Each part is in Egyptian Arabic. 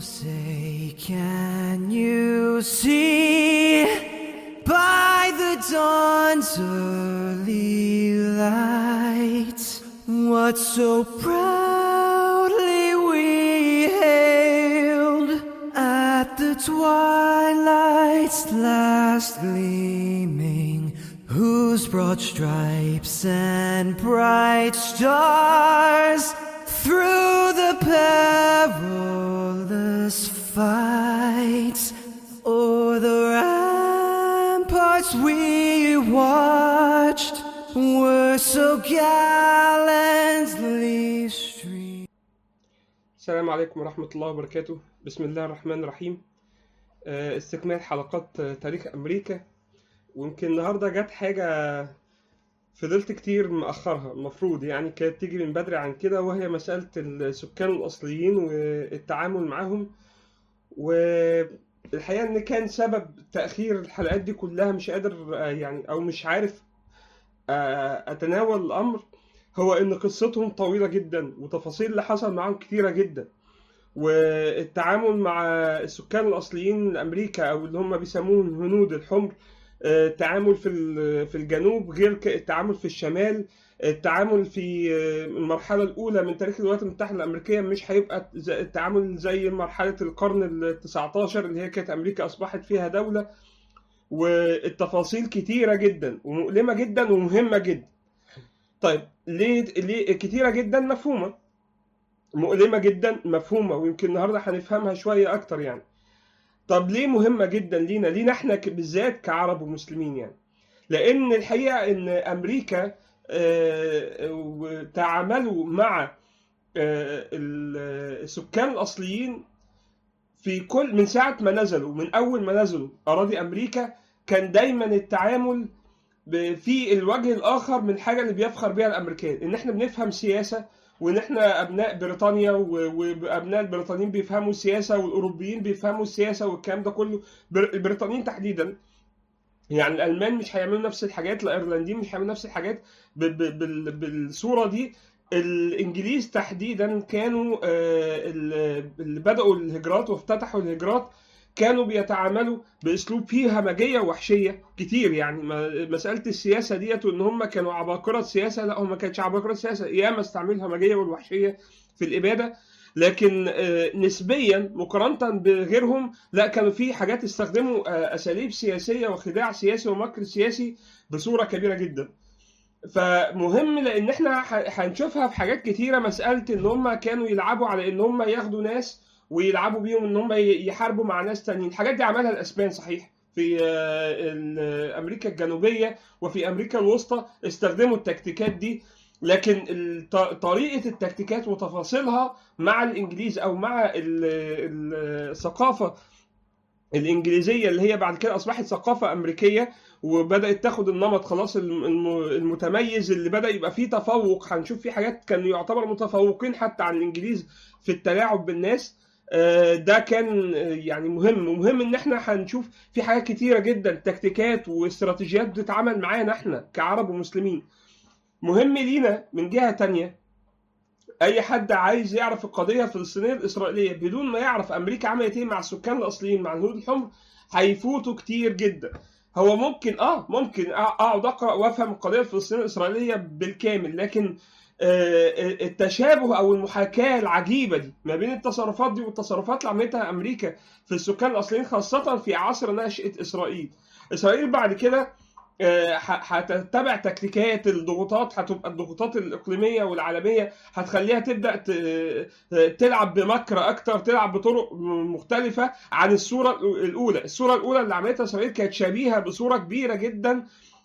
say, can you see by the dawn's early light what so proudly we hailed at the twilight's last gleaming, whose broad stripes and bright stars through the perilous fight o'er the ramparts we watched were so gallantly streamed. السلام عليكم ورحمة الله وبركاته بسم الله الرحمن الرحيم آه، استكمال حلقات آه، تاريخ أمريكا ويمكن النهاردة جت حاجة فضلت كتير مأخرها المفروض يعني كانت تيجي من بدري عن كده وهي مسألة السكان الأصليين والتعامل معاهم والحقيقة إن كان سبب تأخير الحلقات دي كلها مش قادر آه، يعني أو مش عارف آه، أتناول الأمر هو إن قصتهم طويلة جدا وتفاصيل اللي حصل معاهم كتيرة جدا والتعامل مع السكان الأصليين لأمريكا أو اللي هم بيسموهم الهنود الحمر آه، التعامل في ال- في الجنوب غير ك- التعامل في الشمال التعامل في آه، المرحلة الأولى من تاريخ الولايات المتحدة الأمريكية مش هيبقى زي- التعامل زي مرحلة القرن ال 19 اللي هي كانت أمريكا أصبحت فيها دولة والتفاصيل كتيرة جدا ومؤلمة جدا ومهمة جدا طيب ليه ليه كتيرة جدا مفهومة مؤلمة جدا مفهومة ويمكن النهاردة هنفهمها شوية أكتر يعني طب ليه مهمة جدا لينا لينا احنا ك- بالذات كعرب ومسلمين يعني لأن الحقيقة إن أمريكا آه، وتعاملوا مع آه، ال- السكان الأصليين في كل من ساعة ما نزلوا من أول ما نزلوا أراضي أمريكا كان دايما التعامل ب- في الوجه الآخر من حاجة اللي بيفخر بيها الأمريكان إن إحنا بنفهم سياسة وإن إحنا أبناء بريطانيا و- وأبناء البريطانيين بيفهموا السياسة والأوروبيين بيفهموا السياسة والكلام ده كله بر- البريطانيين تحديدا يعني الألمان مش هيعملوا نفس الحاجات الأيرلنديين مش هيعملوا نفس الحاجات ب- ب- بال- بالصورة دي الانجليز تحديدا كانوا آه، ال- اللي بداوا الهجرات وافتتحوا الهجرات كانوا بيتعاملوا باسلوب فيه همجيه وحشيه كتير يعني ما- مساله السياسه ديت وان هم كانوا عباقره سياسه لا هم ما كانتش عباقره سياسه ياما استعملوا الهمجيه والوحشيه في الاباده لكن آه، نسبيا مقارنه بغيرهم لا كانوا في حاجات استخدموا آه، اساليب سياسيه وخداع سياسي ومكر سياسي بصوره كبيره جدا فمهم لان احنا ح- هنشوفها في حاجات كتيره مساله ان هم كانوا يلعبوا على ان هم ياخدوا ناس ويلعبوا بيهم ان هم ي- يحاربوا مع ناس تانيين الحاجات دي عملها الاسبان صحيح في آه، ال- امريكا الجنوبيه وفي امريكا الوسطى استخدموا التكتيكات دي لكن الط- طريقه التكتيكات وتفاصيلها مع الانجليز او مع ال- ال- الثقافه الانجليزيه اللي هي بعد كده اصبحت ثقافه امريكيه وبدات تاخد النمط خلاص الم- الم- المتميز اللي بدا يبقى فيه تفوق هنشوف فيه حاجات كانوا يعتبر متفوقين حتى عن الانجليز في التلاعب بالناس آه، ده كان آه، يعني مهم ومهم ان احنا هنشوف في حاجات كتيره جدا تكتيكات واستراتيجيات بتتعمل معانا احنا كعرب ومسلمين مهم لينا من جهه تانية اي حد عايز يعرف القضيه الفلسطينيه الاسرائيليه بدون ما يعرف امريكا عملت ايه مع السكان الاصليين مع الهنود الحمر هيفوتوا كتير جدا هو ممكن اه ممكن أع- اقعد اقرا وافهم القضيه الفلسطينيه الاسرائيليه بالكامل لكن آه، التشابه او المحاكاه العجيبه دي ما بين التصرفات دي والتصرفات اللي عملتها امريكا في السكان الاصليين خاصه في عصر نشاه اسرائيل اسرائيل بعد كده آه، ح- هتتبع تكتيكات الضغوطات هتبقى الضغوطات الاقليميه والعالميه هتخليها تبدا ت- تلعب بمكر اكتر تلعب بطرق مختلفه عن الصوره الاولى الصوره الاولى اللي عملتها اسرائيل كانت شبيهه بصوره كبيره جدا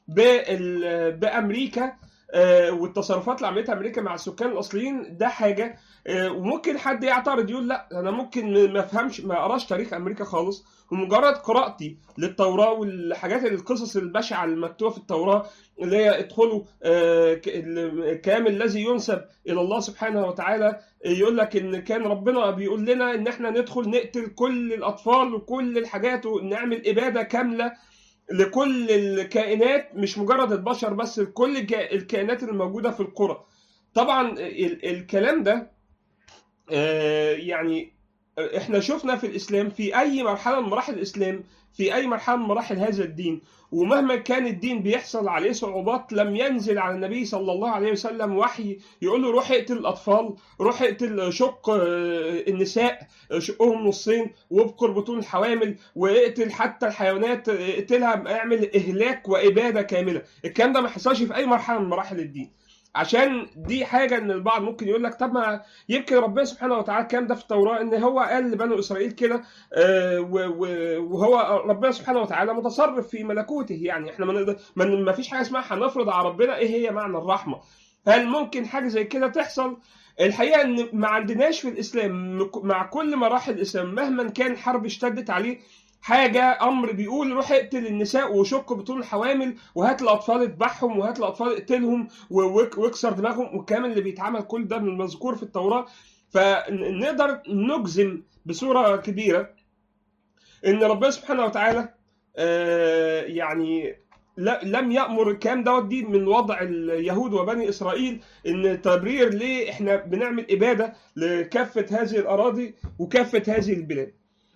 بال- بامريكا آه، والتصرفات اللي عملتها امريكا مع السكان الاصليين ده حاجه آه، وممكن حد يعترض يقول لا انا ممكن ما افهمش ما اقراش تاريخ امريكا خالص ومجرد قراءتي للتوراه والحاجات القصص البشعه المكتوبه في التوراه اللي هي ادخلوا آه، ك- الكلام الذي ينسب الى الله سبحانه وتعالى يقول لك ان كان ربنا بيقول لنا ان احنا ندخل نقتل كل الاطفال وكل الحاجات ونعمل اباده كامله لكل الكائنات مش مجرد البشر بس لكل الك- الكائنات الموجوده في القرى طبعا ال- الكلام ده آه، يعني احنا شفنا في الاسلام في اي مرحله من مراحل الاسلام في اي مرحله من مراحل هذا الدين ومهما كان الدين بيحصل عليه صعوبات لم ينزل على النبي صلى الله عليه وسلم وحي يقول له روح اقتل الاطفال روح اقتل شق آه، النساء شقهم نصين وابقر بطون الحوامل واقتل حتى الحيوانات آه، اقتلها اعمل اهلاك واباده كامله الكلام ده ما حصلش في اي مرحله من مراحل الدين عشان دي حاجه ان البعض ممكن يقول لك طب ما يمكن ربنا سبحانه وتعالى الكلام ده في التوراه ان هو قال لبنو اسرائيل كده آه، و- و- وهو ربنا سبحانه وتعالى متصرف في ملكوته يعني احنا ما نقدر- ما ما فيش حاجه اسمها هنفرض على ربنا ايه هي معنى الرحمه هل ممكن حاجه زي كده تحصل الحقيقه ان ما عندناش في الاسلام مك- مع كل مراحل الاسلام مهما كان الحرب اشتدت عليه حاجه امر بيقول روح اقتل النساء وشق بطون الحوامل وهات الاطفال اذبحهم وهات الاطفال اقتلهم و- واك- واكسر دماغهم والكلام اللي بيتعمل كل ده من المذكور في التوراه فنقدر نجزم بصوره كبيره ان ربنا سبحانه وتعالى آه، يعني لا- لم يأمر الكلام دوت دي من وضع اليهود وبني إسرائيل إن تبرير ليه إحنا بنعمل إبادة لكافة هذه الأراضي وكافة هذه البلاد.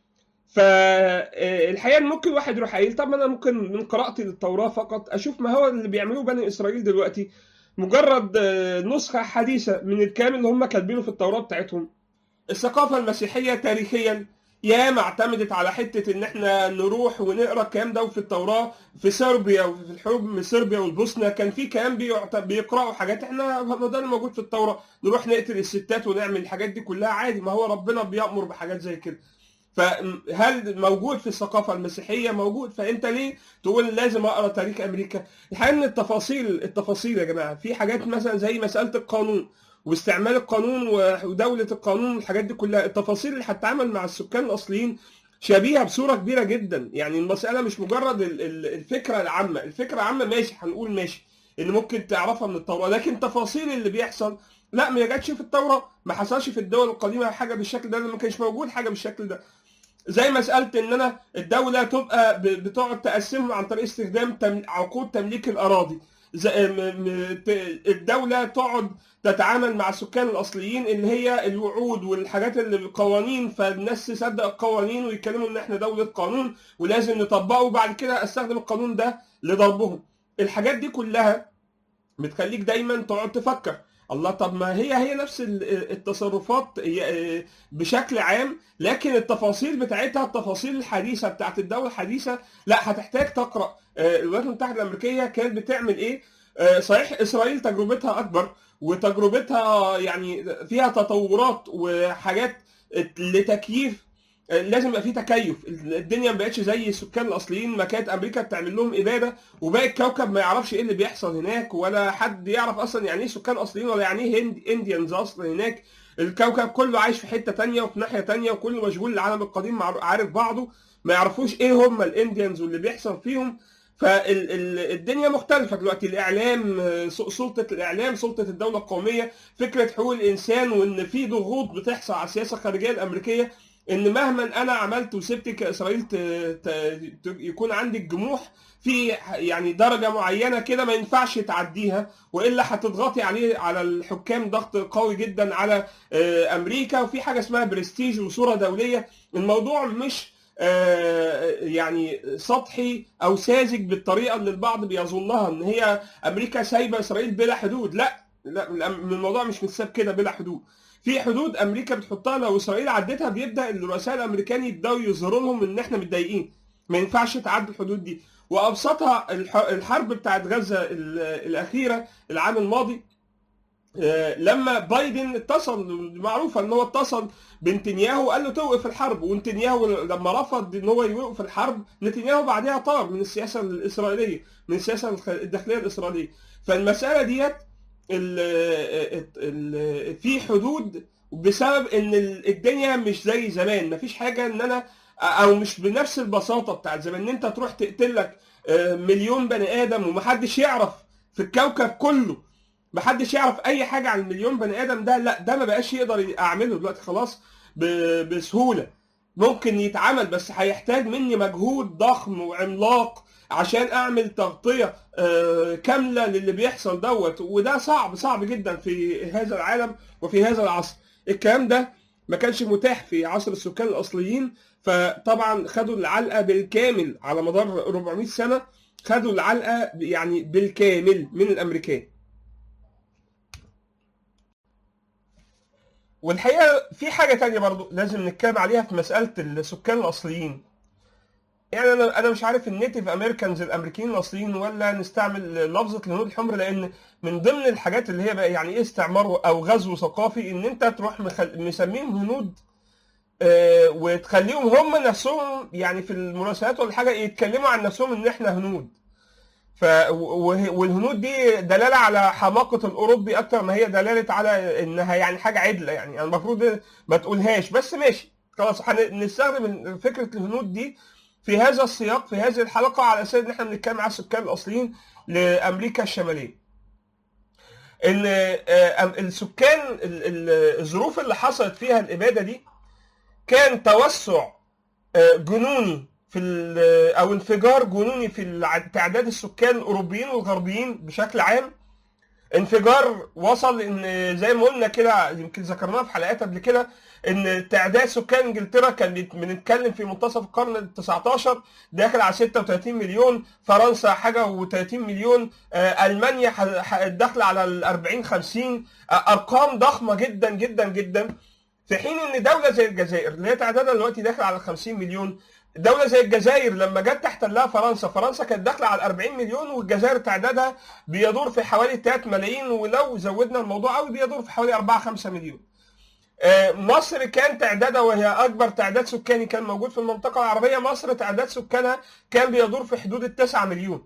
فالحقيقة ممكن واحد يروح قايل طب ما أنا ممكن من قراءتي للتوراة فقط أشوف ما هو اللي بيعملوه بني إسرائيل دلوقتي مجرد آه، نسخة حديثة من الكلام اللي هم كاتبينه في التوراة بتاعتهم. الثقافة المسيحية تاريخيا ياما اعتمدت على حته ان احنا نروح ونقرا الكلام ده في التوراه في صربيا وفي الحروب من صربيا والبوسنه كان في كلام بيعت- بيقراوا حاجات احنا ما ده اللي موجود في التوراه نروح نقتل الستات ونعمل الحاجات دي كلها عادي ما هو ربنا بيامر بحاجات زي كده فهل موجود في الثقافه المسيحيه موجود فانت ليه تقول لازم اقرا تاريخ امريكا الحقيقه ان التفاصيل التفاصيل يا جماعه في حاجات مثلا زي مساله القانون واستعمال القانون ودولة القانون والحاجات دي كلها التفاصيل اللي هتتعامل مع السكان الأصليين شبيهة بصورة كبيرة جدا يعني المسألة مش مجرد ال- ال- الفكرة العامة الفكرة العامة ماشي هنقول ماشي اللي ممكن تعرفها من التوراة لكن تفاصيل اللي بيحصل لا ما جاتش في التوراة ما حصلش في الدول القديمة حاجة بالشكل ده ما كانش موجود حاجة بالشكل ده زي مسألة إن أنا الدولة تبقى ب- بتقعد تقسمهم عن طريق استخدام تم- عقود تمليك الأراضي زي- م- م- ت- الدولة تقعد تتعامل مع السكان الاصليين اللي هي الوعود والحاجات اللي بالقوانين فالناس تصدق القوانين ويتكلموا ان احنا دوله قانون ولازم نطبقه وبعد كده استخدم القانون ده لضربهم الحاجات دي كلها بتخليك دايما تقعد تفكر الله طب ما هي هي نفس ال- التصرفات هي- بشكل عام لكن التفاصيل بتاعتها التفاصيل الحديثه بتاعت الدوله الحديثه لا هتحتاج تقرا آه، الولايات المتحده الامريكيه كانت بتعمل ايه آه، صحيح اسرائيل تجربتها اكبر وتجربتها يعني فيها تطورات وحاجات لتكييف لازم يبقى في تكيف الدنيا ما بقتش زي السكان الاصليين ما كانت امريكا بتعمل لهم اباده وباقي الكوكب ما يعرفش ايه اللي بيحصل هناك ولا حد يعرف اصلا يعني ايه سكان اصليين ولا يعني ايه هند انديانز اصلا هناك الكوكب كله عايش في حته تانية وفي ناحيه تانية وكله مشغول العالم القديم مع- عارف بعضه ما يعرفوش ايه هم الانديانز واللي بيحصل فيهم فالدنيا مختلفه دلوقتي الاعلام آه، سلطه الاعلام سلطه الدوله القوميه فكره حقوق الانسان وان في ضغوط بتحصل على السياسه الخارجيه الامريكيه ان مهما انا عملت وسبت كاسرائيل ت... ت... ت... يكون عندك جموح في يعني درجه معينه كده ما ينفعش تعديها والا هتضغطي عليه على الحكام ضغط قوي جدا على آه، امريكا وفي حاجه اسمها برستيج وصوره دوليه الموضوع مش آه، يعني سطحي او ساذج بالطريقه اللي البعض بيظنها ان هي امريكا سايبه اسرائيل بلا حدود لا لا الموضوع مش متساب كده بلا حدود في حدود امريكا بتحطها لو اسرائيل عدتها بيبدا الرؤساء الامريكان يبداوا يظهروا لهم ان احنا متضايقين ما ينفعش تعدي الحدود دي وابسطها الح- الحرب بتاعت غزه ال- الاخيره العام الماضي آه، لما بايدن اتصل معروفه ان هو اتصل بنتنياهو وقال له توقف الحرب ونتنياهو لما رفض ان هو يوقف الحرب نتنياهو بعدها طار من السياسه الاسرائيليه من السياسه الخ- الداخليه الاسرائيليه فالمساله ديت ال- ال- في حدود بسبب ان ال- الدنيا مش زي زمان مفيش حاجه ان انا او مش بنفس البساطه بتاعت زمان ان انت تروح تقتل لك آه، مليون بني ادم ومحدش يعرف في الكوكب كله محدش يعرف اي حاجه عن المليون بني ادم ده لا ده ما بقاش يقدر اعمله دلوقتي خلاص ب- بسهوله ممكن يتعمل بس هيحتاج مني مجهود ضخم وعملاق عشان اعمل تغطيه آه، كامله للي بيحصل دوت وده صعب صعب جدا في هذا العالم وفي هذا العصر الكلام ده ما كانش متاح في عصر السكان الاصليين فطبعا خدوا العلقه بالكامل على مدار 400 سنه خدوا العلقه يعني بالكامل من الامريكان والحقيقه في حاجه تانية برضو لازم نتكلم عليها في مساله السكان الاصليين يعني انا انا مش عارف النيتيف امريكانز الامريكيين الاصليين ولا نستعمل لفظه الهنود الحمر لان من ضمن الحاجات اللي هي بقى يعني ايه استعمار او غزو ثقافي ان انت تروح مخل... مسميهم هنود آه، وتخليهم هم نفسهم يعني في المناسبات ولا حاجه يتكلموا عن نفسهم ان احنا هنود ف و- والهنود دي دلاله على حماقه الاوروبي اكتر ما هي دلاله على انها يعني حاجه عدله يعني المفروض ما تقولهاش بس ماشي خلاص هنستخدم فكره الهنود دي في هذا السياق في هذه الحلقه على اساس ان احنا بنتكلم على السكان الاصليين لامريكا الشماليه. ان آه، أم- السكان ال- ال- الظروف اللي حصلت فيها الاباده دي كان توسع آه، جنوني في ال- او انفجار جنوني في الع- تعداد السكان الاوروبيين والغربيين بشكل عام انفجار وصل ان زي ما قلنا كده يمكن ذكرناها في حلقات قبل كده ان تعداد سكان انجلترا كان بيت- بنتكلم في منتصف القرن ال 19 داخل على 36 مليون فرنسا حاجه و30 مليون آه، المانيا ح- ح- داخله على ال 40 50 آه، ارقام ضخمه جدا جدا جدا في حين ان دوله زي الجزائر اللي هي تعدادها دلوقتي داخل على 50 مليون دولة زي الجزائر لما جت تحتلها فرنسا، فرنسا كانت داخلة على 40 مليون والجزائر تعدادها بيدور في حوالي 3 ملايين ولو زودنا الموضوع قوي بيدور في حوالي 4 5 مليون. آه، مصر كان تعدادها وهي اكبر تعداد سكاني كان موجود في المنطقة العربية، مصر تعداد سكانها كان بيدور في حدود ال 9 مليون.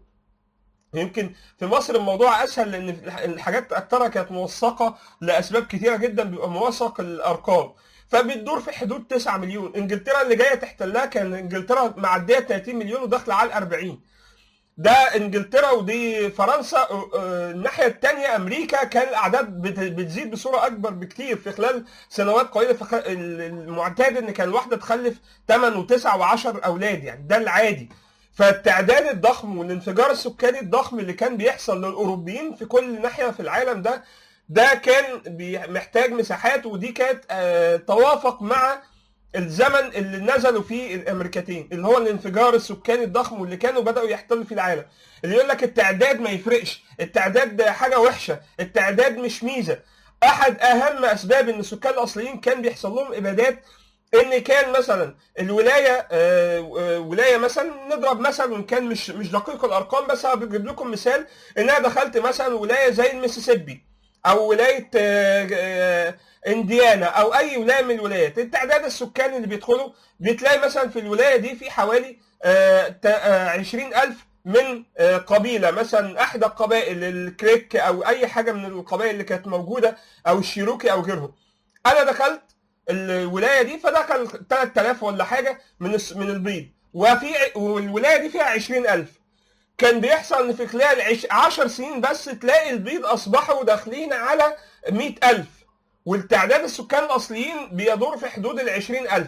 يمكن في مصر الموضوع اسهل لان الحاجات اكترها كانت موثقه لاسباب كتيره جدا بيبقى موثق الارقام فبتدور في حدود 9 مليون انجلترا اللي جايه تحتلها كان انجلترا معديه 30 مليون وداخله على ال 40 ده انجلترا ودي فرنسا آه، آه، الناحيه الثانيه امريكا كان الاعداد بت- بتزيد بصوره اكبر بكتير في خلال سنوات قليله فخ- ال- المعتاد ان كان الواحده تخلف 8 و9 و10 اولاد يعني ده العادي فالتعداد الضخم والانفجار السكاني الضخم اللي كان بيحصل للاوروبيين في كل ناحيه في العالم ده ده كان بي- محتاج مساحات ودي كانت آه، توافق مع الزمن اللي نزلوا فيه الامريكتين اللي هو الانفجار السكاني الضخم واللي كانوا بداوا يحتلوا فيه العالم اللي يقول لك التعداد ما يفرقش التعداد ده حاجه وحشه التعداد مش ميزه احد اهم اسباب ان السكان الاصليين كان بيحصل لهم ابادات ان كان مثلا الولايه آه، آه، ولايه مثلا نضرب مثلا وان كان مش مش دقيق الارقام بس انا بجيب لكم مثال ان انا دخلت مثلا ولايه زي المسيسيبي او ولايه آه، آه، انديانا او اي ولايه من الولايات التعداد السكاني اللي بيدخلوا بتلاقي مثلا في الولايه دي في حوالي آه، تا- آه، 20000 من آه، قبيله مثلا احدى القبائل الكريك او اي حاجه من القبائل اللي كانت موجوده او الشيروكي او غيرهم انا دخلت الولايه دي فدخل 3000 ولا حاجه من الس- من البيض وفي والولايه دي فيها 20000 كان بيحصل ان في خلال عش- 10 سنين بس تلاقي البيض اصبحوا داخلين على 100000 والتعداد السكان الاصليين بيدور في حدود ال 20000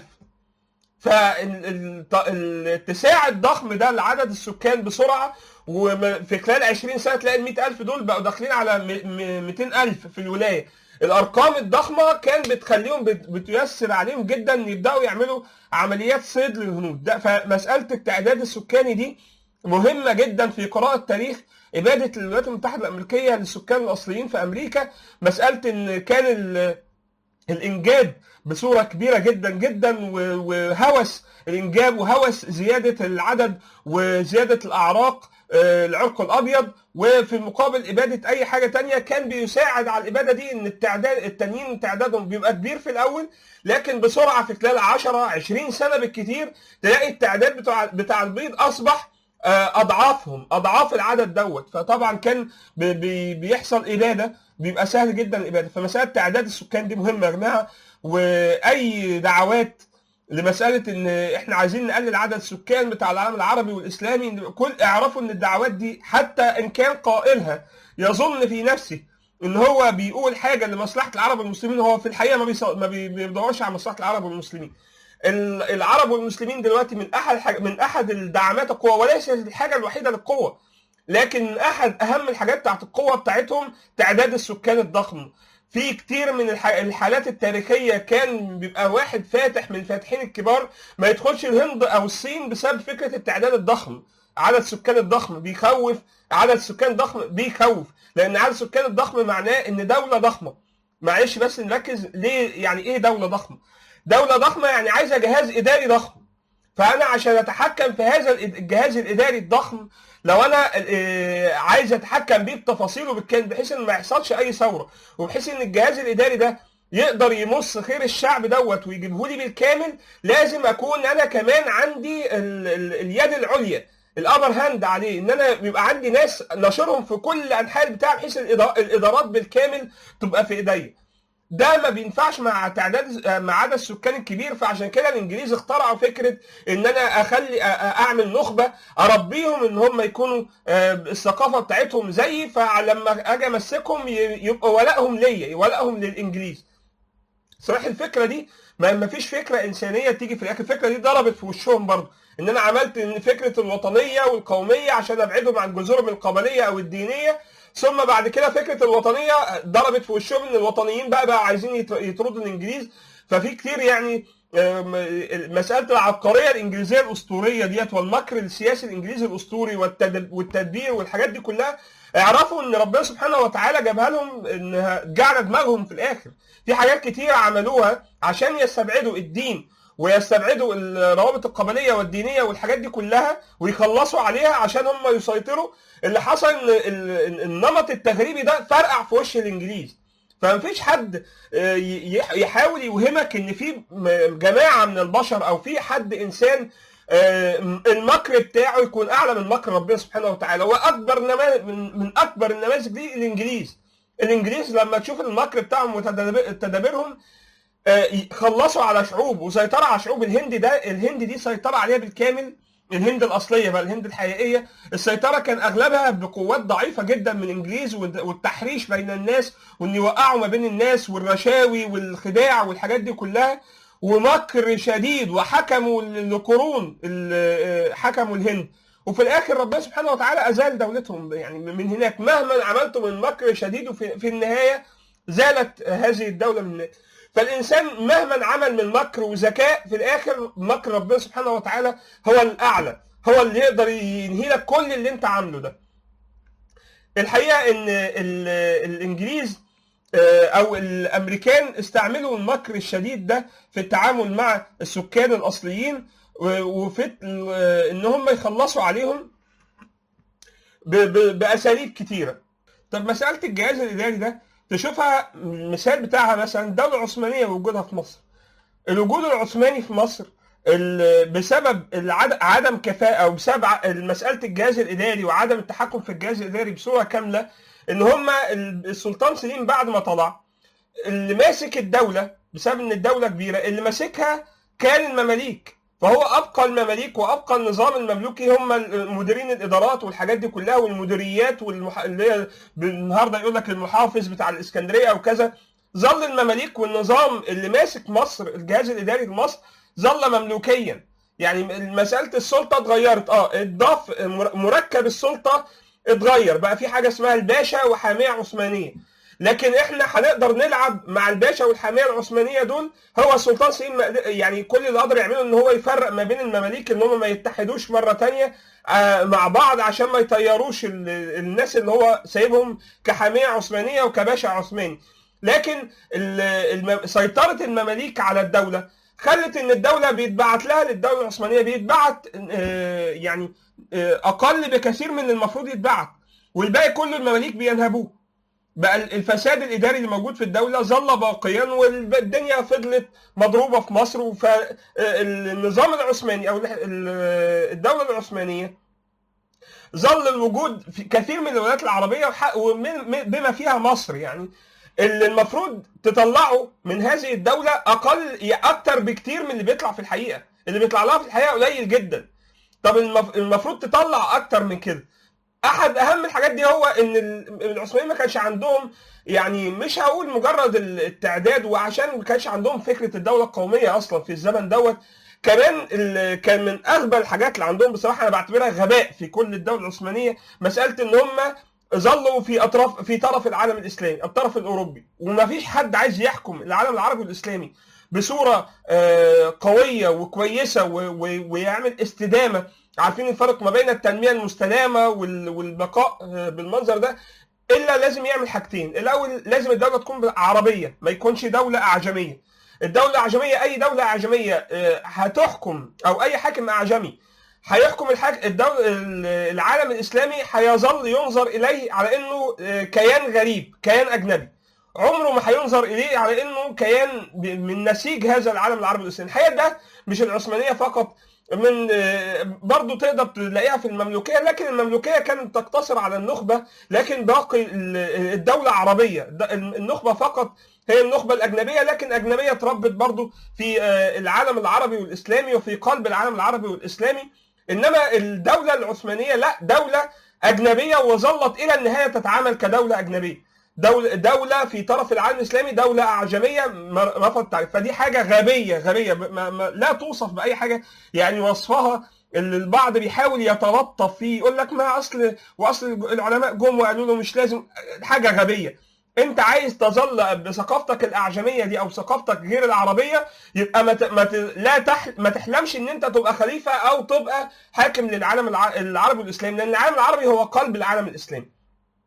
فالاتساع الضخم ده لعدد السكان بسرعه وفي خلال 20 سنه تلاقي ال 100000 دول بقوا داخلين على م- م- 200000 في الولايه الارقام الضخمه كان بتخليهم بت- بتيسر عليهم جدا ان يبداوا يعملوا عمليات صيد للهنود ده فمساله التعداد السكاني دي مهمه جدا في قراءه تاريخ اباده الولايات المتحده الامريكيه للسكان الاصليين في امريكا مساله ان كان ال- الانجاب بصوره كبيره جدا جدا و- وهوس الانجاب وهوس زياده العدد وزياده الاعراق آه، العرق الابيض وفي المقابل اباده اي حاجه تانية كان بيساعد على الاباده دي ان التعداد التانيين تعدادهم بيبقى كبير في الاول لكن بسرعه في خلال 10 20 سنه بالكثير تلاقي التعداد بتاع بتاع البيض اصبح آه، اضعافهم اضعاف العدد دوت فطبعا كان بي- بي- بيحصل اباده بيبقى سهل جدا الاباده فمساله تعداد السكان دي مهمه يا جماعه واي دعوات لمساله ان احنا عايزين نقلل عدد السكان بتاع العالم العربي والاسلامي إن كل اعرفوا ان الدعوات دي حتى ان كان قائلها يظن في نفسه ان هو بيقول حاجه لمصلحه العرب والمسلمين هو في الحقيقه ما بيص- ما بي- بيدورش على مصلحه العرب والمسلمين ال- العرب والمسلمين دلوقتي من احد حاجة من احد الدعامات القوه وليس الحاجه الوحيده للقوه لكن احد اهم الحاجات بتاعت القوه بتاعتهم تعداد السكان الضخم في كتير من الح- الحالات التاريخيه كان بيبقى واحد فاتح من الفاتحين الكبار ما يدخلش الهند او الصين بسبب فكره التعداد الضخم عدد سكان الضخم بيخوف عدد سكان ضخم بيخوف لان عدد سكان الضخم معناه ان دوله ضخمه معلش بس نركز ليه يعني ايه دوله ضخمه دوله ضخمه يعني عايزه جهاز اداري ضخم فانا عشان اتحكم في هذا الجهاز الاداري الضخم لو انا آه، عايز اتحكم بيه بتفاصيله بالكامل بحيث ان ما يحصلش اي ثوره وبحيث ان الجهاز الاداري ده يقدر يمص خير الشعب دوت ويجيبه لي بالكامل لازم اكون انا كمان عندي ال ال اليد العليا الابر هاند عليه ان انا بيبقى عندي ناس ناشرهم في كل انحاء البتاع بحيث الإدا- الادارات بالكامل تبقى في ايديا ده ما بينفعش مع تعداد مع عدد السكان الكبير فعشان كده الانجليز اخترعوا فكره ان انا اخلي أ- أ- اعمل نخبه اربيهم ان هم يكونوا آه، الثقافه بتاعتهم زيي فلما اجي امسكهم ي- يبقى ولائهم ليا ولائهم للانجليز صراحة الفكرة دي ما ما فيش فكرة إنسانية تيجي في الآخر الفكرة دي ضربت في وشهم برضه إن أنا عملت إن فكرة الوطنية والقومية عشان أبعدهم عن جذورهم القبلية أو الدينية ثم بعد كده فكرة الوطنية ضربت في وشهم إن الوطنيين بقى بقى عايزين يت- يطردوا الإنجليز ففي كتير يعني آم، مسألة العبقرية الإنجليزية الأسطورية ديت والمكر السياسي الإنجليزي الأسطوري والتد- والتدبير والحاجات دي كلها اعرفوا ان ربنا سبحانه وتعالى جابها لهم انها جعل دماغهم في الاخر في حاجات كتير عملوها عشان يستبعدوا الدين ويستبعدوا الروابط القبليه والدينيه والحاجات دي كلها ويخلصوا عليها عشان هم يسيطروا اللي حصل ان ال- النمط التغريبي ده فرقع في وش الانجليز فمفيش حد آه، ي- يحاول يوهمك ان في م- جماعه من البشر او في حد انسان آه، المكر بتاعه يكون اعلى من مكر ربنا سبحانه وتعالى واكبر نماذج من, من اكبر النماذج دي الانجليز الانجليز لما تشوف المكر بتاعهم وتدابيرهم آه، خلصوا على شعوب وسيطروا على شعوب الهند ده الهند دي سيطرة عليها بالكامل الهند الأصلية بقى الهند الحقيقية السيطرة كان أغلبها بقوات ضعيفة جدا من الإنجليز والد- والتحريش بين الناس وإن يوقعوا ما بين الناس والرشاوي والخداع والحاجات دي كلها ومكر شديد وحكموا ل- لقرون ال- آه، حكموا الهند وفي الاخر ربنا سبحانه وتعالى ازال دولتهم يعني من هناك مهما عملتم من مكر شديد وفي في النهايه زالت هذه الدوله من هناك فالانسان مهما عمل من مكر وذكاء في الاخر مكر ربنا سبحانه وتعالى هو الاعلى هو اللي يقدر ينهي لك كل اللي انت عامله ده الحقيقه ان ال- الانجليز آه، او الامريكان استعملوا المكر الشديد ده في التعامل مع السكان الاصليين و- وفي ال- آه، ان هم يخلصوا عليهم ب- ب- باساليب كتيره طب مساله الجهاز الاداري ده تشوفها المثال بتاعها مثلا الدوله العثمانيه ووجودها في مصر الوجود العثماني في مصر ال- بسبب العد- عدم كفاءه او بسبب ع- مساله الجهاز الاداري وعدم التحكم في الجهاز الاداري بصوره كامله ان هم السلطان سليم بعد ما طلع اللي ماسك الدوله بسبب ان الدوله كبيره اللي ماسكها كان المماليك فهو ابقى المماليك وابقى النظام المملوكي هم مديرين الادارات والحاجات دي كلها والمديريات والمح... اللي هي النهارده يقول لك المحافظ بتاع الاسكندريه او كذا ظل المماليك والنظام اللي ماسك مصر الجهاز الاداري لمصر ظل مملوكيا يعني مساله السلطه اتغيرت اه اتضاف مركب السلطه اتغير بقى في حاجه اسمها الباشا وحاميه عثمانيه لكن احنا هنقدر نلعب مع الباشا والحاميه العثمانيه دول هو السلطان سليم ما- يعني كل اللي قدر يعمله ان هو يفرق ما بين المماليك ان هم ما يتحدوش مره تانية آه، مع بعض عشان ما يطيروش ال- الناس اللي هو سايبهم كحاميه عثمانيه وكباشا عثماني لكن ال- الم- سيطره المماليك على الدوله خلت ان الدوله بيتبعت لها للدوله العثمانيه بيتبعت آه، يعني آه، اقل بكثير من المفروض يتبعت والباقي كله المماليك بينهبوه بقى الفساد الاداري اللي موجود في الدوله ظل باقيا والدنيا فضلت مضروبه في مصر فالنظام العثماني او ال- ال- الدوله العثمانيه ظل الوجود في كثير من الولايات العربيه وح- ومن- من- بما فيها مصر يعني اللي المفروض تطلعه من هذه الدوله اقل اكتر بكتير من اللي بيطلع في الحقيقه اللي بيطلع لها في الحقيقه قليل جدا طب المف- المفروض تطلع اكتر من كده احد اهم الحاجات دي هو ان ال- العثمانيين ما كانش عندهم يعني مش هقول مجرد التعداد وعشان ما كانش عندهم فكره الدوله القوميه اصلا في الزمن دوت كمان ال- كان من اغبى الحاجات اللي عندهم بصراحه انا بعتبرها غباء في كل الدوله العثمانيه مساله ان هم ظلوا في اطراف في طرف العالم الاسلامي الطرف الاوروبي وما فيش حد عايز يحكم العالم العربي والاسلامي بصوره آه، قويه وكويسه و- و- ويعمل استدامه عارفين الفرق ما بين التنميه المستدامه وال- والبقاء آه، بالمنظر ده الا لازم يعمل حاجتين الاول لازم الدوله تكون عربيه ما يكونش دوله اعجميه الدوله الاعجميه اي دوله اعجميه آه، هتحكم او اي حاكم اعجمي هيحكم الحاج... الدول... العالم الاسلامي هيظل ينظر اليه على انه آه، كيان غريب كيان اجنبي عمره ما هينظر اليه على انه كيان ب- من نسيج هذا العالم العربي الاسلامي الحقيقه ده مش العثمانيه فقط من آه، برضو تقدر تلاقيها في المملوكيه لكن المملوكيه كانت تقتصر على النخبه لكن باقي ال- الدوله عربيه د- النخبه فقط هي النخبه الاجنبيه لكن اجنبيه اتربت برضو في آه، العالم العربي والاسلامي وفي قلب العالم العربي والاسلامي انما الدوله العثمانيه لا دوله اجنبيه وظلت الى النهايه تتعامل كدوله اجنبيه دولة دولة في طرف العالم الإسلامي دولة أعجمية م- رفض التعريف فدي حاجة غبية غبية ما ما لا توصف بأي حاجة يعني وصفها اللي البعض بيحاول يتلطف فيه يقول لك ما أصل وأصل العلماء جم وقالوا له مش لازم حاجة غبية أنت عايز تظل بثقافتك الأعجمية دي أو ثقافتك غير العربية يبقى ما ت... ما ت... لا تح... ما تحلمش ان انت تبقى خليفه او تبقى حاكم للعالم الع... العربي والاسلامي لان العالم العربي هو قلب العالم الاسلامي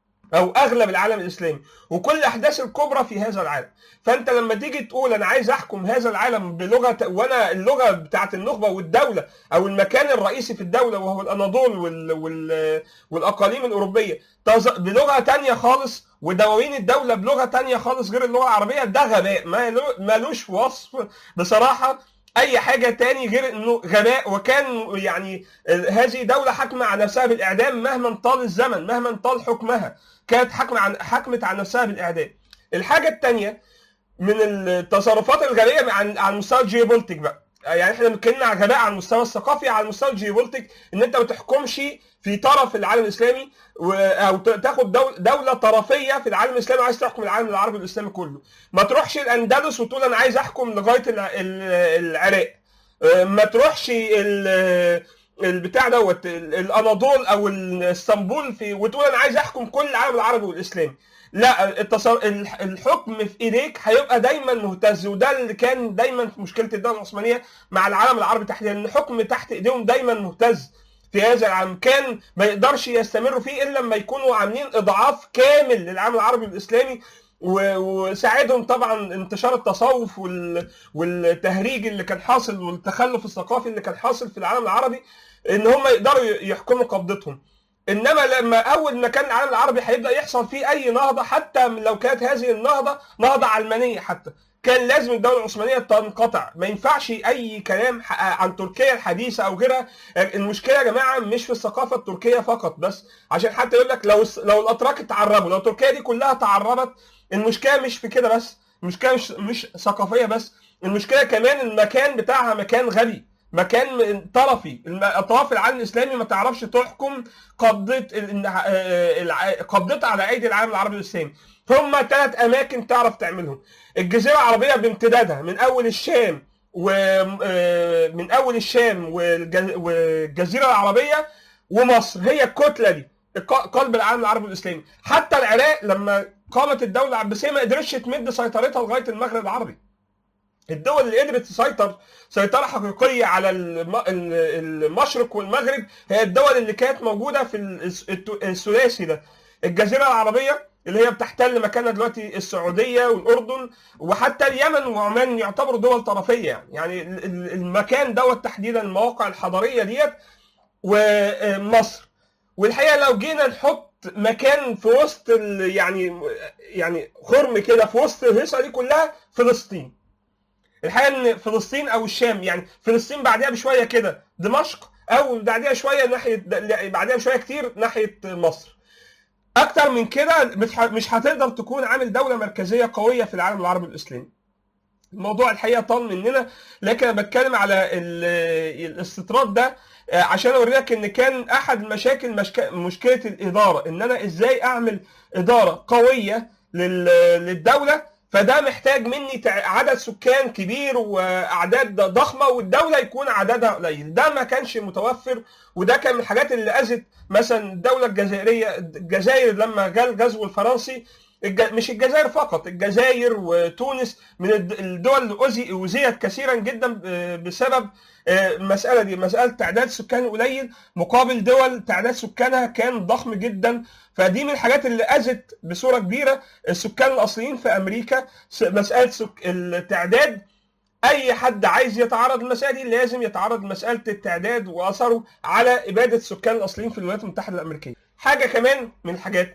او اغلب العالم الاسلامي وكل الاحداث الكبرى في هذا العالم فانت لما تيجي تقول انا عايز احكم هذا العالم بلغه وانا اللغه بتاعت النخبه والدوله او المكان الرئيسي في الدوله وهو الاناضول وال... وال... والاقاليم الاوروبيه تز... بلغه تانية خالص ودواوين الدوله بلغه تانية خالص غير اللغه العربيه ده غباء ما له- مالوش وصف بصراحه اي حاجه تاني غير انه غباء وكان يعني هذه دوله حاكمه على نفسها بالاعدام مهما طال الزمن مهما طال حكمها كانت حاكمه عن حكمت على نفسها بالاعدام الحاجه الثانيه من التصرفات الغبيه عن على المستوى الجيوبوليتيك بقى يعني احنا بنتكلم عن غباء على المستوى الثقافي على المستوى الجيوبوليتيك ان انت ما تحكمش في طرف العالم الاسلامي و- او ت- تاخد دول دوله طرفيه في العالم الاسلامي وعايز تحكم العالم العربي الاسلامي كله ما تروحش الاندلس وتقول انا عايز احكم لغايه الع- ال- العراق آه، ما تروحش ال- البتاع دوت ال- الاناضول او ال- اسطنبول في وتقول انا عايز احكم كل العالم العربي والاسلامي لا التصر... الح- الحكم في ايديك هيبقى دايما مهتز وده اللي كان دايما في مشكله الدوله العثمانيه مع العالم العربي تحديدا ان الحكم تحت ايديهم دايما مهتز في هذا العام كان ما يقدرش يستمروا فيه الا لما يكونوا عاملين اضعاف كامل للعالم العربي والاسلامي و- وساعدهم طبعا انتشار التصوف وال... والتهريج اللي كان حاصل والتخلف الثقافي اللي كان حاصل في العالم العربي ان هم يقدروا يحكموا قبضتهم انما لما اول ما كان العالم العربي هيبدا يحصل فيه اي نهضه حتى لو كانت هذه النهضه نهضه علمانيه حتى كان لازم الدوله العثمانيه تنقطع ما ينفعش اي كلام ح- عن تركيا الحديثه او غيرها المشكله يا جماعه مش في الثقافه التركيه فقط بس عشان حتى يقول لك لو لو الاتراك تعربوا لو تركيا دي كلها تعربت المشكله مش في كده بس المشكله مش مش ثقافيه بس المشكله كمان المكان بتاعها مكان غبي مكان من- طرفي الم- اطراف العالم الاسلامي ما تعرفش تحكم قبضه ال- آه، الع- قبضتها على ايدي العالم العربي الاسلامي هم ثلاث اماكن تعرف تعملهم الجزيره العربيه بامتدادها من اول الشام ومن اول الشام والج- والجزيره العربيه ومصر هي الكتله دي ق- قلب العالم العربي الاسلامي حتى العراق لما قامت الدوله العباسيه ما قدرتش تمد سيطرتها لغايه المغرب العربي الدول اللي قدرت تسيطر سيطره حقيقيه على الم- ال- المشرق والمغرب هي الدول اللي كانت موجوده في الس- الت- الثلاثي ده الجزيره العربيه اللي هي بتحتل مكانها دلوقتي السعوديه والاردن وحتى اليمن وعمان يعتبروا دول طرفيه يعني يعني ال- ال- المكان دوت تحديدا المواقع الحضاريه ديت ومصر والحقيقه لو جينا نحط مكان في وسط ال- يعني يعني خرم كده في وسط الهيصه دي كلها فلسطين الحقيقه ان فلسطين او الشام يعني فلسطين بعدها بشويه كده دمشق او بعدها شويه ناحيه بعدها بشويه كتير ناحيه مصر اكتر من كده مش ه- مش هتقدر تكون عامل دوله مركزيه قويه في العالم العربي الاسلامي الموضوع الحقيقه طال مننا لكن انا بتكلم على ال- الاستطراد ده آه، عشان اوريك ان كان احد المشاكل مشك... مشكله الاداره ان انا ازاي اعمل اداره قويه لل... للدوله فده محتاج مني تع- عدد سكان كبير واعداد ضخمه والدوله يكون عددها قليل ده ما كانش متوفر وده كان من الحاجات اللي اذت مثلا الدوله الجزائريه الجزائر لما جاء الغزو الفرنسي الج- مش الجزائر فقط الجزائر وتونس من الد- الدول اللي أذي- أوذيت كثيرا جدا ب- بسبب آه، المسألة دي مسألة تعداد سكان قليل مقابل دول تعداد سكانها كان ضخم جدا فدي من الحاجات اللي أذت بصورة كبيرة السكان الأصليين في أمريكا س- مسألة سك... التعداد أي حد عايز يتعرض للمسألة دي لازم يتعرض لمسألة التعداد وأثره على إبادة السكان الأصليين في الولايات المتحدة الأمريكية حاجة كمان من الحاجات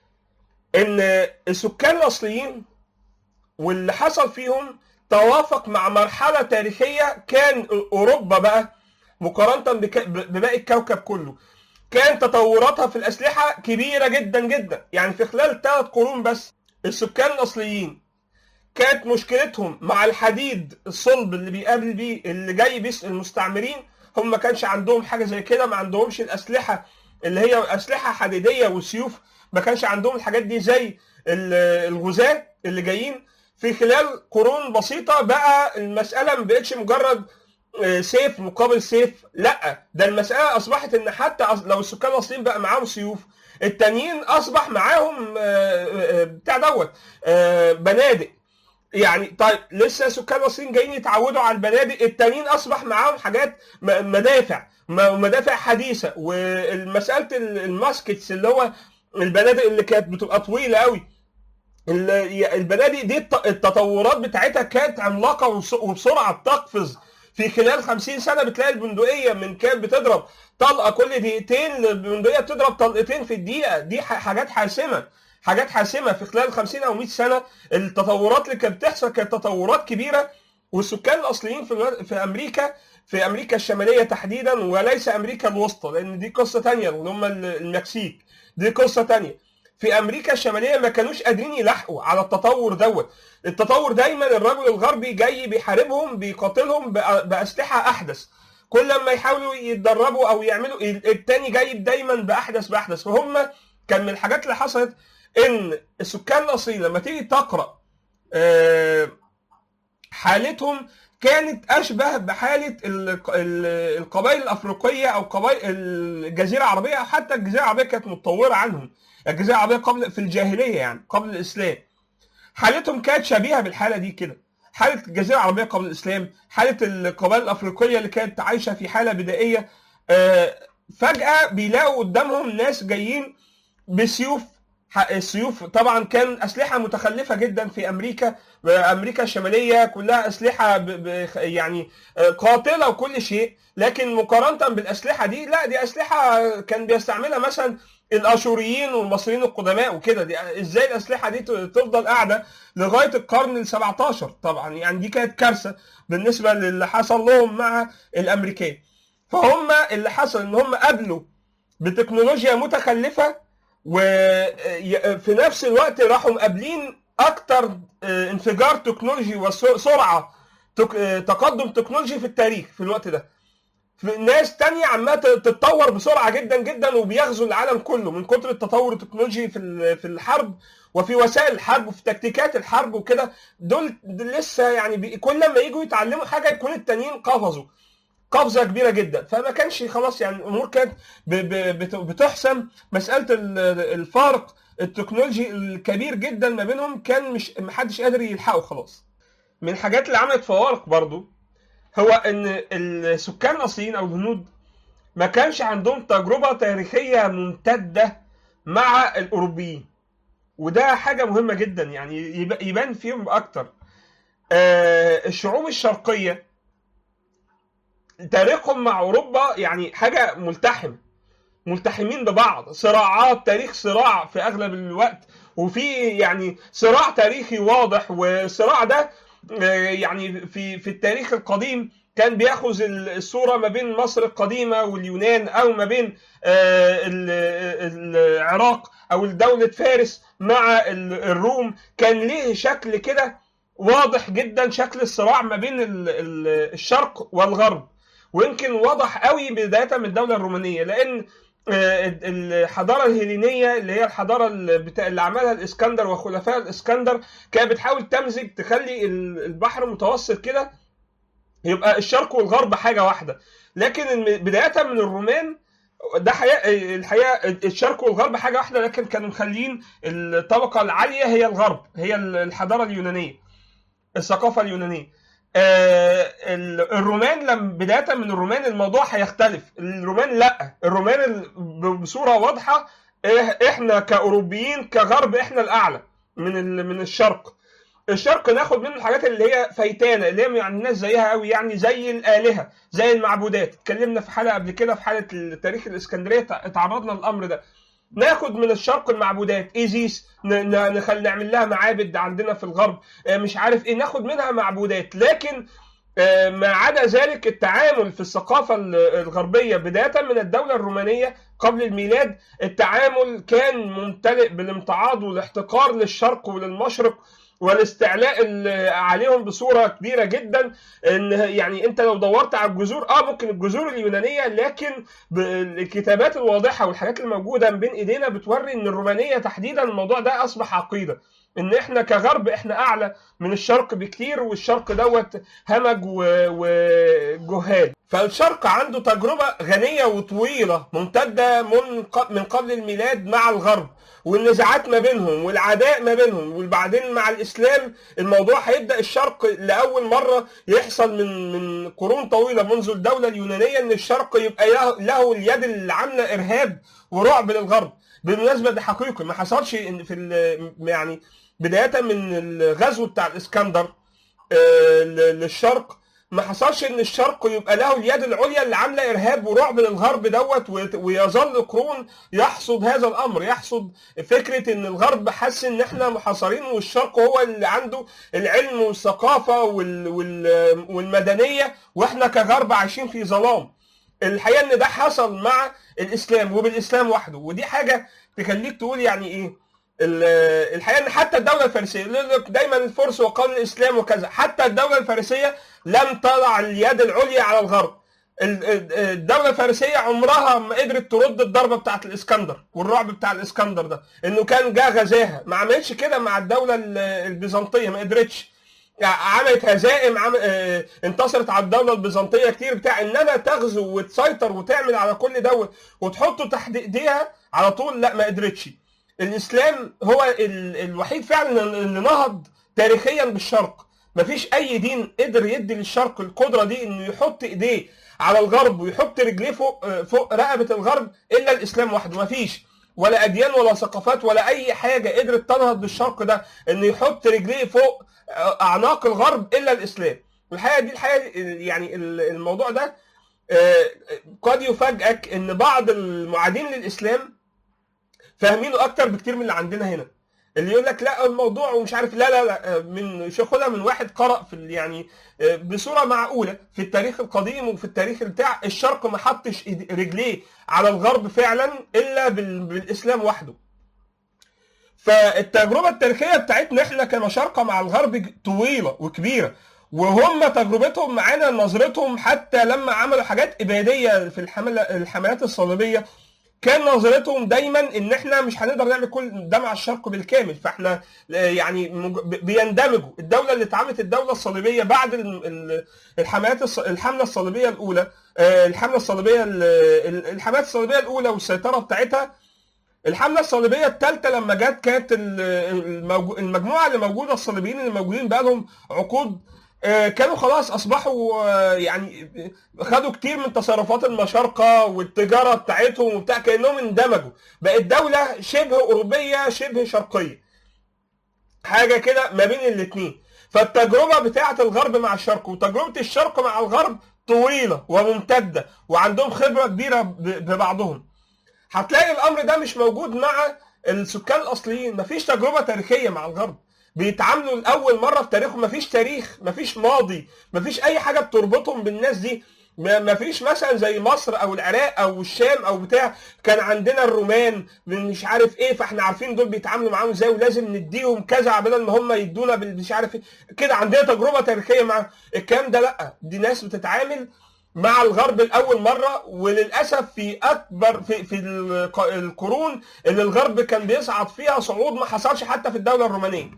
ان السكان الاصليين واللي حصل فيهم توافق مع مرحله تاريخيه كان اوروبا بقى مقارنه بك- بباقي الكوكب كله كان تطوراتها في الاسلحه كبيره جدا جدا يعني في خلال ثلاث قرون بس السكان الاصليين كانت مشكلتهم مع الحديد الصلب اللي بيقابل بيه اللي جاي بيه المستعمرين هم ما كانش عندهم حاجه زي كده ما عندهمش الاسلحه اللي هي اسلحه حديديه وسيوف ما كانش عندهم الحاجات دي زي ال- الغزاة اللي جايين في خلال قرون بسيطه بقى المساله ما بقتش مجرد آه، سيف مقابل سيف لا ده المساله اصبحت ان حتى أص- لو السكان الاصليين بقى معاهم سيوف التانيين اصبح معاهم آه، آه، بتاع دوت آه، بنادق يعني طيب لسه سكان الاصليين جايين يتعودوا على البنادق التانيين اصبح معاهم حاجات م- مدافع م- مدافع حديثه والمساله الماسكتس اللي هو البنادق اللي كانت بتبقى طويله قوي ال- البنادق دي الت- التطورات بتاعتها كانت عملاقه وبس- وبسرعه بتقفز في خلال 50 سنه بتلاقي البندقيه من كانت بتضرب طلقه كل دقيقتين البندقيه بتضرب طلقتين في الدقيقه دي ح- حاجات حاسمه حاجات حاسمه في خلال 50 او 100 سنه التطورات اللي كانت بتحصل كانت تطورات كبيره والسكان الاصليين في الو- في امريكا في امريكا الشماليه تحديدا وليس امريكا الوسطى لان دي قصه تانية اللي هم ال- المكسيك دي قصه تانية في امريكا الشماليه ما كانوش قادرين يلاحقوا على التطور دوت التطور دايما الرجل الغربي جاي بيحاربهم بيقاتلهم بأ- باسلحه احدث كل ما يحاولوا يتدربوا او يعملوا التاني جاي دايما باحدث باحدث فهم كان من الحاجات اللي حصلت ان السكان الاصليين لما تيجي تقرا آه، حالتهم كانت اشبه بحاله ال- ال- القبائل الافريقيه او قبائل الجزيره العربيه او حتى الجزيره العربيه كانت متطوره عنهم الجزيره العربيه قبل في الجاهليه يعني قبل الاسلام حالتهم كانت شبيهه بالحاله دي كده حاله الجزيره العربيه قبل الاسلام حاله القبائل الافريقيه اللي كانت عايشه في حاله بدائيه آه، فجاه بيلاقوا قدامهم ناس جايين بسيوف ح- السيوف طبعا كان اسلحه متخلفه جدا في امريكا امريكا الشماليه كلها اسلحه ب... ب... يعني آه، قاتله وكل شيء لكن مقارنه بالاسلحه دي لا دي اسلحه كان بيستعملها مثلا الاشوريين والمصريين القدماء وكده دي ازاي الاسلحه دي ت- تفضل قاعده لغايه القرن ال 17 طبعا يعني دي كانت كارثه بالنسبه للي حصل لهم مع الامريكان فهم اللي حصل ان هم قابلوا بتكنولوجيا متخلفه وفي نفس الوقت راحوا مقابلين اكتر آه، انفجار تكنولوجي وسرعه تك- آه، تقدم تكنولوجي في التاريخ في الوقت ده في ناس تانية عمالة تتطور بسرعة جدا جدا وبيغزو العالم كله من كتر التطور التكنولوجي في ال- في الحرب وفي وسائل الحرب وفي تكتيكات الحرب وكده دول دول لسه يعني بي- كل لما يجوا يتعلموا حاجة يكون التانيين قفزوا قفزة كبيرة جدا فما كانش خلاص يعني الأمور كانت ب- ب- بت- بتحسم مسألة ال- الفارق التكنولوجي الكبير جدا ما بينهم كان مش محدش قادر يلحقه خلاص من الحاجات اللي عملت فوارق برضو هو ان السكان الاصليين او الهنود ما كانش عندهم تجربه تاريخيه ممتده مع الاوروبيين وده حاجه مهمه جدا يعني يب- يبان فيهم اكتر آه، الشعوب الشرقيه تاريخهم مع اوروبا يعني حاجه ملتحم ملتحمين ببعض صراعات تاريخ صراع في اغلب الوقت وفي يعني صراع تاريخي واضح والصراع ده آه، يعني في في التاريخ القديم كان بياخذ ال- الصوره ما بين مصر القديمه واليونان او ما بين آه، ال- العراق او دوله فارس مع ال- الروم كان ليه شكل كده واضح جدا شكل الصراع ما بين ال- ال- الشرق والغرب ويمكن واضح قوي بدايه من الدوله الرومانيه لان آه، الحضاره الهيلينيه اللي هي الحضاره اللي بتا- اللي عملها الاسكندر وخلفاء الاسكندر كانت بتحاول تمزج تخلي ال- البحر المتوسط كده يبقى الشرق والغرب حاجه واحده لكن الم- بدايه من الرومان ده حقيقة الحقيقه الشرق والغرب حاجه واحده لكن كانوا مخلين الطبقه العاليه هي الغرب هي الحضاره اليونانيه الثقافه اليونانيه آه، ال- الرومان لما بدايه من الرومان الموضوع هيختلف الرومان لا الرومان ال- ب- بصوره واضحه إح- احنا كاوروبيين كغرب احنا الاعلى من ال- من الشرق الشرق ناخد منه الحاجات اللي هي فايتانه اللي هي ما عندناش زيها قوي يعني زي الالهه زي المعبودات اتكلمنا في حلقه قبل كده في حلقه تاريخ الاسكندريه تع- اتعرضنا للامر ده ناخد من الشرق المعبودات ايزيس ن- ن- نخلي نعمل لها معابد عندنا في الغرب آه، مش عارف ايه ناخد منها معبودات لكن آه، ما عدا ذلك التعامل في الثقافه ال- الغربيه بدايه من الدوله الرومانيه قبل الميلاد التعامل كان ممتلئ بالامتعاض والاحتقار للشرق وللمشرق والاستعلاء ال- عليهم بصوره كبيره جدا ان يعني انت لو دورت على الجذور اه ممكن الجذور اليونانيه لكن ب- الكتابات الواضحه والحاجات الموجوده بين ايدينا بتوري ان الرومانيه تحديدا الموضوع ده اصبح عقيده ان احنا كغرب احنا اعلى من الشرق بكتير والشرق دوت همج و- وجهال فالشرق عنده تجربه غنيه وطويله ممتده من ق- من قبل الميلاد مع الغرب والنزاعات ما بينهم والعداء ما بينهم وبعدين مع الاسلام الموضوع هيبدا الشرق لاول مره يحصل من من قرون طويله منذ الدوله اليونانيه ان الشرق يبقى له, له اليد اللي عامله ارهاب ورعب للغرب بالمناسبه ده حقيقي ما حصلش إن في ال- يعني بدايه من الغزو بتاع الاسكندر آه، ل- للشرق ما حصلش ان الشرق يبقى له اليد العليا اللي عامله ارهاب ورعب للغرب دوت ويت- ويظل قرون يحصد هذا الامر يحصد فكره ان الغرب حس ان احنا محاصرين والشرق هو اللي عنده العلم والثقافه وال وال والمدنيه واحنا كغرب عايشين في ظلام الحقيقه ان ده حصل مع الاسلام وبالاسلام وحده ودي حاجه تخليك تقول يعني ايه ال- الحقيقه ان حتى الدوله الفارسيه يقول لك دايما الفرس وقال الاسلام وكذا حتى الدوله الفارسيه لم تضع اليد العليا على الغرب ال- ال- الدوله الفارسيه عمرها ما قدرت ترد الضربه بتاعت الاسكندر والرعب بتاع الاسكندر ده انه كان جه غزاها ما عملتش كده مع الدوله ال- البيزنطيه ما قدرتش يعني عملت هزائم عم... آه، انتصرت على الدوله البيزنطيه كتير بتاع انما تغزو وتسيطر وتعمل على كل دوله وتحطه تحت ايديها على طول لا ما قدرتش الاسلام هو ال... الوحيد فعلا اللي نهض تاريخيا بالشرق مفيش اي دين قدر يدي للشرق القدره دي انه يحط ايديه على الغرب ويحط رجليه فوق آه، فوق رقبه الغرب الا الاسلام وحده مفيش ولا اديان ولا ثقافات ولا اي حاجه قدرت تنهض بالشرق ده انه يحط رجليه فوق اعناق الغرب الا الاسلام والحقيقه دي الحقيقه يعني الموضوع ده آه، قد يفاجئك ان بعض المعادين للاسلام فاهمينه اكتر بكتير من اللي عندنا هنا اللي يقول لك لا الموضوع ومش عارف لا لا لا آه، من خدها من واحد قرأ في ال- يعني آه، بصوره معقوله في التاريخ القديم وفي التاريخ بتاع الشرق ما حطش إيد- رجليه على الغرب فعلا الا بال- بالاسلام وحده فالتجربه التاريخيه بتاعتنا احنا كمشارقه مع الغرب طويله وكبيره وهم تجربتهم معانا نظرتهم حتى لما عملوا حاجات اباديه في الحملة الحملات الصليبيه كان نظرتهم دايما ان احنا مش هنقدر نعمل كل ده مع الشرق بالكامل فاحنا آه، يعني مج- بيندمجوا الدوله اللي اتعملت الدوله الصليبيه بعد ال- ال- الحملات الص- الحمله الصليبيه الاولى آه، الحمله الصليبيه ال- ال- الحملات الصليبيه الاولى والسيطره بتاعتها الحمله الصليبيه الثالثه لما جت كانت ال- الموجو- المجموعه اللي موجوده الصليبيين اللي موجودين بقالهم عقود آه، كانوا خلاص اصبحوا آه، يعني خدوا كتير من تصرفات المشارقه والتجاره بتاعتهم وبتاع كانهم اندمجوا بقت دوله شبه اوروبيه شبه شرقيه حاجه كده ما بين الاثنين فالتجربه بتاعه الغرب مع الشرق وتجربه الشرق مع الغرب طويله وممتده وعندهم خبره كبيره ب- ببعضهم هتلاقي الامر ده مش موجود مع السكان الاصليين مفيش تجربه تاريخيه مع الغرب بيتعاملوا لاول مره في تاريخهم مفيش تاريخ مفيش ماضي مفيش اي حاجه بتربطهم بالناس دي ما- مفيش مثلا زي مصر او العراق او الشام او بتاع كان عندنا الرومان من مش عارف ايه فاحنا عارفين دول بيتعاملوا معاهم ازاي ولازم نديهم كذا بدل ما هم يدونا بال- مش عارف ايه كده عندنا تجربه تاريخيه مع الكلام ده لا دي ناس بتتعامل مع الغرب لاول مره وللاسف في اكبر في في الق- القرون اللي الغرب كان بيصعد فيها صعود ما حصلش حتى في الدوله الرومانيه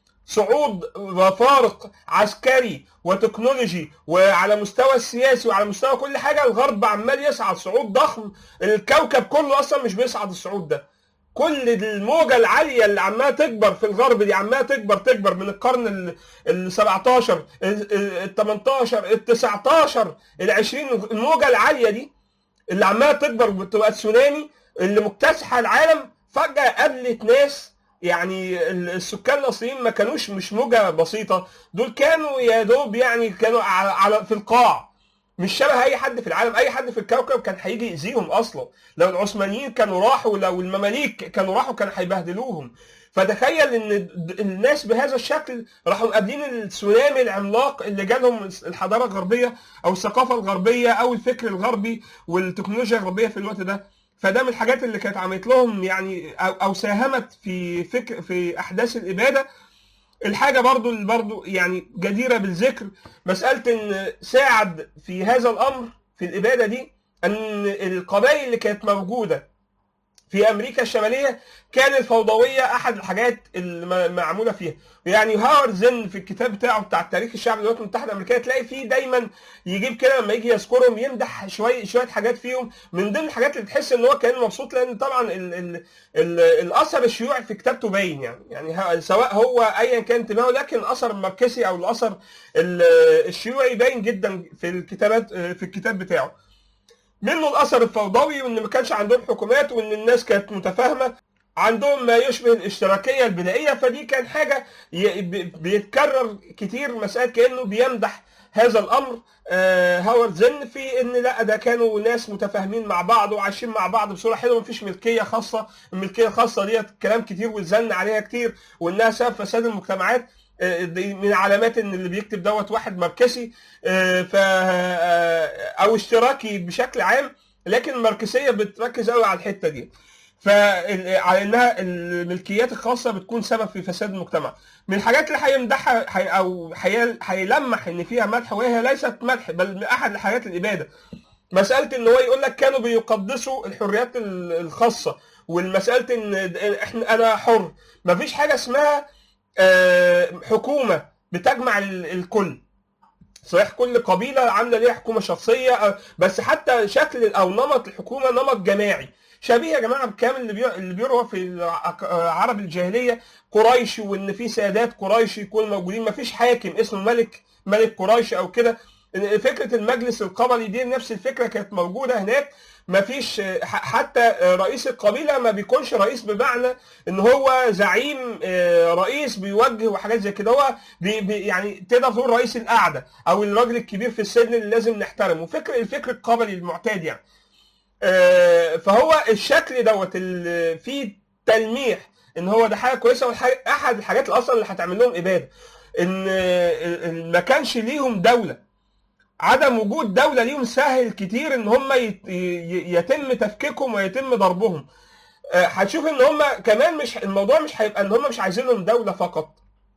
صعود وفارق عسكري وتكنولوجي وعلى مستوى السياسي وعلى مستوى كل حاجه الغرب عمال يصعد صعود ضخم الكوكب كله اصلا مش بيصعد الصعود ده كل الموجه العاليه اللي عماله تكبر في الغرب دي عماله تكبر تكبر من القرن ال- ال 17 ال 18 ال 19 ال 20 الموجه العاليه دي اللي عماله تكبر بتبقى تسونامي اللي مكتسحه العالم فجاه قابلت ناس يعني ال- السكان الاصليين ما كانوش مش موجه بسيطه دول كانوا يا دوب يعني كانوا على على- في القاع مش شبه اي حد في العالم اي حد في الكوكب كان هيجي يأذيهم اصلا لو العثمانيين كانوا راحوا لو المماليك كانوا راحوا كانوا هيبهدلوهم فتخيل ان د- الناس بهذا الشكل راحوا مقابلين التسونامي العملاق اللي جالهم الحضاره الغربيه او الثقافه الغربيه او الفكر الغربي والتكنولوجيا الغربيه في الوقت ده فده من الحاجات اللي كانت عملت لهم يعني او, أو ساهمت في فكر في احداث الاباده الحاجه برضو اللي برضو يعني جديره بالذكر مساله ان ساعد في هذا الامر في الاباده دي ان القبائل اللي كانت موجوده في امريكا الشماليه كان الفوضويه احد الحاجات المعموله فيها يعني هاورد زن في الكتاب بتاعه بتاع تاريخ الشعب الولايات المتحده الامريكيه تلاقي فيه دايما يجيب كده لما يجي يذكرهم يمدح شويه شويه حاجات فيهم من ضمن الحاجات اللي تحس ان هو كان مبسوط لان طبعا ال ال ال الاثر الشيوعي في كتابته باين يعني يعني ه- سواء هو ايا كان انتمائه لكن الاثر الماركسي او الاثر ال- الشيوعي باين جدا في الكتابات في الكتاب بتاعه منه الاثر الفوضوي وان ما كانش عندهم حكومات وان الناس كانت متفاهمه عندهم ما يشبه الاشتراكيه البدائيه فدي كان حاجه ي- ب- بيتكرر كتير مسائل كانه بيمدح هذا الامر آه، هاورد زن في ان لا ده كانوا ناس متفاهمين مع بعض وعايشين مع بعض بصوره حلوه مفيش ملكيه خاصه الملكيه الخاصه ديت كلام كتير والزن عليها كتير وانها سبب فساد المجتمعات آه، دي من علامات ان اللي بيكتب دوت واحد ماركسي آه، ف آه، او اشتراكي بشكل عام لكن الماركسيه بتركز قوي على الحته دي فعلى انها الملكيات الخاصه بتكون سبب في فساد المجتمع من الحاجات اللي هيمدحها حي او حي- هيلمح ان فيها مدح وهي ليست مدح بل من احد الحاجات الاباده مساله ان هو يقول لك كانوا بيقدسوا الحريات ال- الخاصه والمساله ان احنا انا حر مفيش حاجه اسمها آه، حكومه بتجمع ال- الكل صحيح كل قبيله عامله ليها حكومه شخصيه آه، بس حتى شكل او نمط الحكومه نمط جماعي شبيه يا جماعه بكامل اللي بي- اللي بيروى في الع- آه، عرب الجاهليه قريش وان في سادات قريش يكونوا موجودين مفيش حاكم اسمه ملك ملك قريش او كده فكره المجلس القبلي دي نفس الفكره كانت موجوده هناك مفيش آه، ح- حتى آه، رئيس القبيله ما بيكونش رئيس بمعنى ان هو زعيم آه، رئيس بيوجه وحاجات زي كده هو بي بي يعني تقدر تقول رئيس القعده او الراجل الكبير في السن اللي لازم نحترمه فكر الفكر القبلي المعتاد يعني آه، فهو الشكل دوت اللي فيه تلميح ان هو ده حاجه كويسه واحد الحاجات اللي اصلا اللي هتعمل لهم اباده ان آه، ما كانش ليهم دوله عدم وجود دوله ليهم سهل كتير ان هم يت- ي- يتم تفكيكهم ويتم ضربهم آه، هتشوف ان هم كمان مش الموضوع مش هيبقى ان هم مش عايزين لهم دوله فقط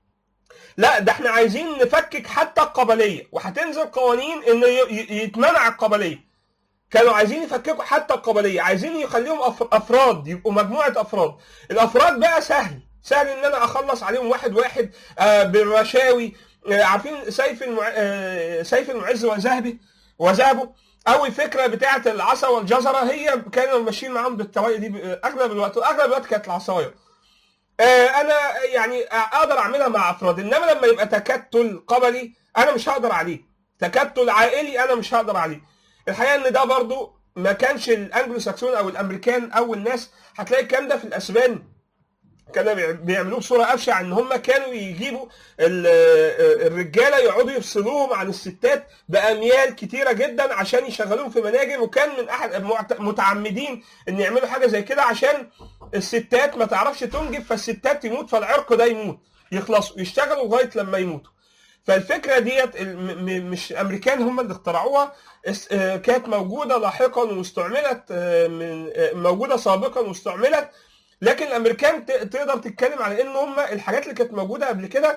لا ده احنا عايزين نفكك حتى القبليه وهتنزل قوانين ان ي- ي- يتمنع القبليه كانوا عايزين يفككوا حتى القبليه عايزين يخليهم أف- افراد يبقوا مجموعه افراد الافراد بقى سهل سهل ان انا اخلص عليهم واحد واحد آه، بالرشاوي آه، عارفين سيف المع... آه، سيف المعز وذهبه وذهبه او الفكره بتاعه العصا والجزره هي كانوا ماشيين معاهم بالتوالي دي ب- اغلب الوقت اغلب الوقت كانت العصايه آه، انا يعني اقدر اعملها مع افراد انما لما يبقى تكتل قبلي انا مش هقدر عليه تكتل عائلي انا مش هقدر عليه الحقيقه ان ده برضو ما كانش الانجلو ساكسون او الامريكان اول ناس هتلاقي الكلام ده في الاسبان كانوا بيع- بيعملوه بصوره ابشع ان هم كانوا يجيبوا ال- آه، الرجاله يقعدوا يفصلوهم عن الستات باميال كتيره جدا عشان يشغلوهم في مناجم وكان من احد معت- متعمدين ان يعملوا حاجه زي كده عشان الستات ما تعرفش تنجب فالستات تموت فالعرق ده يموت يخلصوا يشتغلوا لغايه لما يموتوا فالفكره ديت ال- م- م- مش امريكان هم اللي اخترعوها اس- آه، كانت موجوده لاحقا واستعملت آه، من آه، موجوده سابقا واستعملت لكن الامريكان ت- تقدر تتكلم على ان هم الحاجات اللي كانت موجوده قبل كده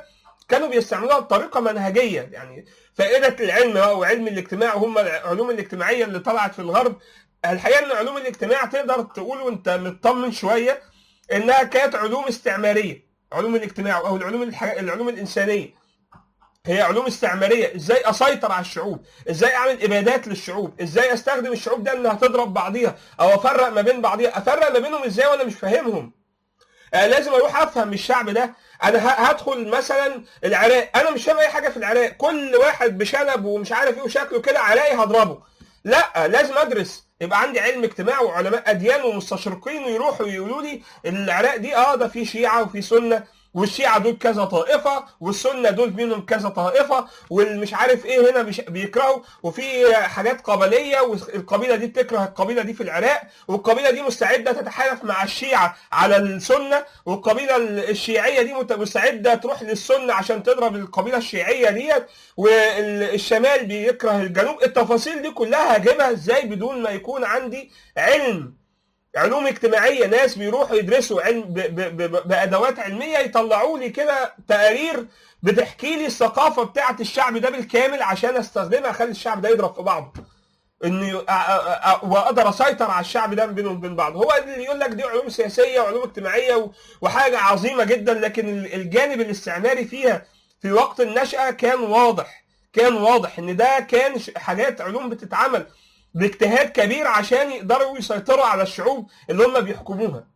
كانوا بيستعملوها بطريقه منهجيه يعني فائده العلم او علم الاجتماع وهم العلوم الاجتماعيه اللي طلعت في الغرب الحقيقه ان علوم الاجتماع تقدر تقول وانت مطمن شويه انها كانت علوم استعماريه علوم الاجتماع او العلوم الح... العلوم الانسانيه هي علوم استعماريه ازاي اسيطر على الشعوب ازاي اعمل ابادات للشعوب ازاي استخدم الشعوب ده انها تضرب بعضيها او افرق ما بين بعضيها افرق ما بينهم ازاي وانا مش فاهمهم آه لازم اروح افهم الشعب ده انا ه- هدخل مثلا العراق انا مش فاهم اي حاجه في العراق كل واحد بشنب ومش عارف ايه وشكله كده عراقي هضربه لا لازم ادرس يبقى عندي علم اجتماع وعلماء اديان ومستشرقين ويروحوا يقولوا لي العراق دي اه ده في شيعه وفي سنه والشيعة دول كذا طائفة والسنة دول منهم كذا طائفة والمش عارف ايه هنا مش بيكرهوا وفي حاجات قبلية والقبيلة دي بتكره القبيلة دي في العراق والقبيلة دي مستعدة تتحالف مع الشيعة على السنة والقبيلة الشيعية دي مت- مستعدة تروح للسنة عشان تضرب القبيلة الشيعية ديت والشمال بيكره الجنوب التفاصيل دي كلها هجيبها ازاي بدون ما يكون عندي علم علوم اجتماعيه ناس بيروحوا يدرسوا علم ب ب ب بادوات علميه يطلعوا لي كده تقارير بتحكي لي الثقافه بتاعه الشعب ده بالكامل عشان استخدمها اخلي الشعب ده يضرب في بعضه اني أ- أ- أ- واقدر اسيطر على الشعب ده بينهم وبين بعض هو اللي يقول لك دي علوم سياسيه وعلوم اجتماعيه و- وحاجه عظيمه جدا لكن ال- الجانب الاستعماري فيها في وقت النشأة كان واضح كان واضح ان ده كان ش- حاجات علوم بتتعمل باجتهاد كبير عشان يقدروا يسيطروا على الشعوب اللي هم بيحكموها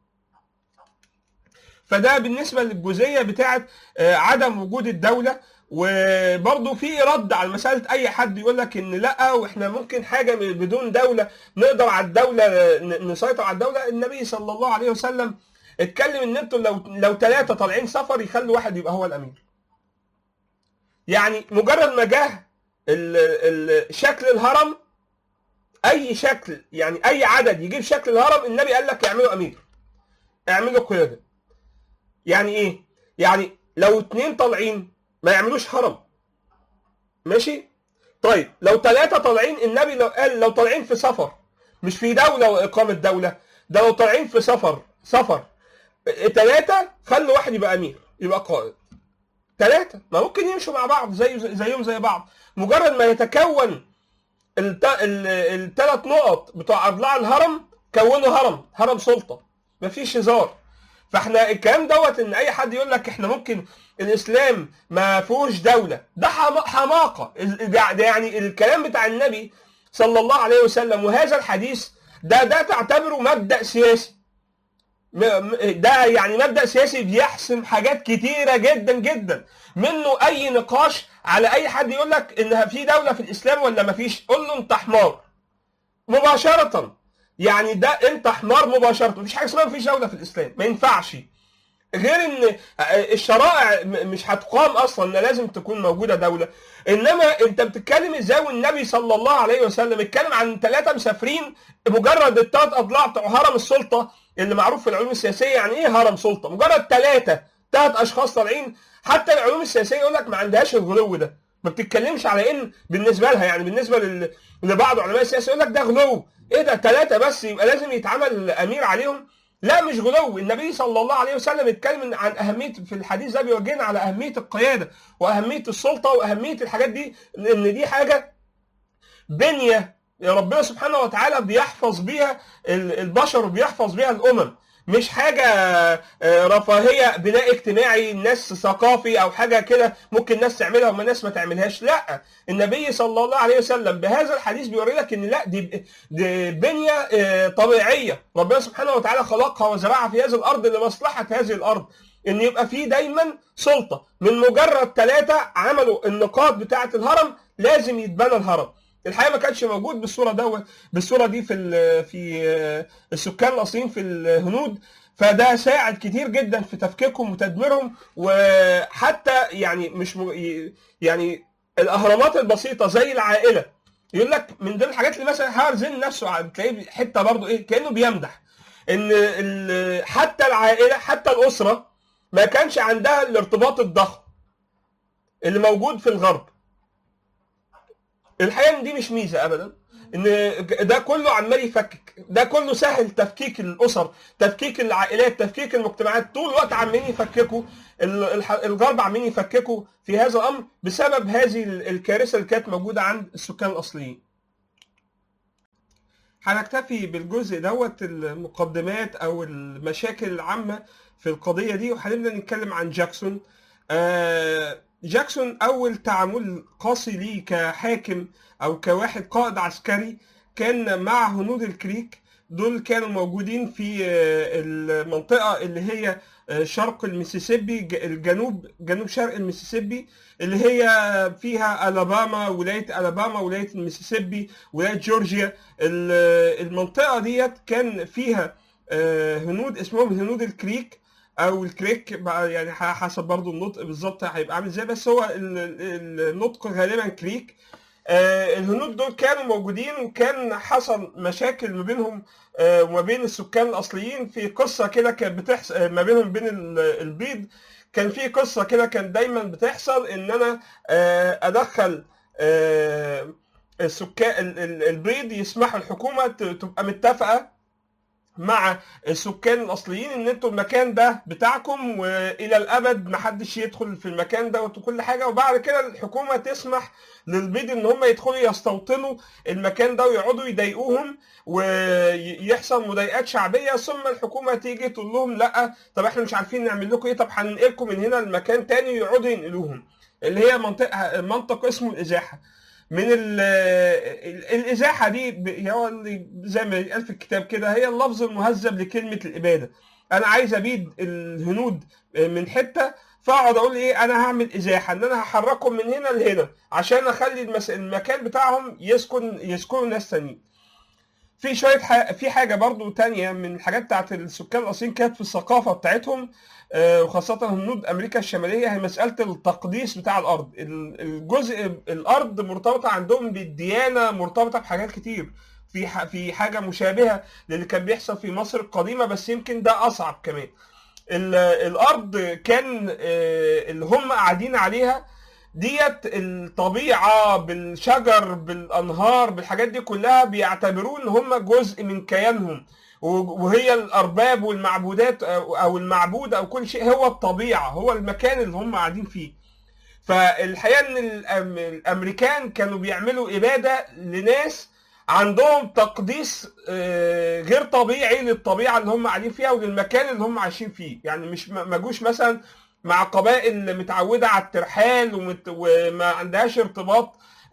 فده بالنسبه للجزئيه بتاعه آه، عدم وجود الدوله وبرضه في رد على مساله اي حد يقول لك ان لا واحنا ممكن حاجه من- بدون دوله نقدر على الدوله ن- نسيطر على الدوله النبي صلى الله عليه وسلم اتكلم ان انتوا لو لو ثلاثه طالعين سفر يخلوا واحد يبقى هو الامير يعني مجرد ما جه ال- ال- شكل الهرم اي شكل يعني اي عدد يجيب شكل الهرم النبي قال لك اعملوا امير اعملوا قياده يعني ايه يعني لو اتنين طالعين ما يعملوش هرم ماشي طيب لو ثلاثة طالعين النبي لو قال لو طالعين في سفر مش في دولة وإقامة دولة ده لو طالعين في سفر سفر ثلاثة خلوا واحد يبقى أمير يبقى قائد ثلاثة ما ممكن يمشوا مع بعض زي زيهم زي بعض مجرد ما يتكون الثلاث نقط بتوع اضلاع الهرم كونوا هرم هرم سلطه مفيش هزار فاحنا الكلام دوت ان اي حد يقول لك احنا ممكن الاسلام ما فيهوش دوله ده حما- حماقه ده ده يعني الكلام بتاع النبي صلى الله عليه وسلم وهذا الحديث ده ده تعتبره مبدا سياسي م- م- ده يعني مبدا سياسي بيحسم حاجات كتيره جدا جدا منه اي نقاش على اي حد يقول لك انها في دوله في الاسلام ولا ما فيش قول له انت حمار مباشره يعني ده انت حمار مباشره مفيش حاجه اسمها مفيش دوله في الاسلام ما ينفعش غير ان الشرائع م- مش هتقام اصلا ان لازم تكون موجوده دوله انما انت بتتكلم ازاي والنبي صلى الله عليه وسلم اتكلم عن ثلاثه مسافرين مجرد الثلاث اضلاع بتوع هرم السلطه اللي معروف في العلوم السياسيه يعني ايه هرم سلطه مجرد ثلاثه ثلاث اشخاص طالعين حتى العلوم السياسيه يقول لك ما عندهاش الغلو ده ما بتتكلمش على ان بالنسبه لها يعني بالنسبه لل... لبعض علماء السياسه يقول لك ده غلو ايه ده ثلاثه بس يبقى لازم يتعمل امير عليهم لا مش غلو النبي صلى الله عليه وسلم اتكلم عن اهميه في الحديث ده بيوجهنا على اهميه القياده واهميه السلطه واهميه الحاجات دي لان دي حاجه بنيه ربنا سبحانه وتعالى بيحفظ بيها ال- البشر وبيحفظ بيها الامم مش حاجه آه، رفاهيه بناء اجتماعي الناس ثقافي او حاجه كده ممكن الناس تعملها وما الناس ما تعملهاش لا النبي صلى الله عليه وسلم بهذا الحديث بيوري لك ان لا دي دي بنيه آه، طبيعيه ربنا سبحانه وتعالى خلقها وزرعها في هذه الارض لمصلحه هذه الارض ان يبقى في دايما سلطه من مجرد ثلاثه عملوا النقاط بتاعه الهرم لازم يتبنى الهرم الحقيقه ما كانش موجود بالصوره دوت بالصوره دي في ال- في آه، السكان الاصليين في الهنود فده ساعد كتير جدا في تفكيكهم وتدميرهم وحتى يعني مش م... يعني الاهرامات البسيطه زي العائله يقول لك من ضمن الحاجات اللي مثلا هارزن نفسه ع- تلاقيه حته برضه ايه كانه بيمدح ان ال... حتى العائله حتى الاسره ما كانش عندها الارتباط الضخم اللي موجود في الغرب الحقيقه ان دي مش ميزه ابدا ان ده كله عمال يفكك ده كله سهل تفكيك الاسر تفكيك العائلات تفكيك المجتمعات طول الوقت عمالين يفككوا ال- الح- الغرب عمالين يفككوا في هذا الامر بسبب هذه ال- الكارثه اللي كانت موجوده عند السكان الاصليين هنكتفي بالجزء دوت المقدمات او المشاكل العامه في القضيه دي وهنبدا نتكلم عن جاكسون آه، جاكسون اول تعامل قاسي ليه كحاكم او كواحد قائد عسكري كان مع هنود الكريك دول كانوا موجودين في آه، المنطقه اللي هي آه، شرق المسيسيبي ج- الجنوب جنوب شرق المسيسيبي اللي هي فيها الاباما ولايه الاباما ولايه المسيسيبي ولايه جورجيا ال- المنطقه ديت كان فيها آه، هنود اسمهم هنود الكريك او الكريك بقى يعني ح- حسب برضو النطق بالظبط هيبقى عامل ازاي بس هو ال- ال- النطق غالبا كريك آه، الهنود دول كانوا موجودين وكان حصل مشاكل ما بينهم آه، وما بين السكان الاصليين في قصه كده كانت بتحصل ما بينهم بين ال- البيض كان في قصه كده كان دايما بتحصل ان انا آه، ادخل آه، السكان ال- ال- البيض يسمح الحكومه ت- تبقى متفقه مع السكان الاصليين ان انتوا المكان ده بتاعكم والى الابد محدش يدخل في المكان ده وكل حاجه وبعد كده الحكومه تسمح للبيض ان هم يدخلوا يستوطنوا المكان ده ويقعدوا يضايقوهم ويحصل مضايقات شعبيه ثم الحكومه تيجي تقول لهم لا طب احنا مش عارفين نعمل لكم ايه طب هننقلكم من هنا لمكان تاني ويقعدوا ينقلوهم اللي هي منطقه منطق اسمه الازاحه من ال- ال- الازاحه دي ب- هو اللي زي ما قال في الكتاب كده هي اللفظ المهذب لكلمه الاباده انا عايز ابيد الهنود من حته فاقعد اقول ايه انا هعمل ازاحه ان انا هحركهم من هنا لهنا عشان اخلي المس... المكان بتاعهم يسكن يسكنوا ناس تانيين في شويه ح... في حاجه برضو تانية من الحاجات بتاعت السكان الاصليين كانت في الثقافه بتاعتهم آه، وخاصه هنود امريكا الشماليه هي مساله التقديس بتاع الارض ال- الجزء الارض مرتبطه عندهم بالديانه مرتبطه بحاجات كتير في ح... في حاجه مشابهه للي كان بيحصل في مصر القديمه بس يمكن ده اصعب كمان ال- الارض كان آه، اللي هم قاعدين عليها ديت الطبيعه بالشجر بالانهار بالحاجات دي كلها بيعتبروه ان هم جزء من كيانهم و- وهي الارباب والمعبودات او أو المعبود او كل شيء هو الطبيعه هو المكان اللي هم قاعدين فيه فالحقيقه ان الأم- الامريكان كانوا بيعملوا اباده لناس عندهم تقديس آه، غير طبيعي للطبيعه اللي هم قاعدين فيها وللمكان اللي هم عايشين فيه يعني مش ما ما جوش مثلا مع قبائل متعوده على الترحال ومت وما عندهاش ارتباط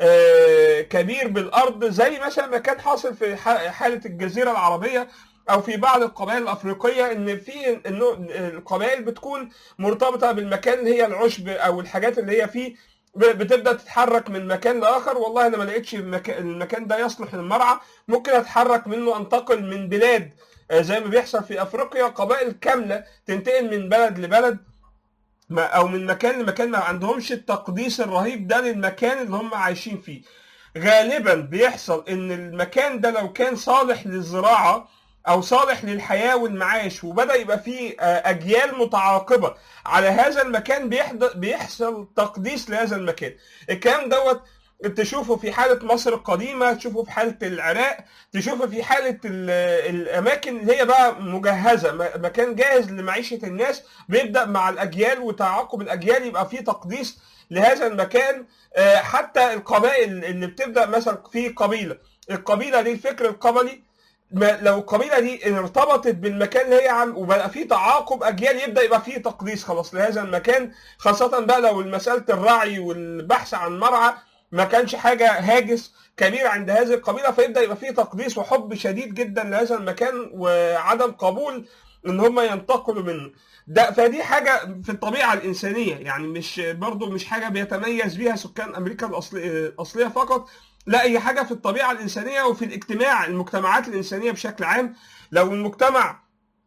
آه، كبير بالارض زي مثلا ما كان حاصل في ح- حاله الجزيره العربيه او في بعض القبائل الافريقيه ان في انه القبائل بتكون مرتبطه بالمكان اللي هي العشب او الحاجات اللي هي فيه ب- بتبدا تتحرك من مكان لاخر والله انا ما لقيتش المكان, المكان ده يصلح للمرعى ممكن اتحرك منه انتقل من بلاد آه، زي ما بيحصل في افريقيا قبائل كامله تنتقل من بلد لبلد ما- او من مكان لمكان ما عندهمش التقديس الرهيب ده للمكان اللي هم عايشين فيه غالبا بيحصل ان المكان ده لو كان صالح للزراعه او صالح للحياه والمعاش وبدا يبقى فيه آه، اجيال متعاقبه على هذا المكان بيحض- بيحصل تقديس لهذا المكان الكلام دوت تشوفه في حالة مصر القديمة تشوفه في حالة العراق تشوفه في حالة ال- الأماكن اللي هي بقى مجهزة م- مكان جاهز لمعيشة الناس بيبدأ مع الأجيال وتعاقب الأجيال يبقى فيه تقديس لهذا المكان آه، حتى القبائل اللي بتبدأ مثلا في قبيلة القبيلة دي الفكر القبلي ما لو القبيله دي ارتبطت بالمكان اللي هي عم وبقى فيه تعاقب اجيال يبدا يبقى فيه تقديس خلاص لهذا المكان خاصه بقى لو مساله الرعي والبحث عن مرعى ما كانش حاجه هاجس كبير عند هذه القبيله فيبدا يبقى فيه تقديس وحب شديد جدا لهذا المكان وعدم قبول ان هم ينتقلوا منه ده فدي حاجه في الطبيعه الانسانيه يعني مش برضو مش حاجه بيتميز بيها سكان امريكا الأصلي- الاصليه فقط لا هي حاجه في الطبيعه الانسانيه وفي الاجتماع المجتمعات الانسانيه بشكل عام لو المجتمع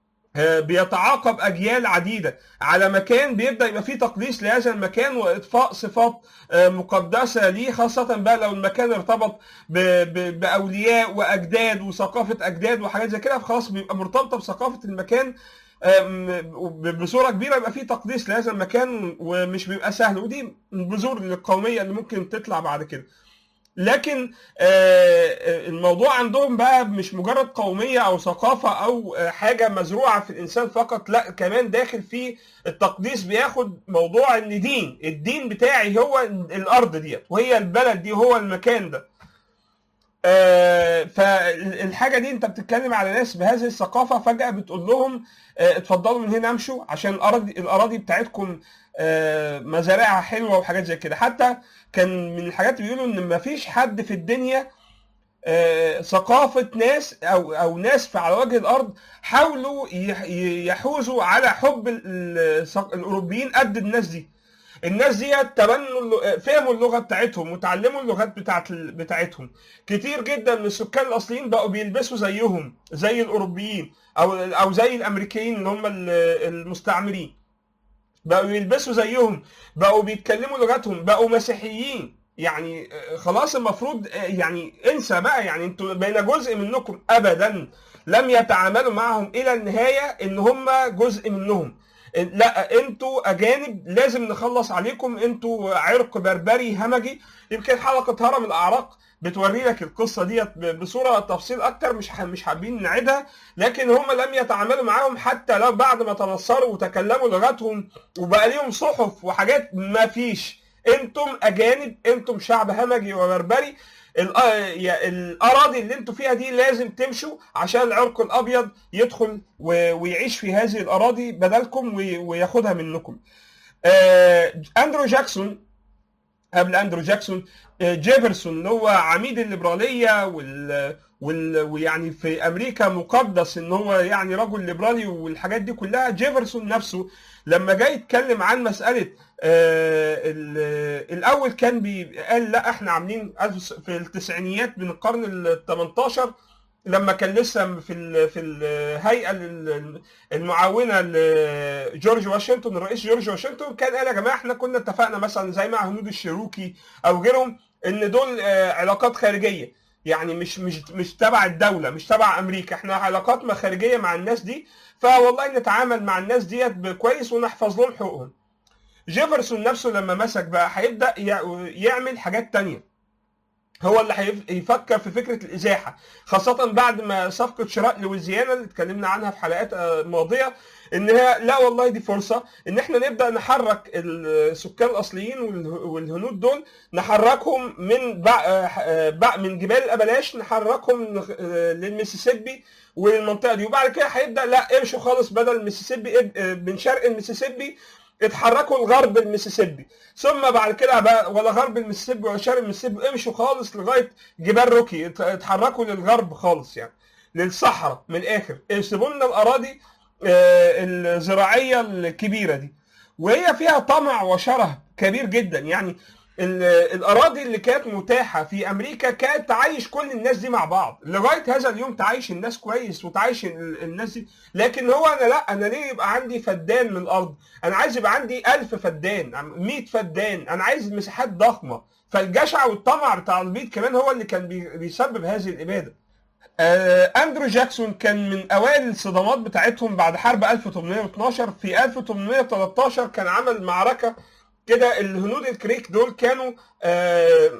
آه، بيتعاقب اجيال عديده على مكان بيبدا يبقى فيه تقديس لهذا المكان واضفاء صفات آه، مقدسه ليه خاصه بقى لو المكان ارتبط ب- ب- باولياء واجداد وثقافه اجداد وحاجات زي كده فخلاص بيبقى مرتبطه بثقافه المكان آم، بصوره كبيره يبقى فيه تقديس لهذا المكان ومش بيبقى سهل ودي البذور القوميه اللي ممكن تطلع بعد كده لكن آه، الموضوع عندهم بقى مش مجرد قوميه او ثقافه او آه، حاجه مزروعه في الانسان فقط لا كمان داخل في التقديس بياخد موضوع ان دين الدين بتاعي هو الارض ديت وهي البلد دي هو المكان ده آه، فالحاجه دي انت بتتكلم على ناس بهذه الثقافه فجاه بتقول لهم آه، اتفضلوا من هنا امشوا عشان الاراضي الاراضي بتاعتكم آه، مزارعها حلوه وحاجات زي كده حتى كان من الحاجات اللي بيقولوا ان مفيش حد في الدنيا آه، ثقافه ناس او او ناس في على وجه الارض حاولوا يح- يحوزوا على حب ال- ال- الاوروبيين قد الناس دي الناس دي تبنوا الل- فهموا اللغه بتاعتهم وتعلموا اللغات بتاعت ال- بتاعتهم كتير جدا من السكان الاصليين بقوا بيلبسوا زيهم زي الاوروبيين او او زي الامريكيين اللي هم ال- المستعمرين بقوا يلبسوا زيهم بقوا بيتكلموا لغتهم بقوا مسيحيين يعني آه، خلاص المفروض آه، يعني انسى بقى يعني انتوا بين جزء منكم ابدا لم يتعاملوا معهم الى النهايه ان هم جزء منهم لا انتوا اجانب لازم نخلص عليكم انتوا عرق بربري همجي يمكن حلقه هرم الاعراق بتوري لك القصه ديت ب- بصوره تفصيل اكتر مش ح- مش حابين نعيدها لكن هم لم يتعاملوا معاهم حتى لو بعد ما تنصروا وتكلموا لغتهم وبقى ليهم صحف وحاجات ما فيش انتم اجانب انتم شعب همجي وبربري الأ- يا- الاراضي اللي انتم فيها دي لازم تمشوا عشان العرق الابيض يدخل و- ويعيش في هذه الاراضي بدلكم وي- وياخدها منكم آه، اندرو جاكسون قبل اندرو جاكسون آه، جيفرسون اللي هو عميد الليبراليه وال وال ويعني في امريكا مقدس ان هو يعني رجل ليبرالي والحاجات دي كلها جيفرسون نفسه لما جاي يتكلم عن مساله آه، ال- الاول كان بي- قال لا احنا عاملين ألف- في التسعينيات من القرن ال 18 لما كان لسه في ال في الهيئه ال- المعاونه لجورج واشنطن الرئيس جورج واشنطن كان قال يا جماعه احنا كنا اتفقنا مثلا زي مع هنود الشيروكي او غيرهم ان دول آه، علاقات خارجيه يعني مش مش مش تبع الدوله مش تبع امريكا احنا علاقات ما خارجيه مع الناس دي فوالله نتعامل مع الناس ديت كويس ونحفظ لهم حقوقهم جيفرسون نفسه لما مسك بقى هيبدا يع- يعمل حاجات تانية هو اللي هيف- هيفكر في فكره الازاحه خاصه بعد ما صفقه شراء لويزيانا اللي اتكلمنا عنها في حلقات آه، ماضيه ان هي لا والله دي فرصه ان احنا نبدا نحرك السكان الاصليين واله- والهنود دول نحركهم من بع... آه، بع... من جبال الابلاش نحركهم نخ- آه، للميسيسيبي والمنطقه دي وبعد كده هيبدا لا امشوا خالص بدل الميسيسيبي اب- آه، من شرق الميسيسيبي اتحركوا لغرب الميسيسيبي ثم بعد كده بقى ولا غرب الميسيسيبي ولا شرق الميسيسيبي امشوا خالص لغايه جبال روكي ات- اتحركوا للغرب خالص يعني للصحراء من الاخر سيبوا لنا الاراضي آه، الزراعيه الكبيره دي وهي فيها طمع وشره كبير جدا يعني ال- الاراضي اللي كانت متاحه في امريكا كانت تعيش كل الناس دي مع بعض لغايه هذا اليوم تعيش الناس كويس وتعيش ال- الناس دي لكن هو انا لا انا ليه يبقى عندي فدان من الارض انا عايز يبقى عندي ألف فدان 100 فدان انا عايز مساحات ضخمه فالجشع والطمع بتاع البيض كمان هو اللي كان بي- بيسبب هذه الاباده آه، اندرو جاكسون كان من اوائل الصدمات بتاعتهم بعد حرب 1812 في 1813 كان عمل معركه كده الهنود الكريك دول كانوا آه،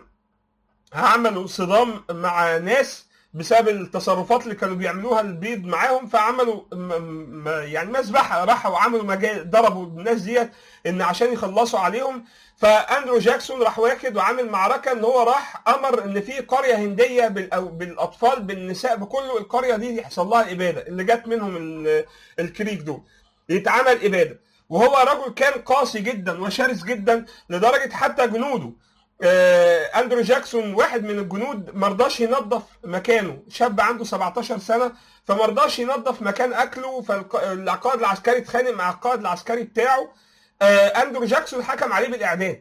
عملوا صدام مع ناس بسبب التصرفات اللي كانوا بيعملوها البيض معاهم فعملوا م- م- يعني مذبحه راحوا وعملوا مجال ضربوا الناس ديت ان عشان يخلصوا عليهم فاندرو جاكسون راح واخد وعامل معركه ان هو راح امر ان في قريه هنديه بالأو- بالاطفال بالنساء بكله القريه دي يحصل لها اباده اللي جت منهم ال- الكريك دول يتعمل اباده وهو رجل كان قاسي جدا وشرس جدا لدرجه حتى جنوده آه، اندرو جاكسون واحد من الجنود مرضاش ينظف مكانه شاب عنده 17 سنه فمرضاش ينظف مكان اكله فالقائد العسكري اتخانق مع القائد العسكري بتاعه آه، اندرو جاكسون حكم عليه بالاعدام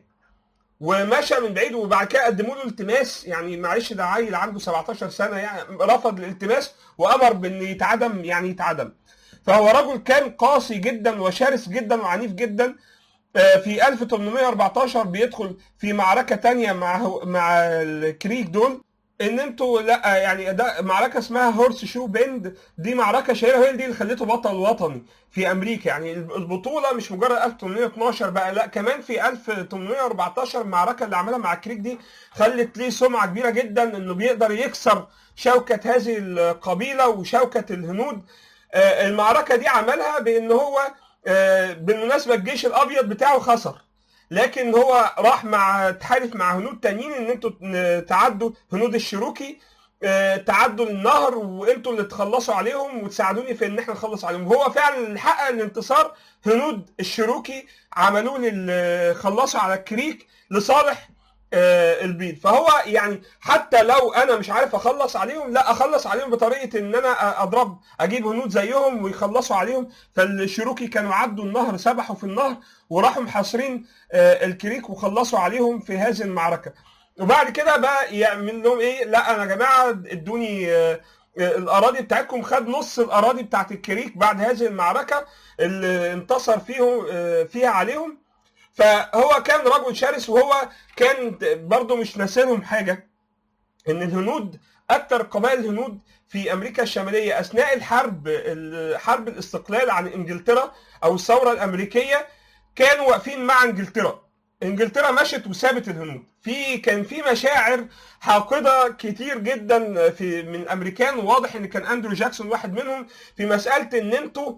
ومشى من بعيد وبعد كده قدموا له التماس يعني معلش ده عيل عنده 17 سنه يعني رفض الالتماس وامر بان يتعدم يعني يتعدم فهو رجل كان قاسي جدا وشرس جدا وعنيف جدا آه، في 1814 بيدخل في معركة تانية مع مع الكريك دول ان انتوا لا يعني ده معركه اسمها هورس شو بند دي معركه شهيره هي دي اللي خليته بطل وطني في امريكا يعني البطوله مش مجرد 1812 بقى لا كمان في 1814 المعركه اللي عملها مع كريك دي خلت ليه سمعه كبيره جدا انه بيقدر يكسر شوكه هذه القبيله وشوكه الهنود آه، المعركه دي عملها بان هو آه، بالمناسبه الجيش الابيض بتاعه خسر لكن هو راح مع تحالف مع هنود تانيين ان انتوا ن- تعدوا هنود الشيروكي آه، تعدوا النهر وانتوا اللي تخلصوا عليهم وتساعدوني في ان احنا نخلص عليهم هو فعلا اللي حقق الانتصار هنود الشيروكي عملوه لل- خلصوا على الكريك لصالح آه، البيض فهو يعني حتى لو انا مش عارف اخلص عليهم لا اخلص عليهم بطريقه ان انا اضرب اجيب هنود زيهم ويخلصوا عليهم فالشيروكي كانوا عدوا النهر سبحوا في النهر وراحوا محاصرين آه، الكريك وخلصوا عليهم في هذه المعركه وبعد كده بقى يعمل لهم ايه لا انا يا جماعه ادوني آه، آه، الاراضي بتاعتكم خد نص الاراضي بتاعت الكريك بعد هذه المعركه اللي انتصر فيهم آه، فيها عليهم فهو كان رجل شرس وهو كان برضه مش ناسينهم حاجه ان الهنود اكثر قبائل الهنود في امريكا الشماليه اثناء الحرب حرب الاستقلال عن انجلترا او الثوره الامريكيه كانوا واقفين مع انجلترا انجلترا مشت وسابت الهنود في كان في مشاعر حاقده كتير جدا في من الامريكان وواضح ان كان اندرو جاكسون واحد منهم في مساله ان انتوا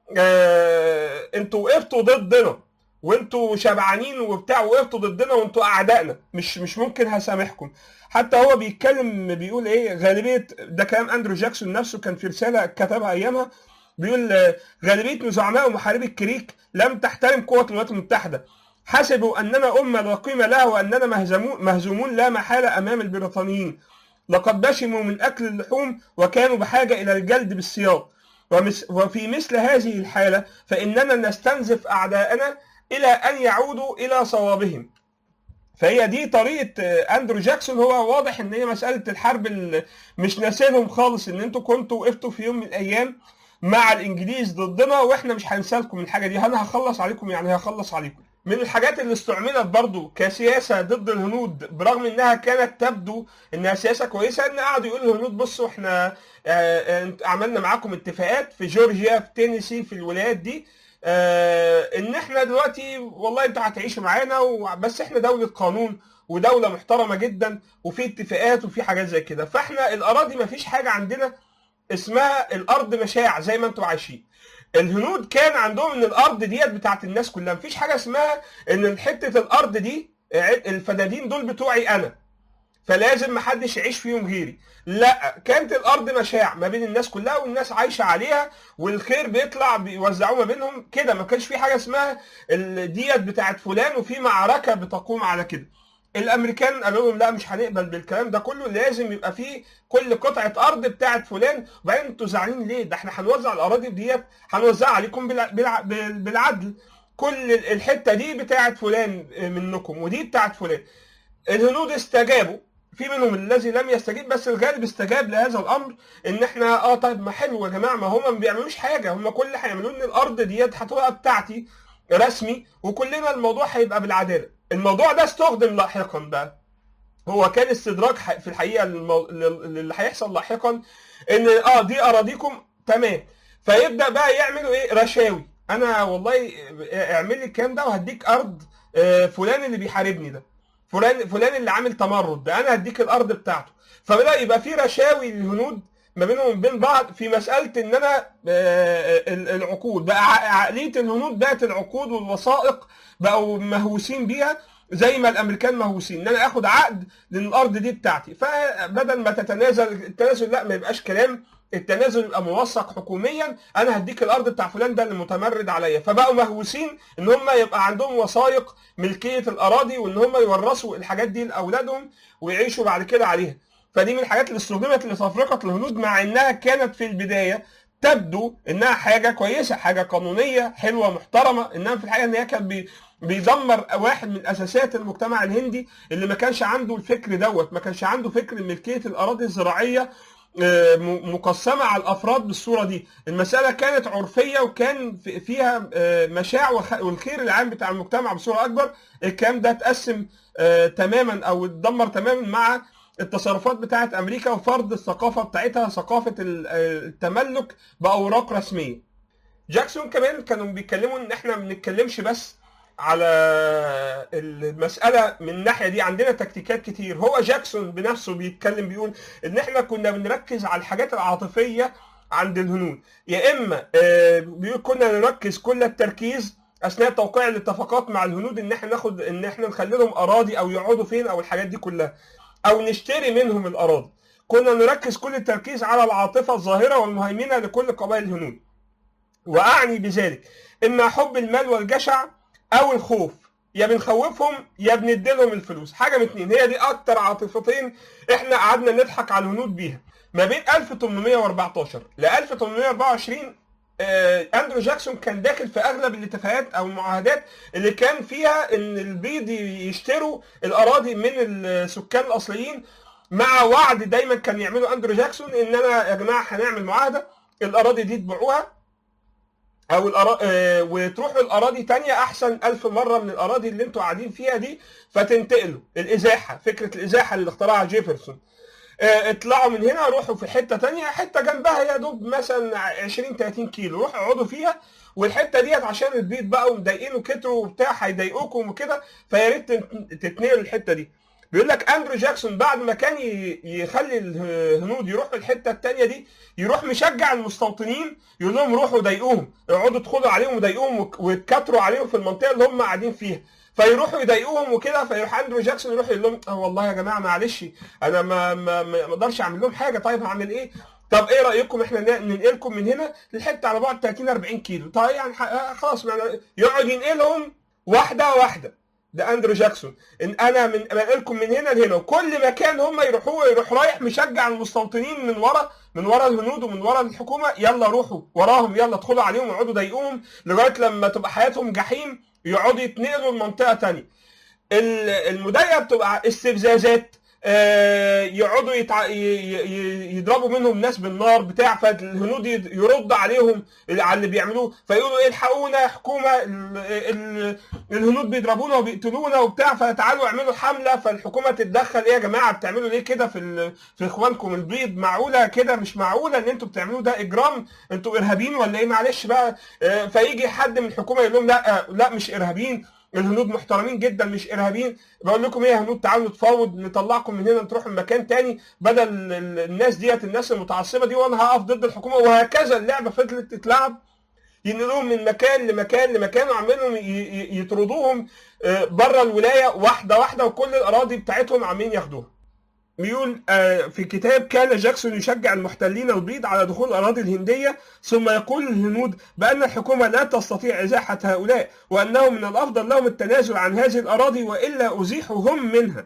آه انتوا وقفتوا ضدنا وانتوا شبعانين وبتاع وقفتوا ضدنا وانتوا اعدائنا مش مش ممكن هسامحكم حتى هو بيتكلم بيقول ايه غالبيه ده كلام اندرو جاكسون نفسه كان في رساله كتبها ايامها بيقول آه، غالبيه زعماء ومحاربي الكريك لم تحترم قوه الولايات المتحده حسبوا اننا امه لا قيمه لها واننا مهزمون مهزومون لا محاله امام البريطانيين لقد بشموا من اكل اللحوم وكانوا بحاجه الى الجلد بالسياط ومس وفي مثل هذه الحاله فاننا نستنزف اعداءنا الى ان يعودوا الى صوابهم فهي دي طريقه آه، اندرو جاكسون هو واضح ان هي مساله الحرب ال- مش ناسينهم خالص ان انتوا كنتوا وقفتوا في يوم من الايام مع الانجليز ضدنا واحنا مش هنسالكم الحاجه دي انا هخلص عليكم يعني هخلص عليكم من الحاجات اللي استعملت برضو كسياسه ضد الهنود برغم انها كانت تبدو انها سياسه كويسه ان قعدوا يقولوا الهنود بصوا احنا آه، آه، عملنا معاكم اتفاقات في جورجيا في تينيسي في الولايات دي آه، ان احنا دلوقتي والله انتوا هتعيشوا معانا و- بس احنا دوله قانون ودوله محترمه جدا وفي اتفاقات وفي حاجات زي كده فاحنا الاراضي ما فيش حاجه عندنا اسمها الارض مشاع زي ما انتوا عايشين الهنود كان عندهم ان الارض ديت بتاعت الناس كلها مفيش حاجه اسمها ان حته الارض دي الفدادين دول بتوعي انا فلازم محدش يعيش فيهم غيري لا كانت الارض مشاع ما بين الناس كلها والناس عايشه عليها والخير بيطلع بيوزعوه ما بينهم كده ما كانش في حاجه اسمها ال- ديت بتاعت فلان وفي معركه بتقوم على كده الامريكان قالوا لهم لا مش هنقبل بالكلام ده كله لازم يبقى فيه كل قطعه ارض بتاعت فلان وبعدين انتوا زعلانين ليه ده احنا هنوزع الاراضي ديت هنوزعها عليكم بالع- بالع- بال- بالعدل كل ال- الحته دي بتاعت فلان منكم ودي بتاعت فلان الهنود استجابوا في منهم الذي لم يستجيب بس الغالب استجاب لهذا الامر ان احنا اه طيب ما حلو يا جماعه ما هم ما بيعملوش حاجه هم كل اللي هيعملوه ان الارض ديت هتبقى بتاعتي رسمي وكلنا الموضوع هيبقى بالعداله الموضوع ده استخدم لاحقا بقى هو كان استدراج ح- في الحقيقه للمو... لل- اللي هيحصل لاحقا ان اه دي اراضيكم تمام فيبدا بقى يعملوا ايه رشاوي انا والله اعمل لي الكلام ده وهديك ارض آه، فلان اللي بيحاربني ده فلان فلان اللي عامل تمرد ده انا هديك الارض بتاعته فبدا يبقى في رشاوي للهنود ما بينهم وبين بعض في مساله ان انا آه، ال- العقود بقى ع- عقليه الهنود بقت العقود والوثائق بقوا مهووسين بيها زي ما الامريكان مهووسين ان انا اخد عقد لان الارض دي بتاعتي فبدل ما تتنازل التنازل لا ما يبقاش كلام التنازل يبقى موثق حكوميا انا هديك الارض بتاع فلان ده اللي متمرد عليا فبقوا مهووسين ان هم يبقى عندهم وثائق ملكيه الاراضي وان هم يورثوا الحاجات دي لاولادهم ويعيشوا بعد كده عليها فدي من الحاجات اللي استخدمت لتفرقه الهنود مع انها كانت في البدايه تبدو انها حاجه كويسه حاجه قانونيه حلوه محترمه انما في الحقيقه ان هي كانت بي بيدمر واحد من اساسات المجتمع الهندي اللي ما كانش عنده الفكر دوت ما كانش عنده فكر ملكيه الاراضي الزراعيه آه، م- مقسمه على الافراد بالصوره دي المساله كانت عرفيه وكان في- فيها آه، مشاع وخ- والخير العام بتاع المجتمع بصوره اكبر الكلام ده اتقسم آه، تماما او اتدمر تماما مع التصرفات بتاعت امريكا وفرض الثقافه بتاعتها ثقافه ال- التملك باوراق رسميه جاكسون كمان كانوا بيتكلموا ان احنا ما بنتكلمش بس على المساله من الناحيه دي عندنا تكتيكات كتير هو جاكسون بنفسه بيتكلم بيقول ان احنا كنا بنركز على الحاجات العاطفيه عند الهنود يا اما آه، بيقول كنا نركز كل التركيز اثناء توقيع الاتفاقات مع الهنود ان احنا ناخد ان احنا نخلي لهم اراضي او يقعدوا فين او الحاجات دي كلها او نشتري منهم الاراضي كنا نركز كل التركيز على العاطفه الظاهره والمهيمنه لكل قبائل الهنود واعني بذلك اما حب المال والجشع او الخوف يا بنخوفهم يا بنديلهم الفلوس حاجه من اتنين هي دي اكتر عاطفتين احنا قعدنا نضحك على الهنود بيها ما بين 1814 ل 1824 آه، اندرو جاكسون كان داخل في اغلب الاتفاقات او المعاهدات اللي كان فيها ان البيض يشتروا الاراضي من السكان الاصليين مع وعد دايما كان يعمله اندرو جاكسون ان انا يا جماعه هنعمل معاهده الاراضي دي تبيعوها او الأرا... آه، وتروحوا الاراضي تانية احسن ألف مره من الاراضي اللي انتوا قاعدين فيها دي فتنتقلوا الازاحه فكره الازاحه اللي اخترعها جيفرسون آه، اطلعوا من هنا روحوا في حته تانية حته جنبها يا دوب مثلا 20 30 كيلو روحوا اقعدوا فيها والحته ديت عشان البيض بقى ومضايقين وكتروا وبتاع هيضايقوكم وكده فيا ريت تن- تتنقلوا الحته دي بيقول لك اندرو جاكسون بعد ما كان ي- يخلي الهنود يروحوا الحته التانية دي يروح مشجع المستوطنين يقول لهم روحوا ضايقوهم اقعدوا ادخلوا عليهم وضايقوهم وك- واتكتروا عليهم في المنطقه اللي هم قاعدين فيها فيروحوا يضايقوهم وكده فيروح اندرو جاكسون يروح يقول لهم اه والله يا جماعه معلش انا ما ما ما ما اقدرش اعمل لهم حاجه طيب هعمل ايه؟ طب ايه رايكم احنا ن- ننقلكم من هنا للحته على بعد 30 40 كيلو طيب يعني ح- آه خلاص يعني يقعد ينقلهم واحده واحده ده اندرو جاكسون ان انا من بنقلكم من هنا لهنا وكل مكان هم يروحوه يروح رايح مشجع المستوطنين من ورا من ورا الهنود ومن ورا الحكومه يلا روحوا وراهم يلا ادخلوا عليهم ويقعدوا ضايقوهم لغايه لما تبقى حياتهم جحيم يقعدوا يتنقلوا لمنطقه تانية ال- المضايقه بتبقى استفزازات آه، يقعدوا يتع... ي- ي- يضربوا منهم ناس بالنار بتاع فالهنود يد- يرد عليهم على اللي بيعملوه فيقولوا الحقونا يا حكومه ال... ال... الهنود بيضربونا وبيقتلونا وبتاع فتعالوا اعملوا حمله فالحكومه تتدخل ايه يا جماعه بتعملوا ليه كده في ال... في اخوانكم البيض معقوله كده مش معقوله ان انتوا بتعملوه ده اجرام انتوا ارهابيين ولا ايه معلش بقى آه، فيجي حد من الحكومه يقول لهم لا لا مش ارهابيين الهنود محترمين جدا مش ارهابيين بقول لكم ايه يا هنود تعالوا نتفاوض نطلعكم من هنا تروحوا مكان تاني بدل ال- ال- الناس ديت الناس المتعصبه دي وانا هقف ضد الحكومه وهكذا اللعبه فضلت تتلعب ينقلوهم من مكان لمكان لمكان وعمالهم ي- ي- يطردوهم آه، بره الولايه واحده واحده وكل الاراضي بتاعتهم عاملين ياخدوها. بيقول آه، في كتاب كان جاكسون يشجع المحتلين البيض على دخول الاراضي الهنديه ثم يقول للهنود بان الحكومه لا تستطيع ازاحه هؤلاء وانه من الافضل لهم التنازل عن هذه الاراضي والا ازيحوا هم منها.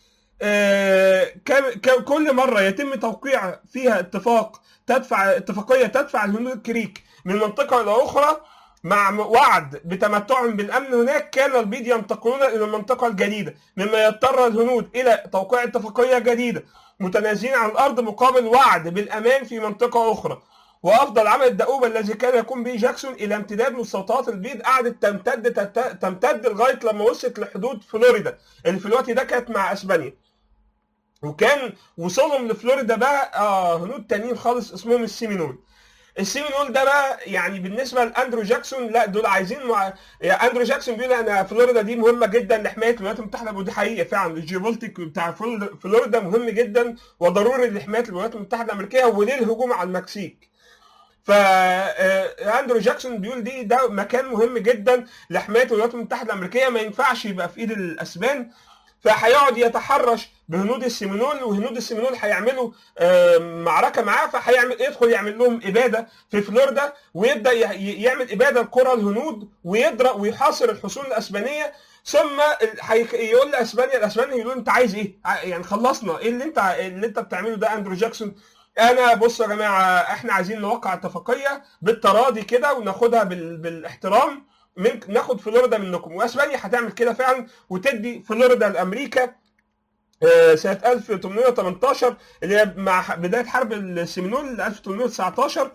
آه، كم- كم- كل مره يتم توقيع فيها اتفاق تدفع اتفاقيه تدفع الهنود الكريك من منطقه الى اخرى مع م- وعد بتمتعهم بالامن هناك كان البيض ينتقلون الى المنطقه الجديده مما يضطر الهنود الى توقيع اتفاقيه جديده متنازلين عن الارض مقابل وعد بالامان في منطقه اخرى وافضل عمل الدؤوبه الذي كان يقوم به جاكسون الى امتداد مستوطنات البيض قعدت تمتد تت- تمتد لغايه لما وصلت لحدود فلوريدا اللي في الوقت ده كانت مع اسبانيا وكان وصولهم لفلوريدا بقى آه هنود تانيين خالص اسمهم السيمينول السيمينول ده بقى يعني بالنسبه لاندرو جاكسون لا دول عايزين مع... يعني اندرو جاكسون بيقول انا فلوريدا دي مهمه جدا لحمايه الولايات المتحده ودي حقيقه فعلا الجيوبولتيك بتاع فل- فلوريدا مهم جدا وضروري لحمايه الولايات المتحده الامريكيه وللهجوم على المكسيك ف آه، اندرو جاكسون بيقول دي ده مكان مهم جدا لحمايه الولايات المتحده الامريكيه ما ينفعش يبقى في ايد الاسبان فهيقعد يتحرش بهنود السيمينول وهنود السيمينول هيعملوا آه، معركه معاه فهيعمل يدخل يعمل لهم اباده في فلوريدا ويبدا ي- ي- يعمل اباده لقرى الهنود ويضرب ويحاصر الحصون الاسبانيه ثم ال- هيك- يقول لاسبانيا الاسبان يقولوا انت عايز ايه؟ ع- يعني خلصنا ايه اللي انت اللي انت بتعمله ده اندرو جاكسون انا بصوا يا جماعه احنا عايزين نوقع اتفاقيه بالتراضي كده وناخدها بال... بالاحترام من ناخد فلوريدا منكم واسبانيا هتعمل كده فعلا وتدي فلوريدا لامريكا آه، سنة 1818 اللي هي مع ح- بداية حرب السيمينول 1819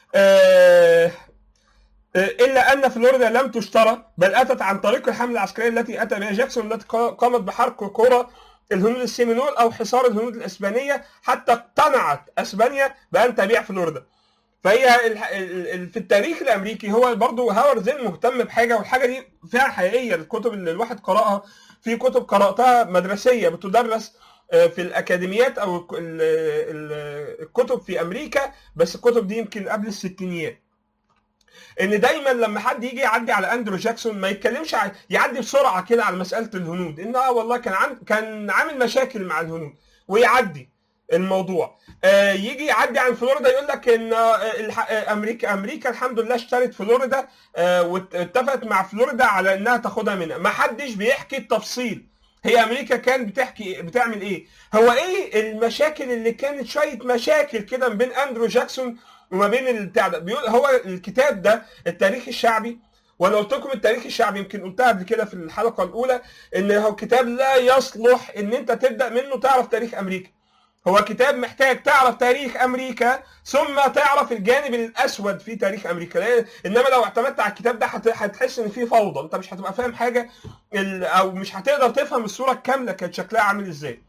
آه، آه، إلا أن فلوريدا لم تشترى بل أتت عن طريق الحملة العسكرية التي أتى بها جاكسون التي قا- قامت بحرق قرى الهنود السيمينول او حصار الهنود الاسبانيه حتى اقتنعت اسبانيا بان تبيع فلوريدا فهي ال- ال- ال- في التاريخ الامريكي هو برضه هاورد زين مهتم بحاجه والحاجه دي فعلا حقيقيه الكتب اللي الواحد قراها في كتب قراتها مدرسيه بتدرس آه، في الاكاديميات او الك- ال- ال- الكتب في امريكا بس الكتب دي يمكن قبل الستينيات ان دايما لما حد يجي يعدي على اندرو جاكسون ما يتكلمش ع- يعدي بسرعه كده على مساله الهنود ان اه والله كان عن كان عامل مشاكل مع الهنود ويعدي الموضوع آه يجي يعدي عن فلوريدا يقول لك ان آه الح- آه، امريكا امريكا الحمد لله اشترت فلوريدا آه واتفقت مع فلوريدا على انها تاخدها منها ما حدش بيحكي التفصيل هي امريكا كانت بتحكي بتعمل ايه هو ايه المشاكل اللي كانت شويه مشاكل كده ما بين اندرو جاكسون وما بين البتاع ده بيقول هو الكتاب ده التاريخ الشعبي وانا قلت لكم التاريخ الشعبي يمكن قلتها قبل كده في الحلقه الاولى ان هو كتاب لا يصلح ان انت تبدا منه تعرف تاريخ امريكا هو كتاب محتاج تعرف تاريخ امريكا ثم تعرف الجانب الاسود في تاريخ امريكا لأن- انما لو اعتمدت على الكتاب ده هت- هتحس ان فيه فوضى انت مش هتبقى فاهم حاجه ال- او مش هتقدر تفهم الصوره الكامله كانت شكلها عامل ازاي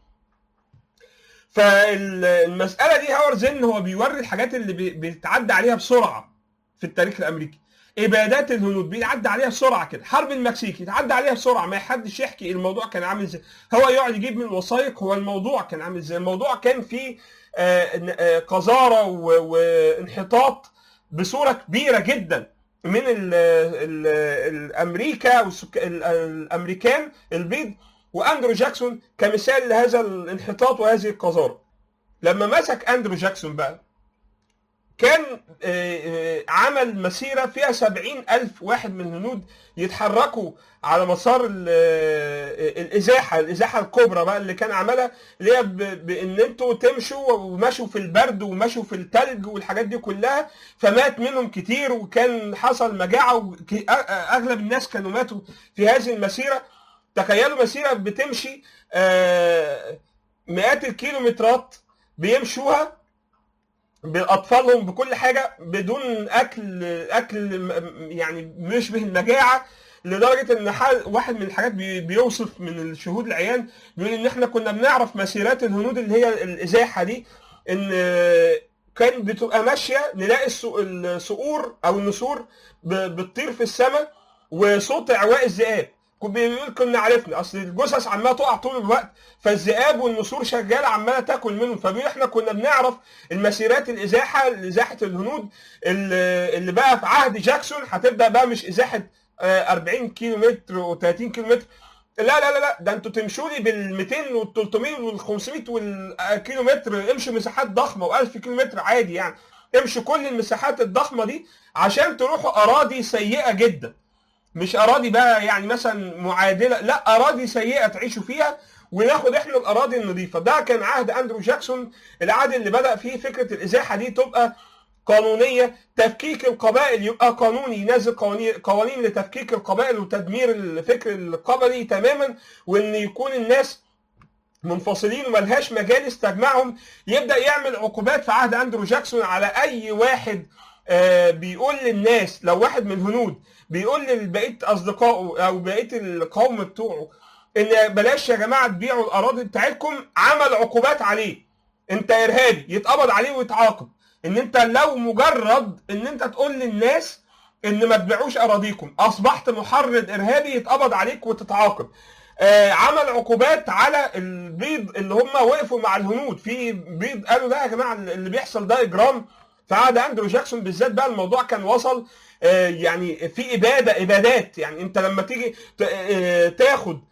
فالمساله دي هاورد زين هو بيوري الحاجات اللي بي- بيتعدى عليها بسرعه في التاريخ الامريكي ابادات الهنود بيعدي عليها بسرعه كده حرب المكسيك يتعدى عليها بسرعه ما حدش يحكي الموضوع كان عامل ازاي هو يقعد يجيب من الوثائق هو الموضوع كان عامل ازاي الموضوع كان فيه آه، ن- آه، قذاره و- وانحطاط بصوره كبيره جدا من ال ال الامريكا والسك... ال- الامريكان البيض واندرو جاكسون كمثال لهذا الانحطاط وهذه القذاره لما مسك اندرو جاكسون بقى كان آه، آه، عمل مسيرة فيها سبعين ألف واحد من الهنود يتحركوا على مسار ال- آه، الإزاحة الإزاحة الكبرى بقى اللي كان عملها اللي هي ب- بإن أنتوا تمشوا ومشوا في البرد ومشوا في التلج والحاجات دي كلها فمات منهم كتير وكان حصل مجاعة وأغلب الناس كانوا ماتوا في هذه المسيرة تخيلوا مسيرة بتمشي آه، مئات الكيلومترات بيمشوها باطفالهم بكل حاجه بدون اكل اكل م- يعني بيشبه المجاعه لدرجه ان ح- واحد من الحاجات بي- بيوصف من الشهود العيان بيقول ان احنا كنا بنعرف مسيرات الهنود اللي هي الازاحه دي ان كان بتبقى ماشيه نلاقي الص- الصقور او النسور ب- بتطير في السماء وصوت اعواء الذئاب كن- بيقول كنا عرفنا اصل الجثث عماله تقع طول الوقت فالذئاب والنسور شغاله عماله تاكل منهم فبيقول احنا كنا بنعرف المسيرات الازاحه ازاحه الهنود اللي اللي بقى في عهد جاكسون هتبدا بقى مش ازاحه آه، 40 كيلو متر و30 كيلو متر لا لا لا لا ده انتوا تمشوا لي بال 200 وال 300 وال 500 والكيلو متر امشوا مساحات ضخمه و1000 كيلو متر عادي يعني امشوا كل المساحات الضخمه دي عشان تروحوا اراضي سيئه جدا مش اراضي بقى يعني مثلا معادله لا اراضي سيئه تعيشوا فيها وناخد احنا الاراضي النظيفه ده كان عهد اندرو جاكسون العهد اللي بدا فيه فكره الازاحه دي تبقى قانونيه تفكيك القبائل يبقى قانوني ينزل قوانين قوانين لتفكيك القبائل وتدمير الفكر القبلي تماما وان يكون الناس منفصلين وملهاش مجالس تجمعهم يبدا يعمل عقوبات في عهد اندرو جاكسون على اي واحد آه، بيقول للناس لو واحد من الهنود بيقول لبقيه اصدقائه او بقيه القوم بتوعه ان بلاش يا جماعه تبيعوا الاراضي بتاعتكم عمل عقوبات عليه انت ارهابي يتقبض عليه ويتعاقب ان انت لو مجرد ان انت تقول للناس ان ما تبيعوش اراضيكم اصبحت محرض ارهابي يتقبض عليك وتتعاقب آه عمل عقوبات على البيض اللي هم وقفوا مع الهنود في بيض قالوا ده يا جماعه اللي بيحصل ده اجرام في عهد اندرو جاكسون بالذات بقى الموضوع كان وصل آه يعني في اباده ابادات يعني انت لما تيجي ت- آه، تاخد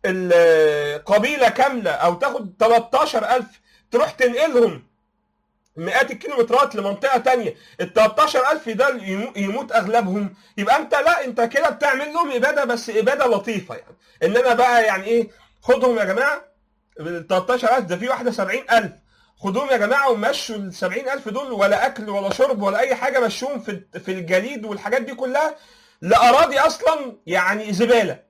القبيله كامله او تاخد 13000 تروح تنقلهم مئات الكيلومترات لمنطقه تانية ال 13000 ده يمو- يموت اغلبهم يبقى انت لا انت كده بتعمل لهم اباده بس اباده لطيفه يعني ان انا بقى يعني ايه خدهم يا جماعه ال 13000 ده في واحده 70000 خدوهم يا جماعه ومشوا ال 70000 دول ولا اكل ولا شرب ولا اي حاجه مشوهم في في الجليد والحاجات دي كلها لاراضي اصلا يعني زباله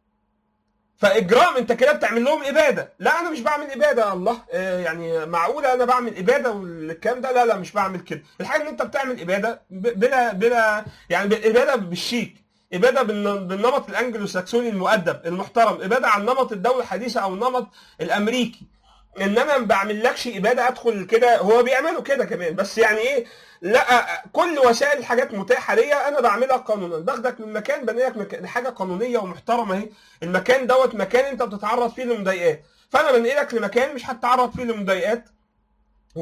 فاجرام انت كده بتعمل لهم اباده لا انا مش بعمل اباده يا الله آه، يعني معقوله انا بعمل اباده والكلام ده لا لا مش بعمل كده الحاجه ان انت بتعمل اباده ب- بلا بلا يعني اباده بالشيك اباده بالن- بالنمط الانجلو ساكسوني المؤدب المحترم اباده عن نمط الدوله الحديثه او النمط الامريكي ان انا ما بعملكش اباده ادخل كده هو بيعملوا كده كمان بس يعني ايه لا كل وسائل الحاجات متاحه ليا انا بعملها قانونا باخدك من مكان بنقلك مكان لحاجه قانونيه ومحترمه اهي المكان دوت مكان انت بتتعرض فيه لمضايقات فانا بنقلك لمكان مش هتتعرض فيه لمضايقات و...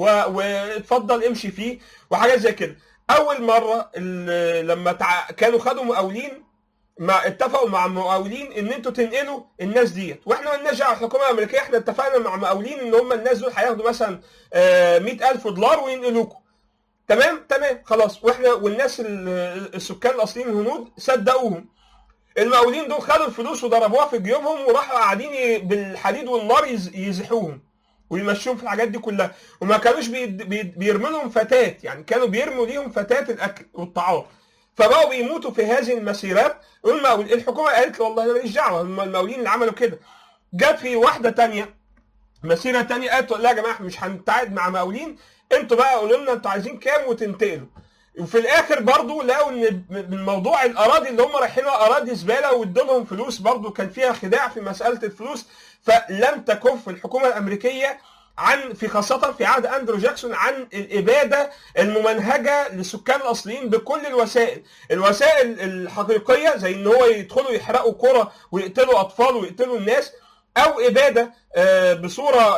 واتفضل امشي فيه وحاجات زي كده اول مره ال- لما تع... كانوا خدوا مقاولين ما اتفقوا مع المقاولين ان انتوا تنقلوا الناس ديت واحنا ما لناش دعوه الحكومه الامريكيه احنا اتفقنا مع مقاولين ان هم الناس دول هياخدوا مثلا آه، 100000 دولار وينقلوكم تمام تمام خلاص واحنا والناس ال- السكان الاصليين الهنود صدقوهم المقاولين دول خدوا الفلوس وضربوها في جيوبهم وراحوا قاعدين ي- بالحديد والنار يز- يزحوهم ويمشوهم في الحاجات دي كلها وما كانوش بيد- بيد- بيرموا لهم فتات يعني كانوا بيرموا ليهم فتات الاكل والطعام فبقوا بيموتوا في هذه المسيرات والمقاول الحكومه قالت له والله انا ماليش دعوه هم المقاولين اللي عملوا كده جت في واحده تانية مسيره تانية قالت لا يا جماعه إحنا مش هنتعاقد مع مقاولين انتوا بقى قولوا لنا انتوا عايزين كام وتنتقلوا وفي الاخر برضو لقوا ان من موضوع الاراضي اللي هم رايحينها اراضي زباله وادوا لهم فلوس برضو كان فيها خداع في مساله الفلوس فلم تكف الحكومه الامريكيه عن في خاصة في عهد أندرو جاكسون عن الإبادة الممنهجة للسكان الأصليين بكل الوسائل، الوسائل الحقيقية زي إن هو يدخلوا يحرقوا قرى ويقتلوا أطفال ويقتلوا الناس أو إبادة آه، بصورة آه،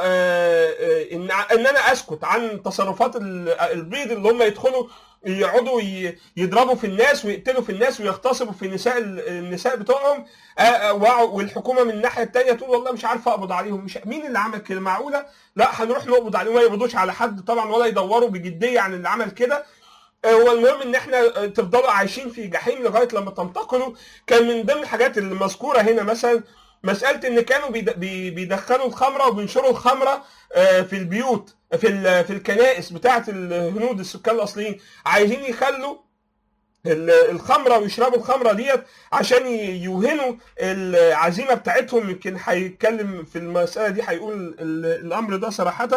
آه، إن إن أنا أسكت عن تصرفات ال- البيض اللي هم يدخلوا يقعدوا ي- يضربوا في الناس ويقتلوا في الناس ويغتصبوا في نساء ال- النساء بتوعهم آه، آه، وع- والحكومه من الناحيه الثانيه تقول والله مش عارفه اقبض عليهم مش مين اللي عمل كده معقوله لا هنروح نقبض عليهم ما يقبضوش على حد طبعا ولا يدوروا بجديه عن اللي عمل كده آه، هو المهم ان احنا آه، تفضلوا عايشين في جحيم لغايه لما تنتقلوا كان من ضمن الحاجات اللي مذكوره هنا مثلا مساله ان كانوا بيد- بي- بيدخلوا الخمره وبينشروا الخمره آه، في البيوت في ال- في الكنائس بتاعه الهنود السكان الاصليين عايزين يخلوا ال- الخمره ويشربوا الخمره ديت عشان ي- يوهنوا العزيمه بتاعتهم يمكن هيتكلم في المساله دي هيقول ال- الامر ده صراحه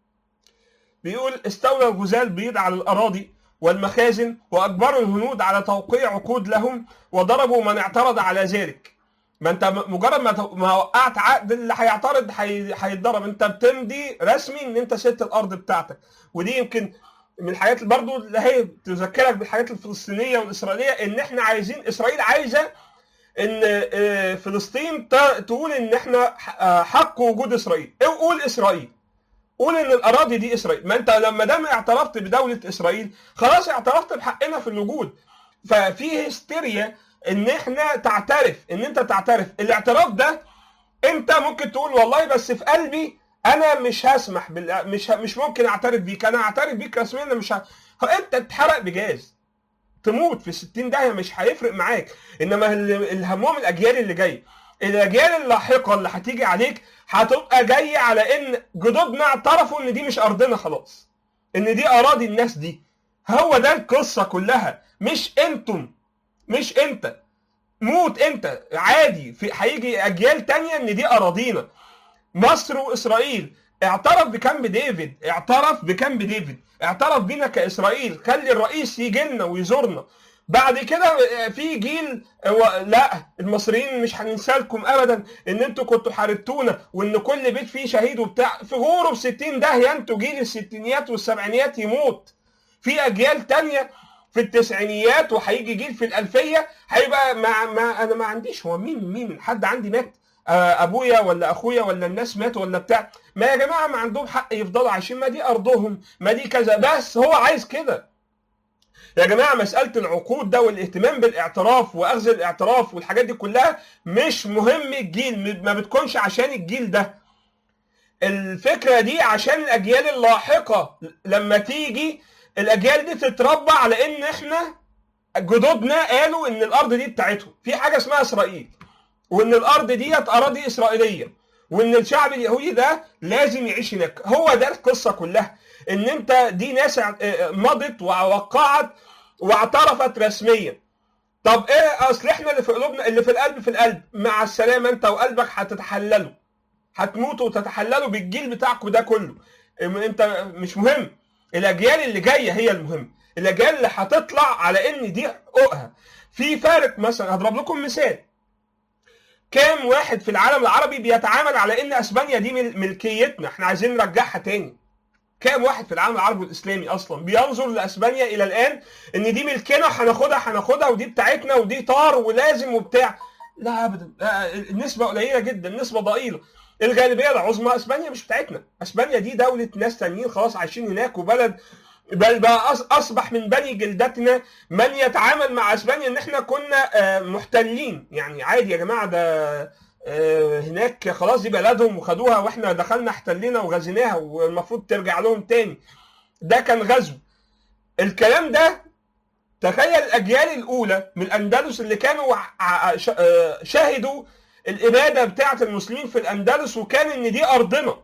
بيقول استولى الغزاة البيض على الأراضي والمخازن وأجبروا الهنود على توقيع عقود لهم وضربوا من اعترض على ذلك ما انت م- مجرد ما ت- ما وقعت عقد اللي هيعترض هي- هيتضرب انت بتمضي رسمي ان انت سبت الارض بتاعتك ودي يمكن من الحاجات اللي برضو اللي هي تذكرك بالحاجات الفلسطينيه والاسرائيليه ان احنا عايزين اسرائيل عايزه ان آه، فلسطين ت- تقول ان احنا ح- آه، حق وجود اسرائيل او قول اسرائيل قول ان الاراضي دي اسرائيل ما انت لما دام اعترفت بدوله اسرائيل خلاص اعترفت بحقنا في الوجود ففي هستيريا ان احنا تعترف ان انت تعترف الاعتراف ده انت ممكن تقول والله بس في قلبي انا مش هسمح بال... مش ه... مش ممكن اعترف بيك انا اعترف بيك رسميا أنا مش ه... هو انت تتحرق بجاز تموت في 60 داهيه مش هيفرق معاك انما ال- الهمهم الاجيال اللي جايه الاجيال اللاحقه اللي هتيجي عليك هتبقى جايه على ان جدودنا اعترفوا ان دي مش ارضنا خلاص ان دي اراضي الناس دي هو ده القصه كلها مش انتم مش انت موت انت عادي في هيجي اجيال تانية ان دي اراضينا مصر واسرائيل اعترف بكامب ديفيد اعترف بكامب ديفيد اعترف بينا كاسرائيل خلي الرئيس يجي لنا ويزورنا بعد كده في جيل و- لا المصريين مش هننسى لكم ابدا ان انتوا كنتوا حاربتونا وان كل بيت فيه شهيد وبتاع في غوره ب 60 داهيه انتوا جيل الستينيات والسبعينيات يموت في اجيال تانية في التسعينيات وهيجي جيل في الالفيه هيبقى ما, ما انا ما عنديش هو مين مين حد عندي مات آه، ابويا ولا اخويا ولا الناس ماتوا ولا بتاع ما يا جماعه ما عندهم حق يفضلوا عايشين ما دي ارضهم ما دي كذا بس هو عايز كده يا جماعه مساله العقود ده والاهتمام بالاعتراف واخذ الاعتراف والحاجات دي كلها مش مهم الجيل ما بتكونش عشان الجيل ده الفكره دي عشان الاجيال اللاحقه لما تيجي الاجيال دي تتربى على ان احنا جدودنا قالوا ان الارض دي بتاعتهم في حاجه اسمها اسرائيل وان الارض ديت اراضي اسرائيليه وان الشعب اليهودي ده لازم يعيش هناك هو ده القصه كلها ان انت دي ناس ع- مضت ووقعت واعترفت رسميا طب ايه اصل احنا اللي في قلوبنا اللي في القلب في القلب مع السلامه انت وقلبك هتتحللوا هتموتوا وتتحللوا بالجيل بتاعكم ده كله ام- انت مش مهم الاجيال اللي جايه هي المهم الاجيال اللي هتطلع على ان دي حقوقها في فارق مثلا هضرب لكم مثال كام واحد في العالم العربي بيتعامل على ان اسبانيا دي مل- ملكيتنا احنا عايزين نرجعها تاني كام واحد في العالم العربي والاسلامي اصلا بينظر لاسبانيا الى الان ان دي ملكنا هناخدها هناخدها ودي بتاعتنا ودي طار ولازم وبتاع لا ابدا لا، النسبه قليله جدا النسبه ضئيله الغالبيه العظمى اسبانيا مش بتاعتنا اسبانيا دي دوله ناس تانيين خلاص عايشين هناك وبلد بل بقى أص- اصبح من بني جلدتنا من يتعامل مع اسبانيا ان احنا كنا آه، محتلين يعني عادي يا جماعه ده آه، هناك خلاص دي بلدهم وخدوها واحنا دخلنا احتلينا وغزيناها والمفروض ترجع لهم تاني ده كان غزو الكلام ده تخيل الاجيال الاولى من الاندلس اللي كانوا ع- ش- آه، شهدوا الاباده بتاعه المسلمين في الاندلس وكان ان دي ارضنا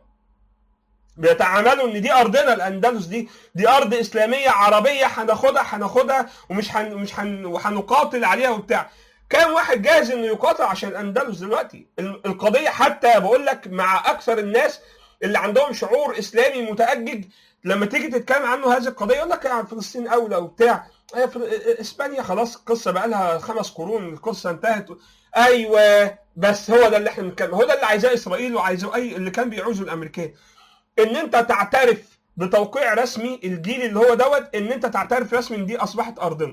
بيتعاملوا ان دي ارضنا الاندلس دي دي ارض اسلاميه عربيه هناخدها هناخدها ومش هن مش هن وهنقاتل عليها وبتاع كام واحد جاهز انه يقاتل عشان الاندلس دلوقتي ال- القضيه حتى بقول لك مع اكثر الناس اللي عندهم شعور اسلامي متأجج لما تيجي تتكلم عنه هذه القضيه يقول لك يعني فلسطين اولى وبتاع هي فل- اسبانيا خلاص القصه بقى لها خمس قرون القصه انتهت ايوه بس هو ده اللي احنا بنتكلم هو ده اللي عايزاه اسرائيل وعايزاه اي اللي كان بيعوزه الامريكان ان انت تعترف بتوقيع رسمي الجيل اللي هو دوت ان انت تعترف رسمي ان دي اصبحت ارضنا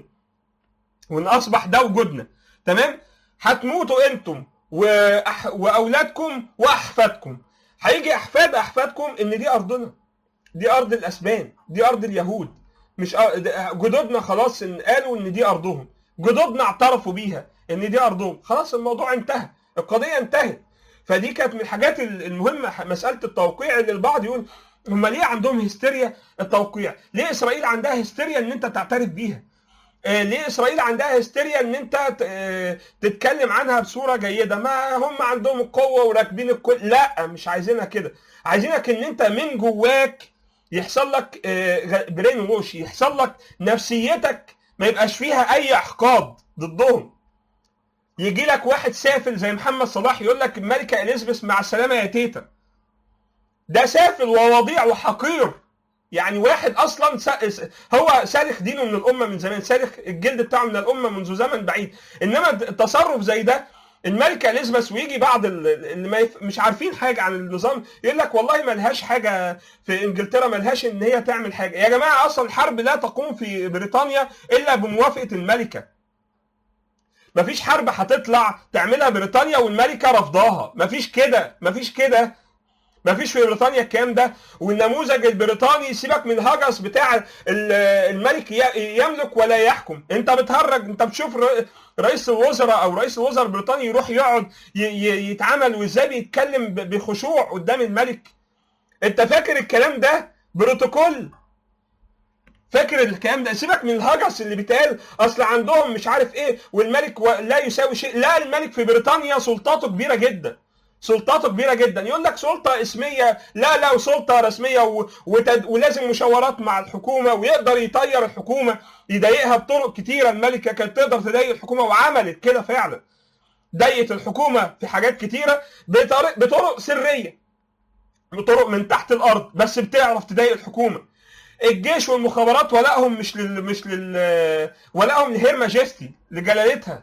وان اصبح ده وجودنا تمام هتموتوا انتم وأح... واولادكم واحفادكم هيجي احفاد احفادكم ان دي ارضنا دي ارض الاسبان دي ارض اليهود مش أ- ده- جدودنا خلاص إن قالوا ان دي ارضهم جدودنا اعترفوا بيها ان دي ارضهم خلاص الموضوع انتهى القضيه انتهت فدي كانت من الحاجات المهمه مساله التوقيع اللي البعض يقول هم ليه عندهم هستيريا التوقيع؟ ليه اسرائيل عندها هستيريا ان انت تعترف بيها؟ آه، ليه اسرائيل عندها هستيريا ان انت ت- آه، تتكلم عنها بصوره جيده؟ ما هم عندهم القوه وراكبين الكل، لا مش عايزينها كده، عايزينك ان انت من جواك يحصل لك برين ووش يحصل لك نفسيتك ما يبقاش فيها اي احقاد ضدهم يجي لك واحد سافل زي محمد صلاح يقول لك الملكه اليزابيث مع السلامه يا تيتا ده سافل ووضيع وحقير يعني واحد اصلا س- هو سالخ دينه من الامه من زمان سالخ الجلد بتاعه من الامه منذ زمن بعيد انما التصرف زي ده الملكه اليزابيث ويجي بعض ال- اللي ما يف- مش عارفين حاجه عن النظام يقول لك والله ما لهاش حاجه في انجلترا ما لهاش ان هي تعمل حاجه يا جماعه اصلا الحرب لا تقوم في بريطانيا الا بموافقه الملكه مفيش حرب هتطلع تعملها بريطانيا والملكه رفضاها مفيش كده مفيش كده مفيش في بريطانيا الكلام ده والنموذج البريطاني سيبك من الهجس بتاع ال- الملك ي- يملك ولا يحكم انت بتهرج انت بتشوف ر- رئيس الوزراء او رئيس الوزراء البريطاني يروح يقعد ي- ي- يتعامل وازاي بيتكلم ب- بخشوع قدام الملك انت فاكر الكلام ده بروتوكول فاكر الكلام ده سيبك من الهجس اللي بيتقال اصل عندهم مش عارف ايه والملك و- لا يساوي شيء لا الملك في بريطانيا سلطاته كبيره جدا سلطاته كبيره جدا يقول لك سلطه اسميه لا لا وسلطه رسميه و... وتد... ولازم مشاورات مع الحكومه ويقدر يطير الحكومه يضايقها بطرق كتيره الملكه كانت تقدر تضايق الحكومه وعملت كده فعلا ضايقت الحكومه في حاجات كتيره بطرق بطرق سريه بطرق من تحت الارض بس بتعرف تضايق الحكومه الجيش والمخابرات ولائهم مش لل مش لل ولائهم لهير ماجستي لجلالتها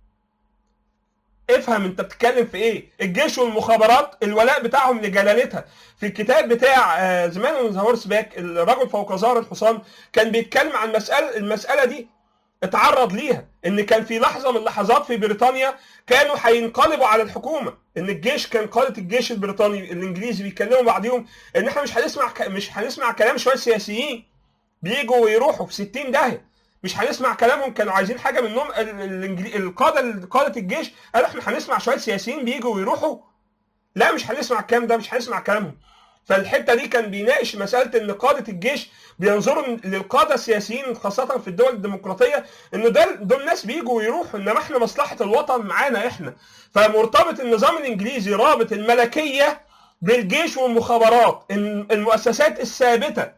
افهم انت بتتكلم في ايه الجيش والمخابرات الولاء بتاعهم لجلالتها في الكتاب بتاع زمان اون ذا هورس باك الرجل فوق ظهر الحصان كان بيتكلم عن مسألة المسألة دي اتعرض ليها ان كان في لحظه من اللحظات في بريطانيا كانوا هينقلبوا على الحكومه ان الجيش كان قاده الجيش البريطاني الانجليزي بيتكلموا بعضهم ان احنا مش هنسمع ك... مش هنسمع كلام شويه سياسيين بيجوا ويروحوا في 60 داهيه مش هنسمع كلامهم كانوا عايزين حاجه منهم ال- الإنجلي... القاده قاده الجيش قالوا احنا هنسمع شويه سياسيين بيجوا ويروحوا لا مش هنسمع الكلام ده مش هنسمع كلامهم فالحته دي كان بيناقش مساله ان قاده الجيش بينظروا للقاده السياسيين خاصه في الدول الديمقراطيه ان دول دول ناس بيجوا ويروحوا انما احنا مصلحه الوطن معانا احنا فمرتبط النظام الانجليزي رابط الملكيه بالجيش والمخابرات المؤسسات الثابته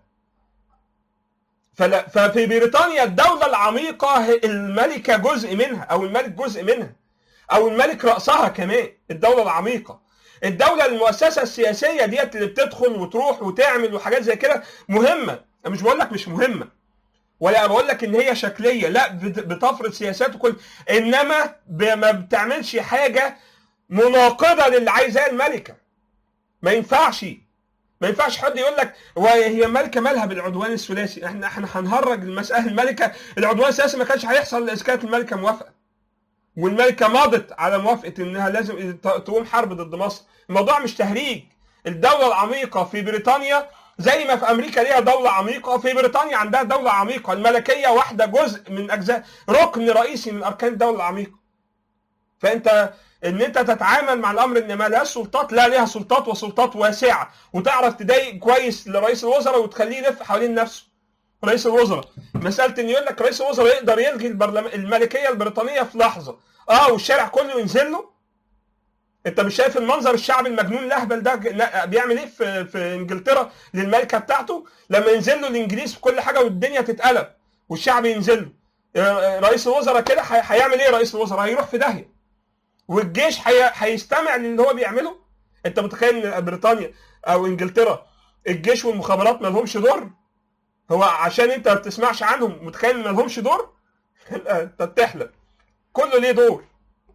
فلا ففي بريطانيا الدوله العميقه الملكه جزء منها او الملك جزء منها او الملك راسها كمان الدوله العميقه الدوله المؤسسه السياسيه ديت اللي بتدخل وتروح وتعمل وحاجات زي كده مهمه أنا مش بقول لك مش مهمه ولا بقول لك ان هي شكليه لا بت- بتفرض سياسات وكل انما ب- ما بتعملش حاجه مناقضه للي عايزاه الملكه ما ينفعش ما ينفعش حد يقول لك وهي الملكه مالها بالعدوان الثلاثي احنا احنا هنهرج المساله الملكه العدوان الثلاثي ما كانش هيحصل اذا كانت الملكه موافقه والملكه مضت على موافقه انها لازم ت- تقوم حرب ضد مصر الموضوع مش تهريج الدوله العميقه في بريطانيا زي ما في امريكا ليها دوله عميقه في بريطانيا عندها دوله عميقه الملكيه واحده جزء من اجزاء ركن رئيسي من اركان الدوله العميقه فانت ان انت تتعامل مع الامر ان ما لهاش سلطات لا ليها سلطات وسلطات واسعه وتعرف تضايق كويس لرئيس الوزراء وتخليه يلف حوالين نفسه رئيس الوزراء مساله ان يقول لك رئيس الوزراء يقدر يلغي البرلمان الملكيه البريطانيه في لحظه اه والشارع كله ينزل له انت مش شايف المنظر الشعب المجنون الاهبل ده ج- بيعمل ايه في في انجلترا للملكه بتاعته لما ينزل له الانجليز في كل حاجه والدنيا تتقلب والشعب ينزل له آه، رئيس الوزراء كده هي- هيعمل ايه رئيس الوزراء هيروح في داهيه والجيش هي- هيستمع للي هو بيعمله انت متخيل ان بريطانيا او انجلترا الجيش والمخابرات ما لهمش دور هو عشان انت ما بتسمعش عنهم متخيل ان ما لهمش دور انت بتحلم كله ليه دور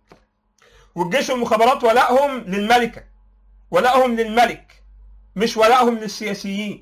والجيش والمخابرات ولائهم للملكه ولائهم للملك مش ولائهم للسياسيين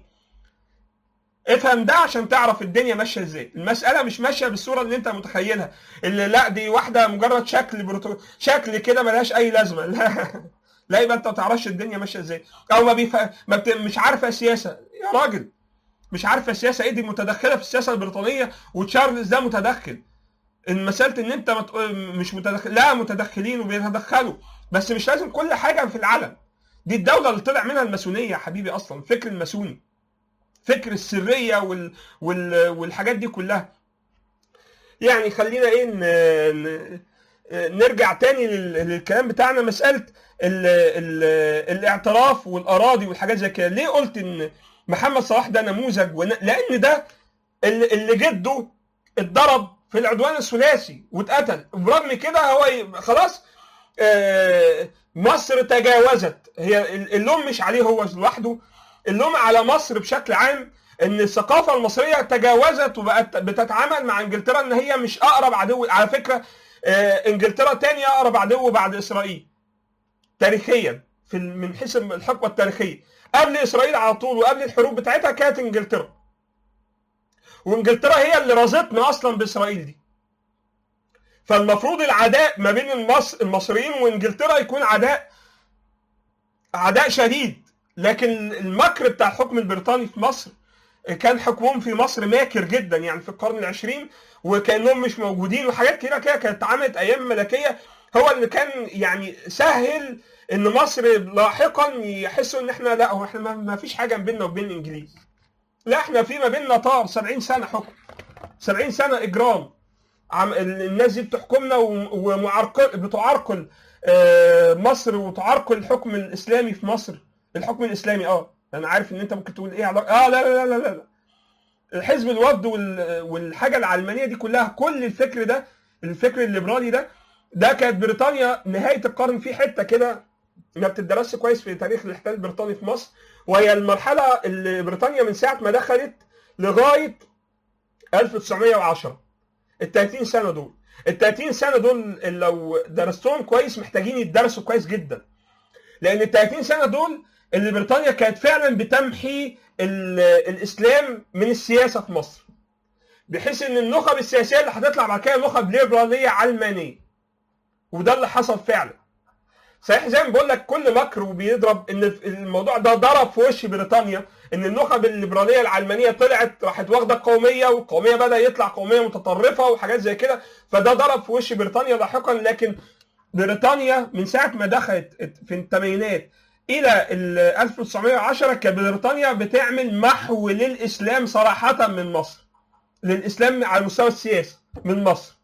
افهم ده عشان تعرف الدنيا ماشيه ازاي المساله مش ماشيه بالصوره اللي انت متخيلها اللي لا دي واحده مجرد شكل بروتو... شكل كده ملهاش اي لازمه لا لا يبقى انت ما تعرفش الدنيا ماشيه ازاي او ما, بيف... ما بت... مش عارفه سياسه يا راجل مش عارفه السياسه ايه دي متدخله في السياسه البريطانيه وتشارلز ده متدخل ان مساله ان انت مت... مش متدخل لا متدخلين وبيتدخلوا بس مش لازم كل حاجه في العالم دي الدوله اللي طلع منها الماسونيه يا حبيبي اصلا الفكر الماسوني فكر السريه وال... وال... والحاجات دي كلها يعني خلينا ايه ن... ن... نرجع تاني لل... للكلام بتاعنا مساله ال... ال... الاعتراف والاراضي والحاجات زي كده ليه قلت ان محمد صلاح ده نموذج ون... لان ده اللي, اللي جده اتضرب في العدوان الثلاثي واتقتل برغم كده هو ي... خلاص آه... مصر تجاوزت هي اللوم مش عليه هو لوحده اللوم على مصر بشكل عام ان الثقافه المصريه تجاوزت وبقت بتتعامل مع انجلترا ان هي مش اقرب عدو على فكره آه، انجلترا تاني اقرب عدو بعد اسرائيل تاريخيا في ال- من حيث الحقبه التاريخيه قبل اسرائيل على طول وقبل الحروب بتاعتها كانت انجلترا وانجلترا هي اللي رازتنا اصلا باسرائيل دي فالمفروض العداء ما بين المصر المصريين وانجلترا يكون عداء عداء شديد لكن المكر بتاع الحكم البريطاني في مصر كان حكمهم في مصر ماكر جدا يعني في القرن العشرين وكانهم مش موجودين وحاجات كده كده كانت اتعملت ايام ملكيه هو اللي كان يعني سهل ان مصر لاحقا يحسوا ان احنا لا هو احنا ما- ما فيش حاجه ما بيننا وبين الانجليز لا احنا في ما بيننا طار 70 سنه حكم 70 سنه اجرام عم الناس دي بتحكمنا و- ومعرقل بتعرقل آه، مصر وتعرقل الحكم الاسلامي في مصر الحكم الاسلامي اه انا عارف ان انت ممكن تقول ايه علاقه اه لا لا لا لا لا الحزب الوفد وال- والحاجه العلمانيه دي كلها كل الفكر ده الفكر الليبرالي ده ده كانت بريطانيا نهايه القرن في حته كده ما بتدرسش كويس في تاريخ الاحتلال البريطاني في مصر وهي المرحله اللي بريطانيا من ساعه ما دخلت لغايه 1910 ال 30 سنه دول ال 30 سنه دول لو درستهم كويس محتاجين يتدرسوا كويس جدا لان ال 30 سنه دول اللي بريطانيا كانت فعلا بتمحي ال- الاسلام من السياسه في مصر بحيث ان النخب السياسيه اللي هتطلع بعد كده نخب ليبراليه علمانيه وده اللي حصل فعلا صحيح زي ما بقول لك كل مكر وبيضرب ان الموضوع ده ضرب في وش بريطانيا ان النخب الليبراليه العلمانيه طلعت راحت واخده القوميه والقوميه بدا يطلع قوميه متطرفه وحاجات زي كده فده ضرب في وش بريطانيا لاحقا لكن بريطانيا من ساعه ما دخلت في الثمانينات الى ال 1910 كانت بريطانيا بتعمل محو للاسلام صراحه من مصر للاسلام على المستوى السياسي من مصر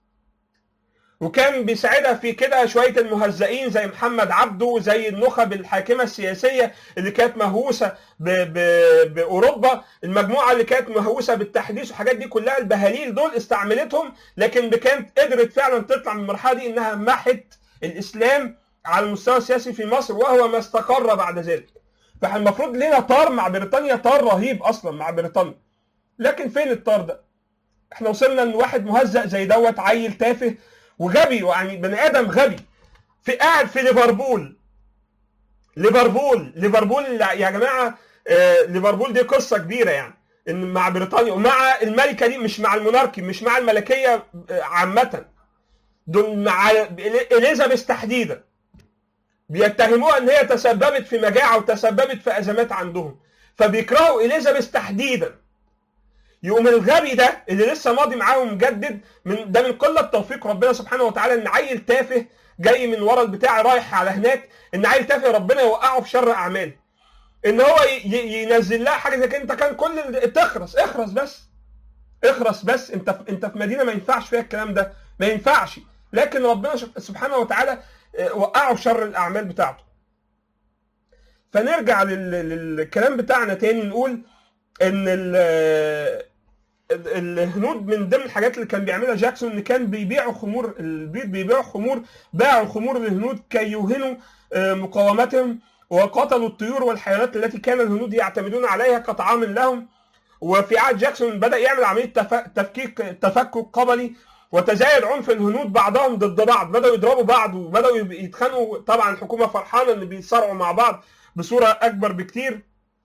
وكان بيساعدها في كده شويه المهزئين زي محمد عبده زي النخب الحاكمه السياسيه اللي كانت مهووسه ب ب باوروبا المجموعه اللي كانت مهووسه بالتحديث والحاجات دي كلها البهاليل دول استعملتهم لكن كانت قدرت فعلا تطلع من المرحله دي انها محت الاسلام على المستوى السياسي في مصر وهو ما استقر بعد ذلك فاحنا المفروض لنا طار مع بريطانيا طار رهيب اصلا مع بريطانيا لكن فين الطار ده احنا وصلنا لواحد مهزأ زي دوت عيل تافه وغبي يعني بني ادم غبي في قاعد في ليفربول ليفربول ليفربول يا جماعه آه ليفربول دي قصه كبيره يعني ان مع بريطانيا ومع الملكه دي مش مع الموناركي مش مع الملكيه آه، عامه دول مع اليزابيث تحديدا بيتهموها ان هي تسببت في مجاعه وتسببت في ازمات عندهم فبيكرهوا اليزابيث تحديدا يقوم الغبي ده اللي لسه ماضي معاهم مجدد من ده من قله توفيق ربنا سبحانه وتعالى ان عيل تافه جاي من ورا البتاع رايح على هناك ان عيل تافه ربنا يوقعه في شر اعماله ان هو ي- ي- ينزل لها حاجه زي كده انت كان كل ال- تخرس اخرس بس اخرس بس انت في انت في مدينه ما ينفعش فيها الكلام ده ما ينفعش لكن ربنا سب- سبحانه وتعالى آه، وقعه في شر الاعمال بتاعته فنرجع لل- للكلام بتاعنا تاني نقول ان ال- ال- الهنود من ضمن الحاجات اللي كان بيعملها جاكسون ان كان بيبيعوا خمور البيض بيبيعوا خمور باعوا الخمور للهنود كي يوهنوا آه، مقاومتهم وقتلوا الطيور والحيوانات التي كان الهنود يعتمدون عليها كطعام لهم وفي عهد جاكسون بدا يعمل عمليه تف- تفكيك تفكك قبلي وتزايد عنف الهنود بعضهم ضد بعض بداوا يضربوا بعض وبداوا يب- يتخانقوا طبعا الحكومه فرحانه ان بيتصارعوا مع بعض بصوره اكبر بكتير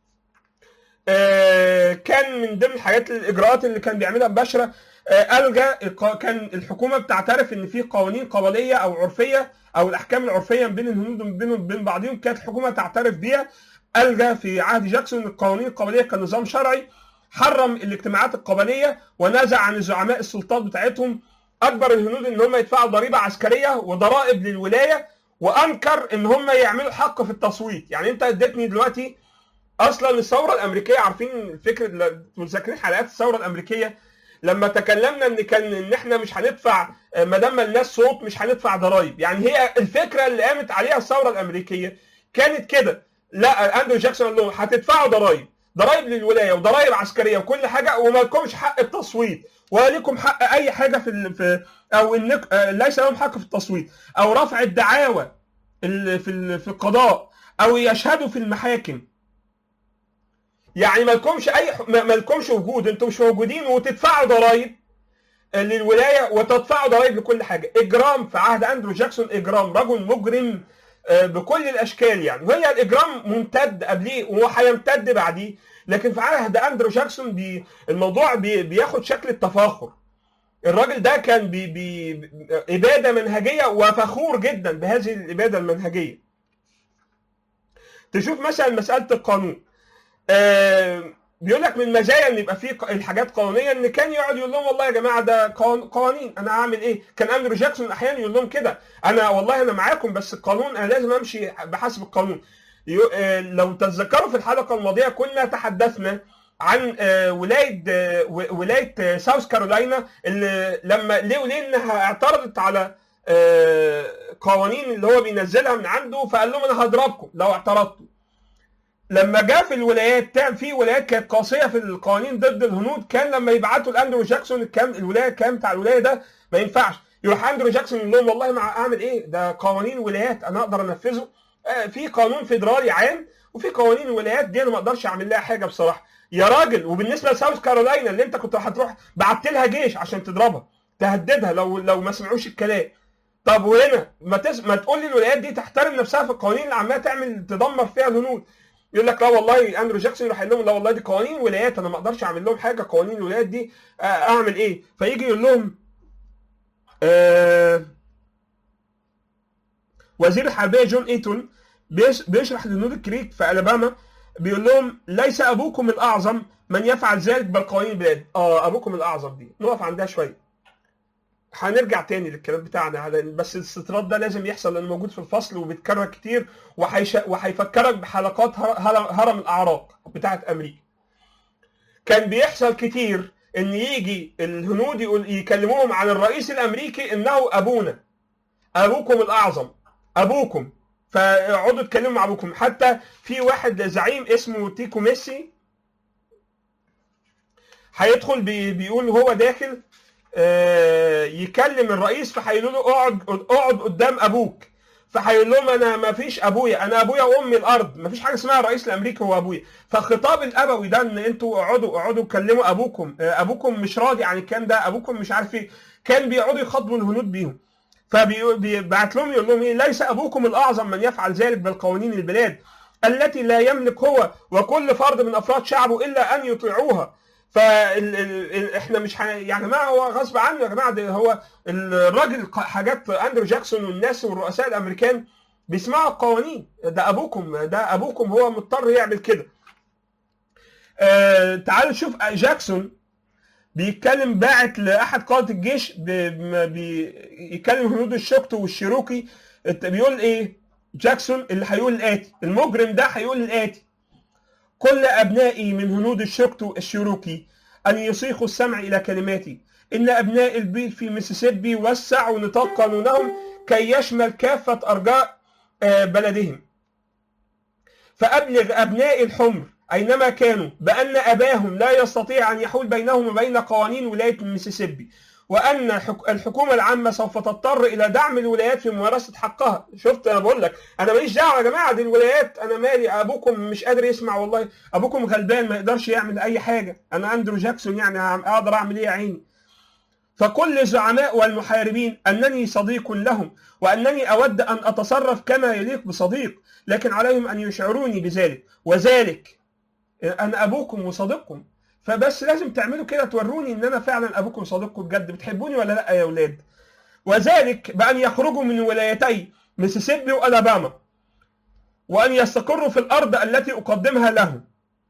آه، كان من ضمن الحاجات الاجراءات اللي كان بيعملها مباشره آه، الجا الق- كان الحكومه بتعترف ان في قوانين قبليه او عرفيه او الاحكام العرفيه بين الهنود وبين بين بعضهم كانت الحكومه تعترف بيها الجا في عهد جاكسون القوانين القبليه كنظام شرعي حرم الاجتماعات القبليه ونزع عن الزعماء السلطات بتاعتهم اجبر الهنود ان هم يدفعوا ضريبه عسكريه وضرائب للولايه وانكر ان هم يعملوا حق في التصويت يعني انت اديتني دلوقتي اصلا الثوره الامريكيه عارفين فكره مذاكرين حلقات الثوره الامريكيه لما تكلمنا ان كان ان احنا مش هندفع آه، ما دام الناس صوت مش هندفع ضرائب يعني هي الفكره اللي قامت عليها الثوره الامريكيه كانت كده لا اندرو جاكسون قال لهم هتدفعوا ضرائب ضرائب للولايه وضرائب عسكريه وكل حاجه وما لكمش حق التصويت ولا لكم حق اي حاجه في ال- في او انك آه، ليس لهم حق في التصويت او رفع الدعاوى ال- في ال- في القضاء او يشهدوا في المحاكم يعني ما لكمش اي ما ما لكمش وجود انتم مش موجودين وتدفعوا ضرائب للولايه وتدفعوا ضرائب لكل حاجه اجرام في عهد اندرو جاكسون اجرام رجل مجرم آه، بكل الاشكال يعني وهي الاجرام ممتد قبليه وهيمتد بعديه لكن في عهد اندرو جاكسون بي الموضوع بي بياخد شكل التفاخر الراجل ده كان بي بي اباده منهجيه وفخور جدا بهذه الاباده المنهجيه تشوف مثلا مساله القانون آه، بيقول لك من مزايا ان يبقى في ق- الحاجات قانونيه ان كان يقعد يقول لهم والله يا جماعه ده قوان- قوانين انا هعمل ايه؟ كان اندرو جاكسون احيانا يقول لهم كده انا والله انا معاكم بس القانون انا لازم امشي بحسب القانون. يو- آه، لو تتذكروا في الحلقه الماضيه كنا تحدثنا عن آه، ولايه آه، و- ولايه آه، ساوث كارولاينا اللي لما ليه وليه انها اعترضت على آه، قوانين اللي هو بينزلها من عنده فقال لهم انا هضربكم لو اعترضتوا. لما جاء في الولايات تعمل في ولايات كانت قاسيه في القوانين ضد الهنود كان لما يبعتوا لاندرو جاكسون الكام الولايه الكام بتاع الولايه ده ما ينفعش يروح اندرو جاكسون يقول لهم والله ما اعمل ايه ده قوانين ولايات انا اقدر انفذه آه، في قانون فيدرالي عام وفي قوانين الولايات دي انا ما اقدرش اعمل لها حاجه بصراحه يا راجل وبالنسبه لساوث كارولاينا اللي انت كنت هتروح بعت لها جيش عشان تضربها تهددها لو لو ما سمعوش الكلام طب وهنا ما تس... ما تقول لي الولايات دي تحترم نفسها في القوانين اللي عماله تعمل تدمر فيها الهنود يقول لك لا والله اندرو جاكسون يروح يقول لهم لا والله دي قوانين ولايات انا ما اقدرش اعمل لهم حاجه قوانين الولايات دي آه، اعمل ايه فيجي يقول لهم آه وزير الحربيه جون ايتون بيش- بيشرح للهنود الكريك في الاباما بيقول لهم ليس ابوكم الاعظم من يفعل ذلك بل قوانين البلاد اه ابوكم الاعظم دي نقف عندها شويه هنرجع تاني للكلام بتاعنا لأن بس الاستطراد ده لازم يحصل لانه موجود في الفصل وبيتكرر كتير وهيش... وهيفكرك بحلقات هر... هر- هرم الاعراق بتاعت امريكا. كان بيحصل كتير ان يجي الهنود يقول يكلموهم عن الرئيس الامريكي انه ابونا. ابوكم الاعظم. ابوكم. فاقعدوا اتكلموا مع ابوكم حتى في واحد زعيم اسمه تيكو ميسي هيدخل بي... بيقول هو داخل آه، يكلم الرئيس فهيقولوا له اقعد اقعد قدام ابوك فهيقول لهم انا ما فيش ابويا انا ابويا وامي الارض ما فيش حاجه اسمها الرئيس الامريكي هو ابويا فالخطاب الابوي ده ان انتوا اقعدوا اقعدوا كلموا ابوكم آه، ابوكم مش راضي عن الكلام ده ابوكم مش عارف ايه كان بيقعدوا يخاطبوا الهنود بيهم فبيبعت لهم يقول لهم ايه ليس ابوكم الاعظم من يفعل ذلك بل قوانين البلاد التي لا يملك هو وكل فرد من افراد شعبه الا ان يطيعوها فاحنا مش ح... يا جماعه هو غصب عنه يا جماعه ده هو الراجل ق- حاجات اندرو جاكسون والناس والرؤساء الامريكان بيسمعوا القوانين ده ابوكم ده ابوكم هو مضطر يعمل كده آه تعالوا نشوف جاكسون بيتكلم باعت لاحد قاده الجيش ب- م- بيكلم هنود الشوكتو والشيروكي الت- بيقول ايه جاكسون اللي هيقول الاتي المجرم ده هيقول الاتي كل ابنائي من هنود الشوكتو الشيروكي ان يصيغوا السمع الى كلماتي ان ابناء البيض في ميسيسيبي وسعوا نطاق قانونهم كي يشمل كافه ارجاء آه، بلدهم فأبلغ أبناء الحمر أينما كانوا بأن أباهم لا يستطيع أن يحول بينهم وبين قوانين ولاية المسيسيبي وأن حك- الحكومة العامة سوف تضطر إلى دعم الولايات في ممارسة حقها شفت أنا بقول لك أنا ماليش دعوة يا جماعة دي الولايات أنا مالي أبوكم مش قادر يسمع والله أبوكم غلبان ما يقدرش يعمل أي حاجة أنا أندرو جاكسون يعني أقدر أعمل إيه يا عيني فكل الزعماء والمحاربين أنني صديق لهم وأنني أود أن أتصرف كما يليق بصديق لكن عليهم أن يشعروني بذلك وذلك أنا أبوكم وصديقكم فبس لازم تعملوا كده توروني إن أنا فعلا أبوكم وصديقكم بجد بتحبوني ولا لأ يا أولاد وذلك بأن يخرجوا من ولايتي ميسيسيبي وألاباما وأن يستقروا في الأرض التي أقدمها لهم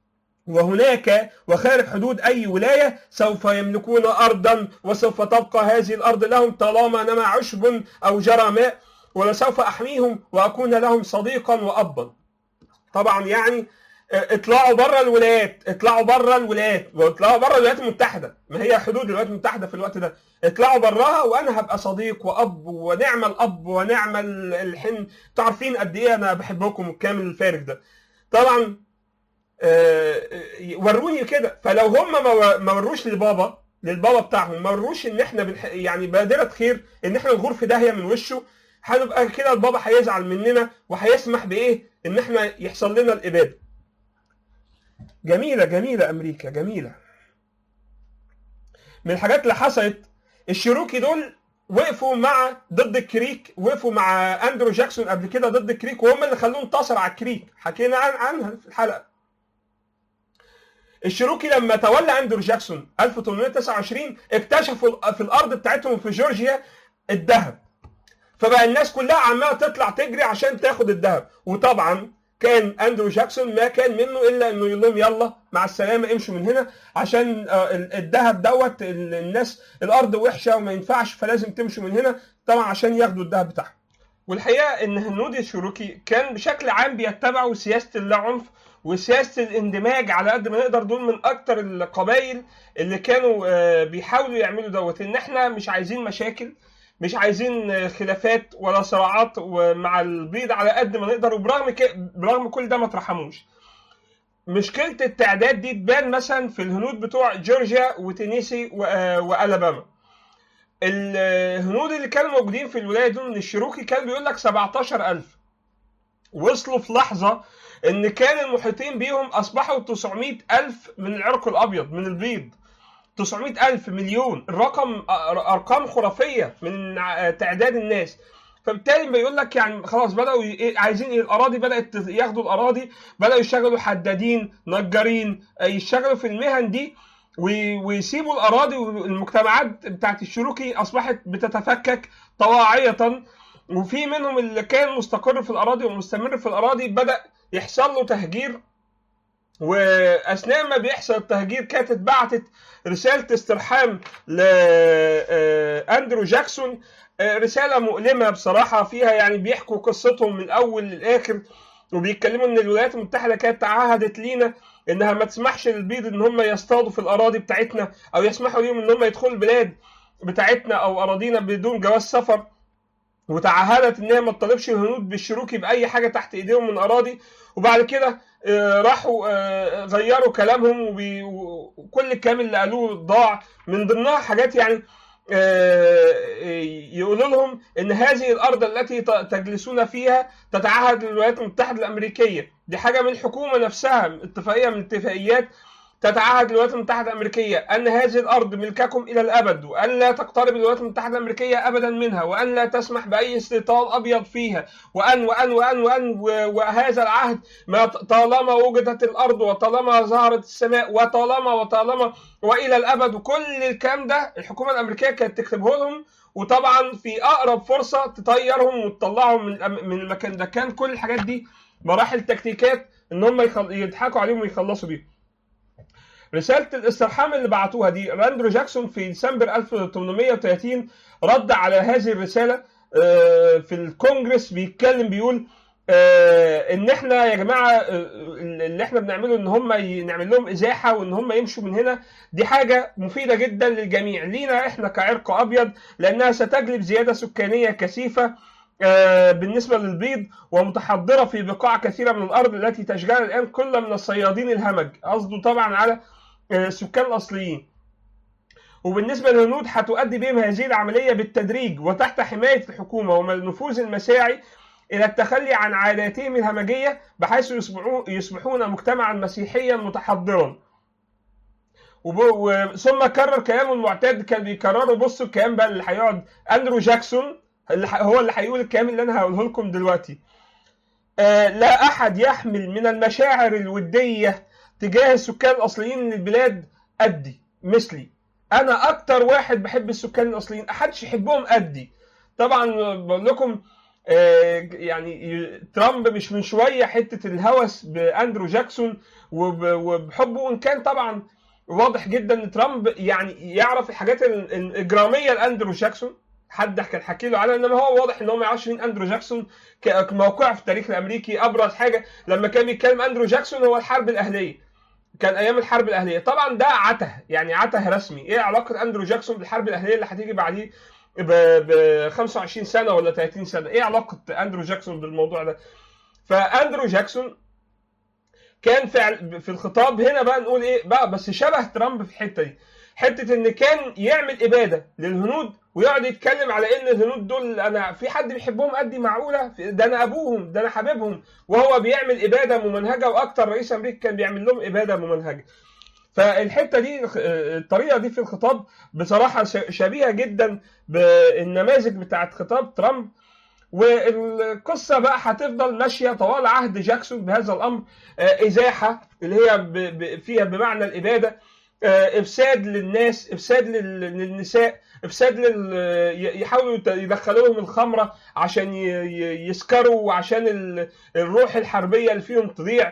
وهناك وخارج حدود أي ولاية سوف يملكون أرضا وسوف تبقى هذه الأرض لهم طالما نما عشب أو جرى ماء ولسوف أحميهم وأكون لهم صديقا وأبا طبعا يعني اه، اطلعوا بره الولايات اطلعوا بره الولايات واطلعوا بره الولايات المتحدة ما هي حدود الولايات المتحدة في الوقت ده اطلعوا براها وانا هبقى صديق واب ونعم الاب ونعم ال- الحن تعرفين قد ايه انا بحبكم الكامل الفارغ ده طبعا آه، وروني كده فلو هم ما ما وروش لبابا للبابا بتاعهم ما وروش ان احنا بنح... يعني بادره خير ان احنا نغور في داهيه من وشه هنبقى كده البابا هيزعل مننا وهيسمح بايه ان احنا يحصل لنا الاباده جميله جميله امريكا جميله من الحاجات اللي حصلت الشيروكي دول وقفوا مع ضد الكريك وقفوا مع اندرو جاكسون قبل كده ضد الكريك وهم اللي خلوه انتصر على الكريك حكينا عن عنها في الحلقه الشيروكي لما تولى اندرو جاكسون 1829 اكتشفوا في الارض بتاعتهم في جورجيا الذهب فبقى الناس كلها عماله تطلع تجري عشان تاخد الذهب وطبعا كان اندرو جاكسون ما كان منه الا انه يقول لهم يلا مع السلامه امشوا من هنا عشان آه، ال- الذهب دوت ال- الناس الارض وحشه وما ينفعش فلازم تمشوا من هنا طبعا عشان ياخدوا الذهب بتاعهم والحقيقه ان هنودي الشروكي كان بشكل عام بيتبعوا سياسه اللاعنف وسياسه الاندماج على قد ما نقدر دول من اكتر القبائل اللي كانوا آه، بيحاولوا يعملوا دوت ان احنا مش عايزين مشاكل مش عايزين آه، خلافات ولا صراعات مع البيض على قد ما نقدر وبرغم ك... برغم كل ده ما ترحموش مشكله التعداد دي تبان مثلا في الهنود بتوع جورجيا وتينيسي و... آه، والاباما الهنود اللي كانوا موجودين في الولايه دول من الشيروكي كان بيقول لك 17000 وصلوا في لحظه ان كان المحيطين بيهم اصبحوا 900000 من العرق الابيض من البيض 900000 مليون الرقم ارقام خرافيه من ع- تعداد الناس فبالتالي بيقول لك يعني خلاص بداوا ي- إيه عايزين ايه الاراضي بدات ياخدوا الاراضي بداوا يشتغلوا حدادين نجارين آه، يشتغلوا في المهن دي وي- ويسيبوا الاراضي والمجتمعات بتاعت الشروكي اصبحت بتتفكك طواعيه وفي منهم اللي كان مستقر في الاراضي ومستمر في الاراضي بدا يحصل له تهجير واثناء ما بيحصل التهجير كانت اتبعتت رساله استرحام لاندرو جاكسون آه، رساله مؤلمه بصراحه فيها يعني بيحكوا قصتهم من الاول للاخر وبيتكلموا ان الولايات المتحده كانت تعهدت لينا انها ما تسمحش للبيض ان هم يصطادوا في الاراضي بتاعتنا او يسمحوا ليهم ان هم يدخلوا البلاد بتاعتنا او اراضينا بدون جواز سفر وتعهدت ان هي ما تطالبش الهنود بالشروكي باي حاجه تحت ايديهم من اراضي وبعد كده آه، راحوا آه، غيروا كلامهم وبي- وكل الكلام اللي قالوه ضاع من ضمنها حاجات يعني آه، يقولوا لهم ان هذه الارض التي ت- تجلسون فيها تتعهد للولايات المتحده الامريكيه دي حاجه من الحكومه نفسها اتفاقيه من الاتفاقيات تتعهد الولايات المتحده الامريكيه ان هذه الارض ملككم الى الابد وان لا تقترب الولايات المتحده الامريكيه ابدا منها وان لا تسمح باي استيطان ابيض فيها وان وان وان وان و- وهذا العهد ما ط- طالما وجدت الارض وطالما ظهرت السماء وطالما وطالما والى الابد وكل الكلام ده الحكومه الامريكيه كانت تكتبه لهم وطبعا في اقرب فرصه تطيرهم وتطلعهم من الأم- من المكان ده كان كل الحاجات دي مراحل تكتيكات ان هم يخل... يضحكوا عليهم ويخلصوا بيهم رساله الاسترحام اللي بعتوها دي راندرو جاكسون في ديسمبر 1830 رد على هذه الرساله آه، في الكونجرس بيتكلم بيقول آه، ان احنا يا جماعه آه، اللي احنا بنعمله ان هم ي- نعمل لهم ازاحه وان هم يمشوا من هنا دي حاجه مفيده جدا للجميع لينا احنا كعرق ابيض لانها ستجلب زياده سكانيه كثيفه آه، بالنسبه للبيض ومتحضره في بقاع كثيره من الارض التي تشغلها الان كل من الصيادين الهمج قصده طبعا على آه، السكان الاصليين وبالنسبه للهنود هتؤدي بهم هذه العمليه بالتدريج وتحت حمايه الحكومه والنفوذ المساعي الى التخلي عن عاداتهم الهمجيه بحيث يصبحون يصبحون مجتمعا مسيحيا متحضرا وب... و... ثم كرر كلامه المعتاد كان بيكرره بصوا الكلام بقى اللي هيقعد اندرو جاكسون اللي ح... هو اللي هيقول الكلام اللي انا هقوله لكم دلوقتي آه لا احد يحمل من المشاعر الوديه تجاه السكان الاصليين من البلاد قدي مثلي انا اكتر واحد بحب السكان الاصليين احدش يحبهم قدي طبعا بقول لكم آه، يعني ي- ترامب مش من شويه حته الهوس باندرو جاكسون وب- وبحبه وان كان طبعا واضح جدا ان ترامب يعني يعرف الحاجات ال- الاجراميه لاندرو جاكسون حد كان حكي له عنها انما هو واضح ان هو ما يعرفش مين اندرو جاكسون ك- كموقعه في التاريخ الامريكي ابرز حاجه لما كان بيتكلم اندرو جاكسون هو الحرب الاهليه كان ايام الحرب الاهليه طبعا ده عته يعني عته رسمي ايه علاقه اندرو جاكسون بالحرب الاهليه اللي هتيجي بعديه ب ب 25 سنه ولا 30 سنه ايه علاقه اندرو جاكسون بالموضوع ده فاندرو جاكسون كان فعل في الخطاب هنا بقى نقول ايه بقى بس شبه ترامب في الحته دي حته ان كان يعمل اباده للهنود ويقعد يتكلم على ان الهنود دول انا في حد بيحبهم قدي معقوله ده انا ابوهم ده انا حبيبهم وهو بيعمل اباده ممنهجه واكتر رئيس امريكا كان بيعمل لهم اباده ممنهجه فالحته دي الطريقه دي في الخطاب بصراحه ش- شبيهه جدا بالنماذج بتاعت خطاب ترامب والقصه بقى هتفضل ماشيه طوال عهد جاكسون بهذا الامر آه، ازاحه اللي هي ب- ب- فيها بمعنى الاباده آه، افساد للناس افساد لل- للنساء افساد لل ي- يحاولوا يت- يدخلوا لهم الخمره عشان ي- ي- يسكروا وعشان ال- الروح الحربيه اللي فيهم تضيع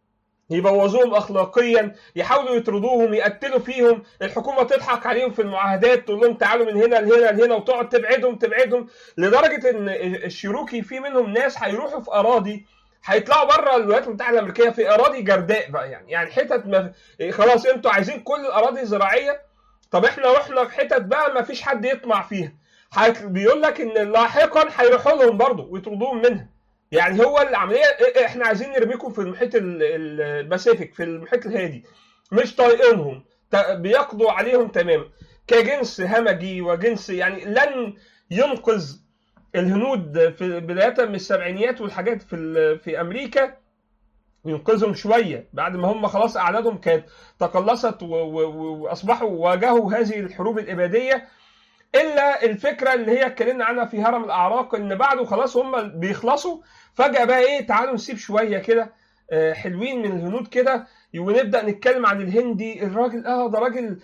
يبوظوهم اخلاقيا يحاولوا يطردوهم يقتلوا فيهم الحكومه تضحك عليهم في المعاهدات تقول لهم تعالوا من هنا لهنا لهنا وتقعد تبعدهم تبعدهم لدرجه ان الشيروكي في منهم ناس هيروحوا في اراضي هيطلعوا بره الولايات المتحده الامريكيه في اراضي جرداء بقى يعني يعني حتت ما خلاص انتوا عايزين كل الاراضي الزراعيه طب احنا رحنا في حتت بقى ما فيش حد يطمع فيها هيت- بيقول لك ان لاحقا هيروحوا لهم برضه ويطردوهم منها يعني هو العمليه إيه- احنا عايزين نرميكم في المحيط ال- ال- الباسيفيك في المحيط الهادي مش طايقينهم ت- بيقضوا عليهم تماما كجنس همجي وجنس يعني لن ينقذ الهنود في بدايه من السبعينيات والحاجات في ال- في امريكا ينقذهم شويه بعد ما هم خلاص اعدادهم كانت تقلصت و- و- واصبحوا واجهوا هذه الحروب الاباديه الا الفكره اللي هي اتكلمنا عنها في هرم الاعراق ان بعده خلاص هم بيخلصوا فجاه بقى ايه تعالوا نسيب شويه كده آه، حلوين من الهنود كده ونبدا نتكلم عن الهندي الراجل اه ده راجل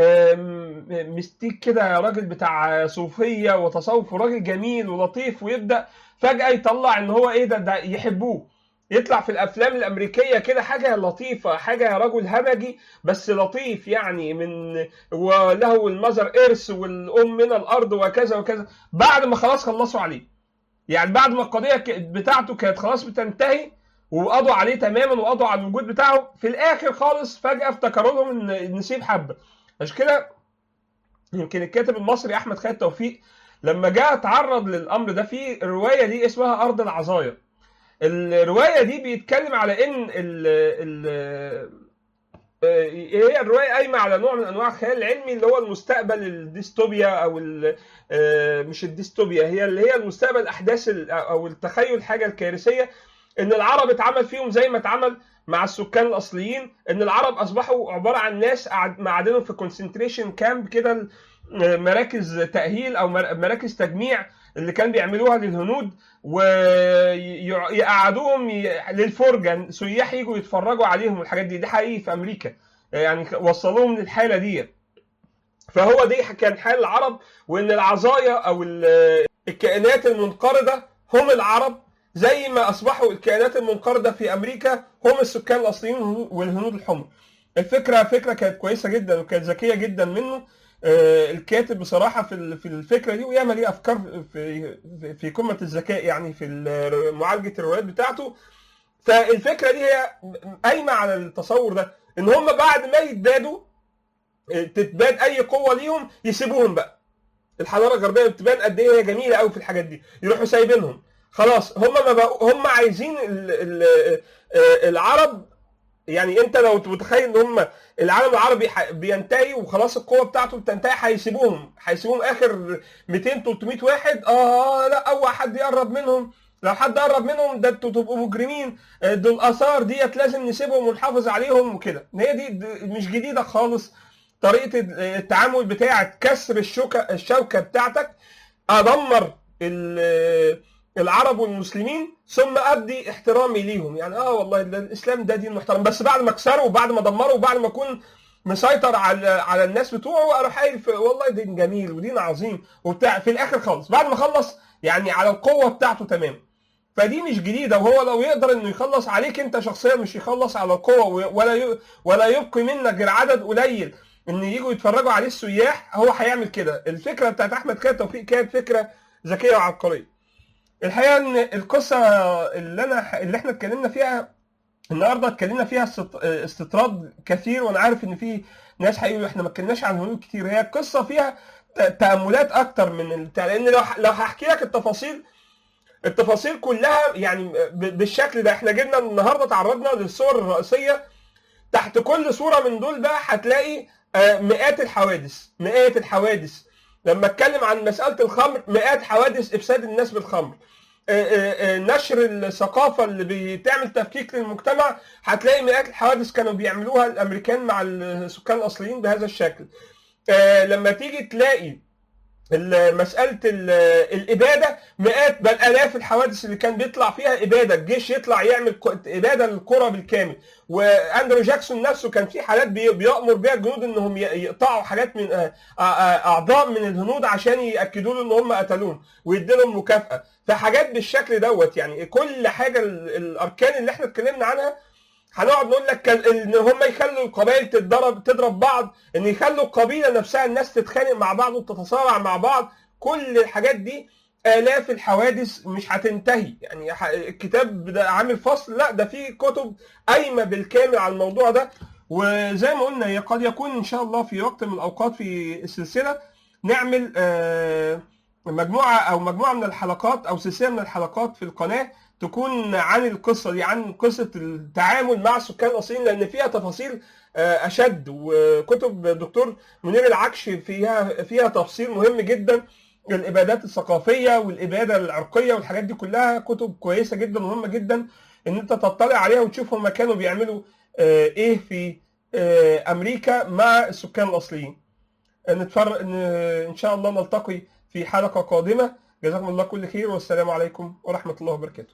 آم، مستيك كده راجل بتاع صوفيه وتصوف وراجل جميل ولطيف ويبدا فجاه يطلع ان هو ايه ده ده يحبوه يطلع في الافلام الامريكيه كده حاجه لطيفه حاجه رجل همجي بس لطيف يعني من وله المذر ايرث والام من الارض وكذا وكذا بعد ما خلاص خلصوا عليه يعني بعد ما القضيه ك- بتاعته كانت خلاص بتنتهي وقضوا عليه تماما وقضوا على الوجود بتاعه في الاخر خالص فجاه افتكروا لهم ان نسيب حبه عشان كده يمكن الكاتب المصري احمد خالد توفيق لما جاء اتعرض للامر ده في روايه دي اسمها ارض العزاير الروايه دي بيتكلم على ان ال ال آه، هي الروايه قايمه على نوع من انواع الخيال العلمي اللي هو المستقبل الديستوبيا او ال- آه، مش الديستوبيا هي اللي هي المستقبل الاحداث ال- او التخيل حاجه الكارثيه ان العرب اتعمل فيهم زي ما اتعمل مع السكان الاصليين ان العرب اصبحوا عباره عن ناس قاعد- معادنهم في كونسنتريشن كامب كده آه، مراكز تاهيل او مر- مراكز تجميع اللي كان بيعملوها للهنود ويقعدوهم للفرجه سياح يجوا يتفرجوا عليهم والحاجات دي دي حقيقي في امريكا يعني وصلوهم للحاله دي فهو دي كان حال العرب وان العزايا او ال- الكائنات المنقرضه هم العرب زي ما اصبحوا الكائنات المنقرضه في امريكا هم السكان الاصليين والهنود الحمر الفكره فكره كانت كويسه جدا وكانت ذكيه جدا منه آه، الكاتب بصراحه في ال- في الفكره دي وياما ليه افكار في في- في قمه الذكاء يعني في ال- معالجه الروايات بتاعته فالفكره دي هي قايمه على التصور ده ان هم بعد ما يتبادوا آه، تتباد اي قوه ليهم يسيبوهم بقى الحضاره الغربيه بتبان قد ايه هي جميله قوي في الحاجات دي يروحوا سايبينهم خلاص هم ما بقوا هم عايزين ال ال آه، العرب يعني انت لو متخيل ان هم العالم العربي ح- بينتهي وخلاص القوه بتاعته بتنتهي هيسيبوهم هيسيبوهم اخر 200 300 واحد اه لا اول حد يقرب منهم لو حد قرب منهم ده انتوا تبقوا مجرمين آه، دول اثار ديت لازم نسيبهم ونحافظ عليهم وكده هي دي د- مش جديده خالص طريقه التعامل بتاعه كسر الشوكه الشوكه بتاعتك ادمر ال- العرب والمسلمين ثم ابدي احترامي ليهم يعني اه والله ده الاسلام ده دين محترم بس بعد ما اكسره وبعد ما ادمره وبعد ما اكون مسيطر على على الناس بتوعه اروح قايل في- والله دين جميل ودين عظيم وبتاع في الاخر خالص بعد ما اخلص يعني على القوه بتاعته تمام فدي مش جديده وهو لو يقدر انه يخلص عليك انت شخصيا مش يخلص على القوه ولا ي- ولا يبقي منك غير عدد قليل ان يجوا يتفرجوا عليه السياح هو هيعمل كده الفكره بتاعت احمد خالد توفيق كانت فكره ذكيه وعبقريه الحقيقه ان القصه اللي انا اللي احنا اتكلمنا فيها النهارده اتكلمنا فيها است- استطراد كثير وانا عارف ان في ناس هيقولوا احنا ما اتكلمناش عن الهنود كتير هي القصه فيها ت- تاملات اكتر من البتاع لان لو لو هحكي لك التفاصيل التفاصيل كلها يعني ب- بالشكل ده احنا جبنا النهارده تعرضنا للصور الرئيسيه تحت كل صوره من دول بقى هتلاقي آه، مئات الحوادث مئات الحوادث لما اتكلم عن مساله الخمر مئات حوادث افساد الناس بالخمر آه، آه، آه، نشر الثقافه اللي بتعمل تفكيك للمجتمع هتلاقي مئات الحوادث كانوا بيعملوها الامريكان مع السكان الاصليين بهذا الشكل آه، لما تيجي تلاقي ال- مساله ال- الاباده مئات بل الاف الحوادث اللي كان بيطلع فيها اباده الجيش يطلع يعمل ك- اباده للقرى بالكامل واندرو جاكسون نفسه كان في حالات بي- بيامر بيها الجنود انهم ي- يقطعوا حاجات من آه، آه، آه، اعضاء من الهنود عشان ياكدوا له ان هم قتلوهم ويدي لهم مكافاه فحاجات بالشكل دوت يعني كل حاجه ال- الاركان اللي احنا اتكلمنا عنها هنقعد نقول لك كان- ان هم يخلوا القبائل تتضرب تضرب بعض ان يخلوا القبيله نفسها الناس تتخانق مع بعض وتتصارع مع بعض كل الحاجات دي آلاف الحوادث مش هتنتهي يعني ح- الكتاب ده عامل فصل لا ده في كتب قايمه بالكامل على الموضوع ده وزي ما قلنا هي قد يكون ان شاء الله في وقت من الاوقات في السلسله نعمل آه، مجموعه او مجموعه من الحلقات او سلسله من الحلقات في القناه تكون عن القصه دي عن قصه التعامل مع السكان الاصليين لان فيها تفاصيل آه، اشد وكتب دكتور منير العكش فيها فيها تفصيل مهم جدا الابادات الثقافيه والاباده العرقيه والحاجات دي كلها كتب كويسه جدا ومهمه جدا ان انت تطلع عليها وتشوف هم كانوا بيعملوا آه، ايه في آه، امريكا مع السكان الاصليين نتفرق ان شاء الله نلتقي في حلقه قادمه جزاكم الله كل خير والسلام عليكم ورحمه الله وبركاته